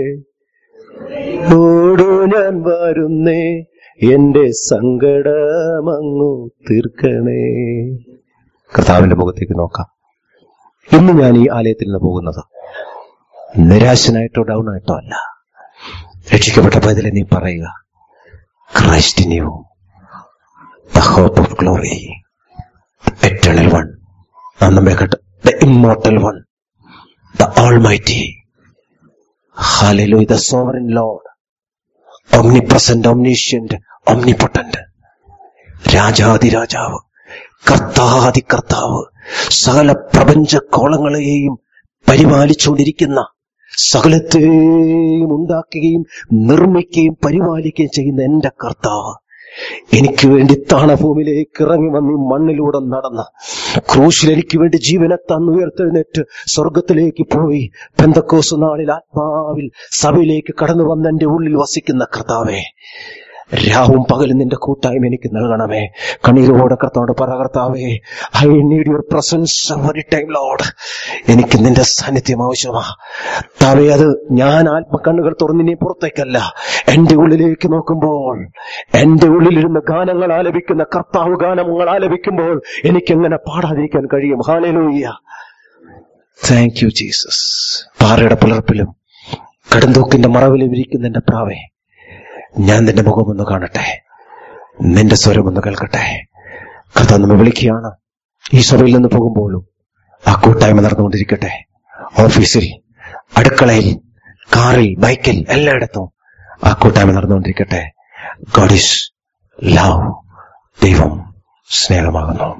ഓടു ഞാൻ വരുന്നേ എന്റെ സങ്കടമങ്ങു തീർക്കണേ കർത്താവിന്റെ മുഖത്തേക്ക് നോക്കാം ഇന്ന് ഞാൻ ഈ ആലയത്തിൽ നിന്ന് പോകുന്നത് നിരാശനായിട്ടോ ഡൗൺ ആയിട്ടോ അല്ല രക്ഷിക്കപ്പെട്ട പൈതലെ നീ പറയുക Christ in you the hope of glory eternal one നമ്മെ കേട്ട് the immortal one the almighty Hallelujah, the sovereign Lord, omnipresent, omniscient, omnipotent. രാജാതിരാജാവ് കർത്താതി കർത്താവ് സകല പ്രപഞ്ച കോളങ്ങളെയും പരിപാലിച്ചുകൊണ്ടിരിക്കുന്ന സകലത്തെയും ഉണ്ടാക്കുകയും നിർമ്മിക്കുകയും പരിപാലിക്കുകയും ചെയ്യുന്ന എന്റെ കർത്താവ് എനിക്ക് വേണ്ടി താണഭൂമിയിലേക്ക് ഇറങ്ങി വന്ന് ഈ മണ്ണിലൂടെ നടന്ന് ക്രൂശിൽ എനിക്ക് വേണ്ടി ജീവനെ തന്ന് ഉയർത്തെഴുന്നേറ്റ് സ്വർഗത്തിലേക്ക് പോയി പെന്തക്കോസ് നാളിൽ ആത്മാവിൽ സഭയിലേക്ക് കടന്നു വന്ന് എന്റെ ഉള്ളിൽ വസിക്കുന്ന കർത്താവേ രാവും പകലും നിന്റെ കൂട്ടായ്മ എനിക്ക് നൽകണമേ കണ്ണീരോടെ കർത്താവോട് പറ കർത്താവേ I need your presence every time Lord എനിക്ക് നിന്റെ സാന്നിധ്യം ആവശ്യമാ താവേ അത് ഞാൻ ആത്മക്കണ്ണുകൾ തുറന്നിനി പുറത്തേക്കല്ല എന്റെ ഉള്ളിലേക്ക് നോക്കുമ്പോൾ എന്റെ ഉള്ളിലിരുന്ന് ഗാനങ്ങൾ ആലപിക്കുന്ന കർത്താവ് ഗാനങ്ങൾ ആലപിക്കുമ്പോൾ എനിക്ക് എങ്ങനെ പാടാതിരിക്കാൻ കഴിയും ഹാലലൂയ്യ താങ്ക് യു ജീസസ് പാറയുടെ പുലർപ്പിലും കടുന്തൂക്കിന്റെ മറവിലും ഇരിക്കുന്ന എന്റെ പ്രാവേ ഞാൻ നിന്റെ മുഖമൊന്ന് കാണട്ടെ നിന്റെ സ്വരമൊന്ന് കേൾക്കട്ടെ കർത്താവ് നമ്മെ വിളിക്കുകയാണ് ഈ സഭയിൽ നിന്ന് പോകുമ്പോഴും ആ കൂട്ടായ്മ നടന്നുകൊണ്ടിരിക്കട്ടെ ഓഫീസിൽ അടുക്കളയിൽ കാറിൽ ബൈക്കിൽ എല്ലായിടത്തും ആ കൂട്ടായ്മ നടന്നുകൊണ്ടിരിക്കട്ടെ ഗോഡ് ഈസ് ലവ് ദൈവം സ്നേഹമാകുന്നു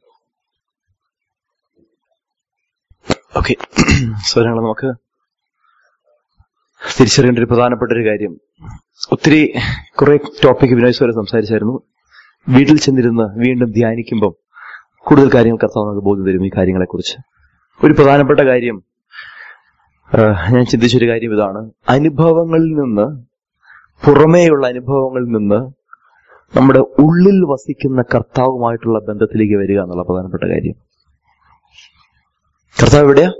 ഓക്കെ സ്വരങ്ങൾ നമുക്ക് തിരിച്ചറിയേണ്ട ഒരു പ്രധാനപ്പെട്ട ഒരു കാര്യം ഒത്തിരി കുറെ ടോപ്പിക് വിനോദ് സ്വരം സംസാരിച്ചായിരുന്നു വീട്ടിൽ ചെന്നിരുന്ന് വീണ്ടും ധ്യാനിക്കുമ്പം കൂടുതൽ കാര്യങ്ങൾ കർത്താവ് നമുക്ക് ബോധ്യം തരും ഈ കാര്യങ്ങളെക്കുറിച്ച് ഒരു പ്രധാനപ്പെട്ട കാര്യം ആ, ഞാൻ ചിന്തിച്ചൊരു കാര്യം ഇതാണ് അനുഭവങ്ങളിൽ നിന്ന് പുറമേയുള്ള അനുഭവങ്ങളിൽ നിന്ന് നമ്മുടെ ഉള്ളിൽ വസിക്കുന്ന കർത്താവുമായിട്ടുള്ള ബന്ധത്തിലേക്ക് വരിക എന്നുള്ള പ്രധാനപ്പെട്ട കാര്യം കർത്താവ് എവിടെയാ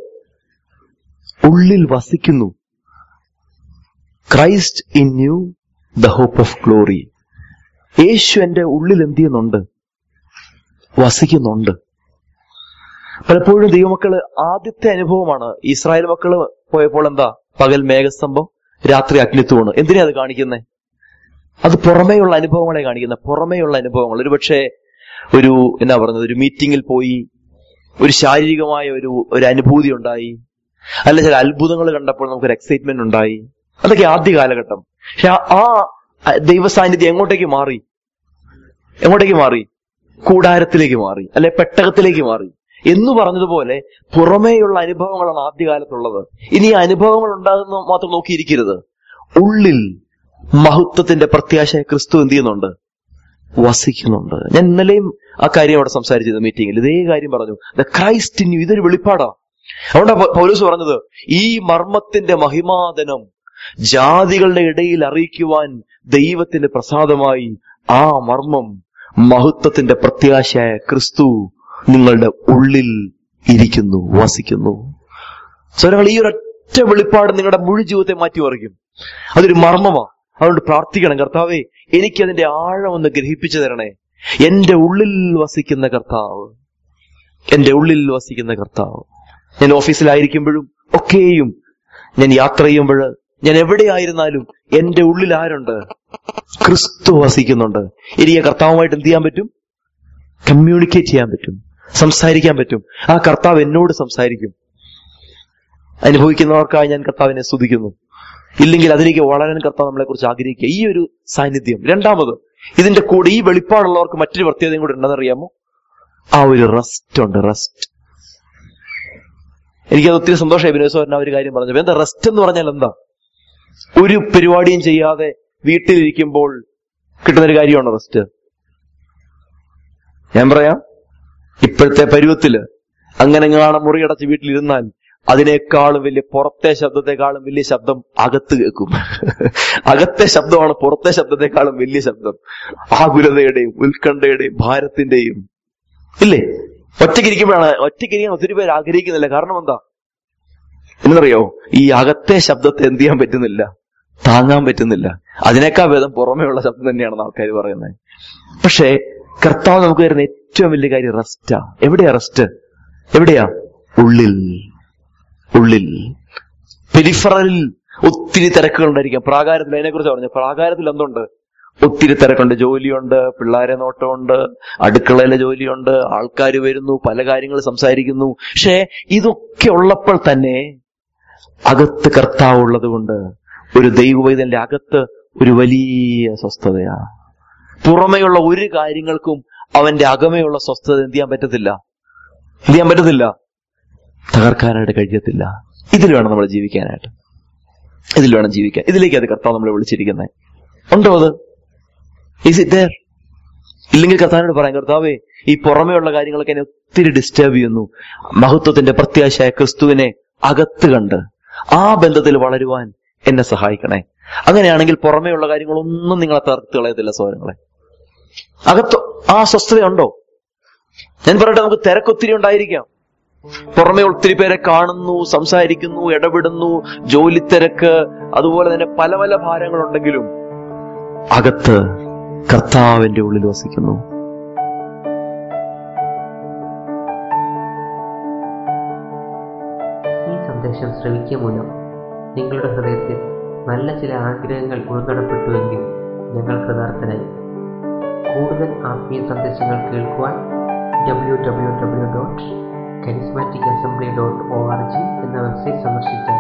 ഉള്ളിൽ വസിക്കുന്നു Christ in you the hope of glory യേശു എന്റെ ഉള്ളിൽ എന്ത് ചെയ്യുന്നുണ്ട് വസിക്കുന്നുണ്ട് പലപ്പോഴും ദൈവമക്കള് ആദ്യത്തെ അനുഭവമാണ് ഇസ്രായേൽ മക്കള് പോയപ്പോൾ എന്താ പകൽ മേഘസ്തംഭം രാത്രി അഗ്നിത്വമാണ് എന്തിനാ അത് കാണിക്കുന്നത് അത് പുറമേയുള്ള അനുഭവങ്ങളെ കാണിക്കുന്നത് പുറമേയുള്ള അനുഭവങ്ങൾ ഒരുപക്ഷെ ഒരു എന്നാ പറയുന്നത് ഒരു മീറ്റിംഗിൽ പോയി ഒരു ശാരീരികമായ ഒരു ഒരു അനുഭൂതി ഉണ്ടായി അല്ല ചില അത്ഭുതങ്ങൾ കണ്ടപ്പോൾ നമുക്കൊരു എക്സൈറ്റ്മെന്റ് ഉണ്ടായി അതൊക്കെ ആദ്യ കാലഘട്ടം പക്ഷെ ആ- ആ ദൈവ സാന്നിധ്യം എങ്ങോട്ടേക്ക് മാറി എങ്ങോട്ടേക്ക് മാറി കൂടാരത്തിലേക്ക് മാറി അല്ലെ പെട്ടകത്തിലേക്ക് മാറി എന്ന് പറഞ്ഞതുപോലെ പുറമേയുള്ള അനുഭവങ്ങളാണ് ആദ്യകാലത്തുള്ളത് ഇനി ഈ അനുഭവങ്ങൾ ഉണ്ടാകുന്ന മാത്രം നോക്കിയിരിക്കരുത് ഉള്ളിൽ മഹത്വത്തിന്റെ പ്രത്യാശ ക്രിസ്തു എന്ത് ചെയ്യുന്നുണ്ട് വസിക്കുന്നുണ്ട് ഞാൻ ഇന്നലെയും ആ കാര്യം അവിടെ സംസാരിച്ചത് മീറ്റിംഗിൽ ഇതേ കാര്യം പറഞ്ഞു ദ ക്രൈസ്റ്റ് ഇൻ യു ഇതൊരു വെളിപ്പാടാ അതുകൊണ്ടാ പൗ- പൗലോസ് പറഞ്ഞത് ഈ മർമ്മത്തിന്റെ മഹിമാതനം ജാതികളുടെ ഇടയിൽ അറിയിക്കുവാൻ ദൈവത്തിന്റെ പ്രസാദമായി ആ മർമ്മം മഹത്വത്തിന്റെ പ്രത്യാശയായ ക്രിസ്തു നിങ്ങളുടെ ഉള്ളിൽ ഇരിക്കുന്നു വസിക്കുന്നു സ്വരങ്ങൾ ഈ ഒരൊറ്റ വെളിപ്പാട് നിങ്ങളുടെ മുഴു ജീവിതത്തെ മാറ്റി മറിക്കും അതൊരു മർമ്മമാ അതുകൊണ്ട് പ്രാർത്ഥിക്കണം കർത്താവേ എനിക്കതിന്റെ ആഴം ഒന്ന് ഗ്രഹിപ്പിച്ചു തരണേ എന്റെ ഉള്ളിൽ വസിക്കുന്ന കർത്താവ് എന്റെ ഉള്ളിൽ വസിക്കുന്ന കർത്താവ് ഞാൻ ഓഫീസിലായിരിക്കുമ്പോഴും ഒക്കെയും ഞാൻ യാത്ര ചെയ്യുമ്പോൾ ഞാൻ എവിടെയായിരുന്നാലും എന്റെ ഉള്ളിൽ ആരുണ്ട് ക്രിസ്തു വസിക്കുന്നുണ്ട് എനിക്ക് കർത്താവുമായിട്ട് എന്ത് ചെയ്യാൻ പറ്റും കമ്മ്യൂണിക്കേറ്റ് ചെയ്യാൻ പറ്റും സംസാരിക്കാൻ പറ്റും ആ കർത്താവ് എന്നോട് സംസാരിക്കും അനുഭവിക്കുന്നവർക്കായി ഞാൻ കർത്താവിനെ സ്തുതിക്കുന്നു ഇല്ലെങ്കിൽ അതിലേക്ക് വളരാൻ കർത്താവ് നമ്മളെ കുറിച്ച് ആഗ്രഹിക്കുക ഈ ഒരു സാന്നിധ്യം രണ്ടാമത് ഇതിന്റെ കൂടെ ഈ വെളിപ്പാടുള്ളവർക്ക് മറ്റൊരു പ്രത്യേകതയും കൂടെ ഉണ്ടെന്നറിയാമോ ആ ഒരു റെസ്റ്റ് ഉണ്ട് റെസ്റ്റ് എനിക്കത് ഒത്തിരി സന്തോഷമായി വിനോദ് ആ ഒരു കാര്യം പറഞ്ഞു എന്താ റെസ്റ്റ് എന്ന് പറഞ്ഞാൽ എന്താ ഒരു പരിപാടിയും ചെയ്യാതെ വീട്ടിലിരിക്കുമ്പോൾ കിട്ടുന്നൊരു കാര്യമാണോ റെസ്റ്റ് ഞാൻ പറയാം ഇപ്പോഴത്തെ പരുവത്തില് അങ്ങനെ കാണാൻ മുറിയടച്ച് വീട്ടിലിരുന്നാൽ അതിനേക്കാളും വലിയ പുറത്തെ ശബ്ദത്തെക്കാളും വലിയ ശബ്ദം അകത്ത് കേൾക്കും അകത്തെ ശബ്ദമാണ് പുറത്തെ ശബ്ദത്തെക്കാളും വലിയ ശബ്ദം ആകുലതയുടെയും ഉത്കണ്ഠയുടെയും ഭാരത്തിന്റെയും ഇല്ലേ ഒറ്റയ്ക്കിരിക്കുമ്പോഴാണ് ഒറ്റയ്ക്കിരിക്കാൻ ഒത്തിരി പേര് ആഗ്രഹിക്കുന്നില്ല കാരണം എന്താ എന്നറിയോ ഈ അകത്തെ ശബ്ദത്തെ എന്ത് ചെയ്യാൻ പറ്റുന്നില്ല താങ്ങാൻ പറ്റുന്നില്ല അതിനേക്കാൾ ഭേദം പുറമേയുള്ള ശബ്ദം തന്നെയാണെന്ന് ആൾക്കാർ പറയുന്നത് പക്ഷേ കർത്താവ് നമുക്ക് വരുന്ന ഏറ്റവും വലിയ കാര്യം റെസ്റ്റാ എവിടെയാ റെസ്റ്റ് എവിടെയാ ഉള്ളിൽ ഉള്ളിൽ പെരിഫറലിൽ ഒത്തിരി തിരക്കുകൾ ഉണ്ടായിരിക്കാം പ്രാകാരത്തിൽ അതിനെ കുറിച്ച് പറഞ്ഞു പ്രാകാരത്തിൽ എന്തുണ്ട് ഒത്തിരി തിരക്കുണ്ട് ജോലിയുണ്ട് പിള്ളേരെ നോട്ടമുണ്ട് അടുക്കളയിലെ ജോലിയുണ്ട് ആൾക്കാർ വരുന്നു പല കാര്യങ്ങൾ സംസാരിക്കുന്നു പക്ഷേ ഇതൊക്കെ ഉള്ളപ്പോൾ തന്നെ അകത്ത് കർത്താവ് ഉള്ളത് കൊണ്ട് ഒരു ദൈവവൈദ്യന്റെ അകത്ത് ഒരു വലിയ സ്വസ്ഥതയാ പുറമെയുള്ള ഒരു കാര്യങ്ങൾക്കും അവന്റെ അകമയുള്ള സ്വസ്ഥത എന്ത് ചെയ്യാൻ പറ്റത്തില്ല എന്ത് ചെയ്യാൻ പറ്റത്തില്ല തകർക്കാനായിട്ട് കഴിയത്തില്ല ഇതിൽ വേണം നമ്മൾ ജീവിക്കാനായിട്ട് ഇതിൽ വേണം ജീവിക്കാൻ ഇതിലേക്ക് അത് കർത്താവ് നമ്മളെ വിളിച്ചിരിക്കുന്നത് ഉണ്ടോ അത് ഈസ് ഇറ്റ് ദർ ഇല്ലെങ്കിൽ കർത്താവിനോട് പറയാം കർത്താവേ ഈ പുറമെയുള്ള കാര്യങ്ങളൊക്കെ എന്നെ ഒത്തിരി ഡിസ്റ്റർബ് ചെയ്യുന്നു മഹത്വത്തിന്റെ പ്രത്യാശയായ ക്രിസ്തുവിനെ അകത്ത് കണ്ട് ആ ബന്ധത്തിൽ വളരുവാൻ എന്നെ സഹായിക്കണേ അങ്ങനെയാണെങ്കിൽ പുറമെയുള്ള കാര്യങ്ങളൊന്നും നിങ്ങളെ തകർത്ത് കളയത്തില്ല സോദരങ്ങളെ അകത്ത് ആ സ്വസ്ഥതയുണ്ടോ ഞാൻ പറയട്ടെ നമുക്ക് തിരക്കൊത്തിരി ഉണ്ടായിരിക്കാം പുറമെ ഒത്തിരി പേരെ കാണുന്നു സംസാരിക്കുന്നു ഇടപെടുന്നു ജോലി തിരക്ക് അതുപോലെ തന്നെ പല പല ഭാരങ്ങളുണ്ടെങ്കിലും അകത്ത് കർത്താവിന്റെ ഉള്ളിൽ വസിക്കുന്നു ഈ സന്ദേശം ശ്രവിക്കുക മൂലം നിങ്ങളുടെ ഹൃദയത്തിൽ നല്ല ചില ആഗ്രഹങ്ങൾ ഉൾനടപ്പെട്ടുവെങ്കിൽ ഞങ്ങൾ കൃതാർത്ഥരായി കൂടുതൽ ആത്മ ആത്മീയ സന്ദേശങ്ങൾ കേൾക്കുവാൻ W W W dot charismatic assembly dot O R G എന്ന വെബ്സൈറ്റ് സന്ദർശിച്ചാൽ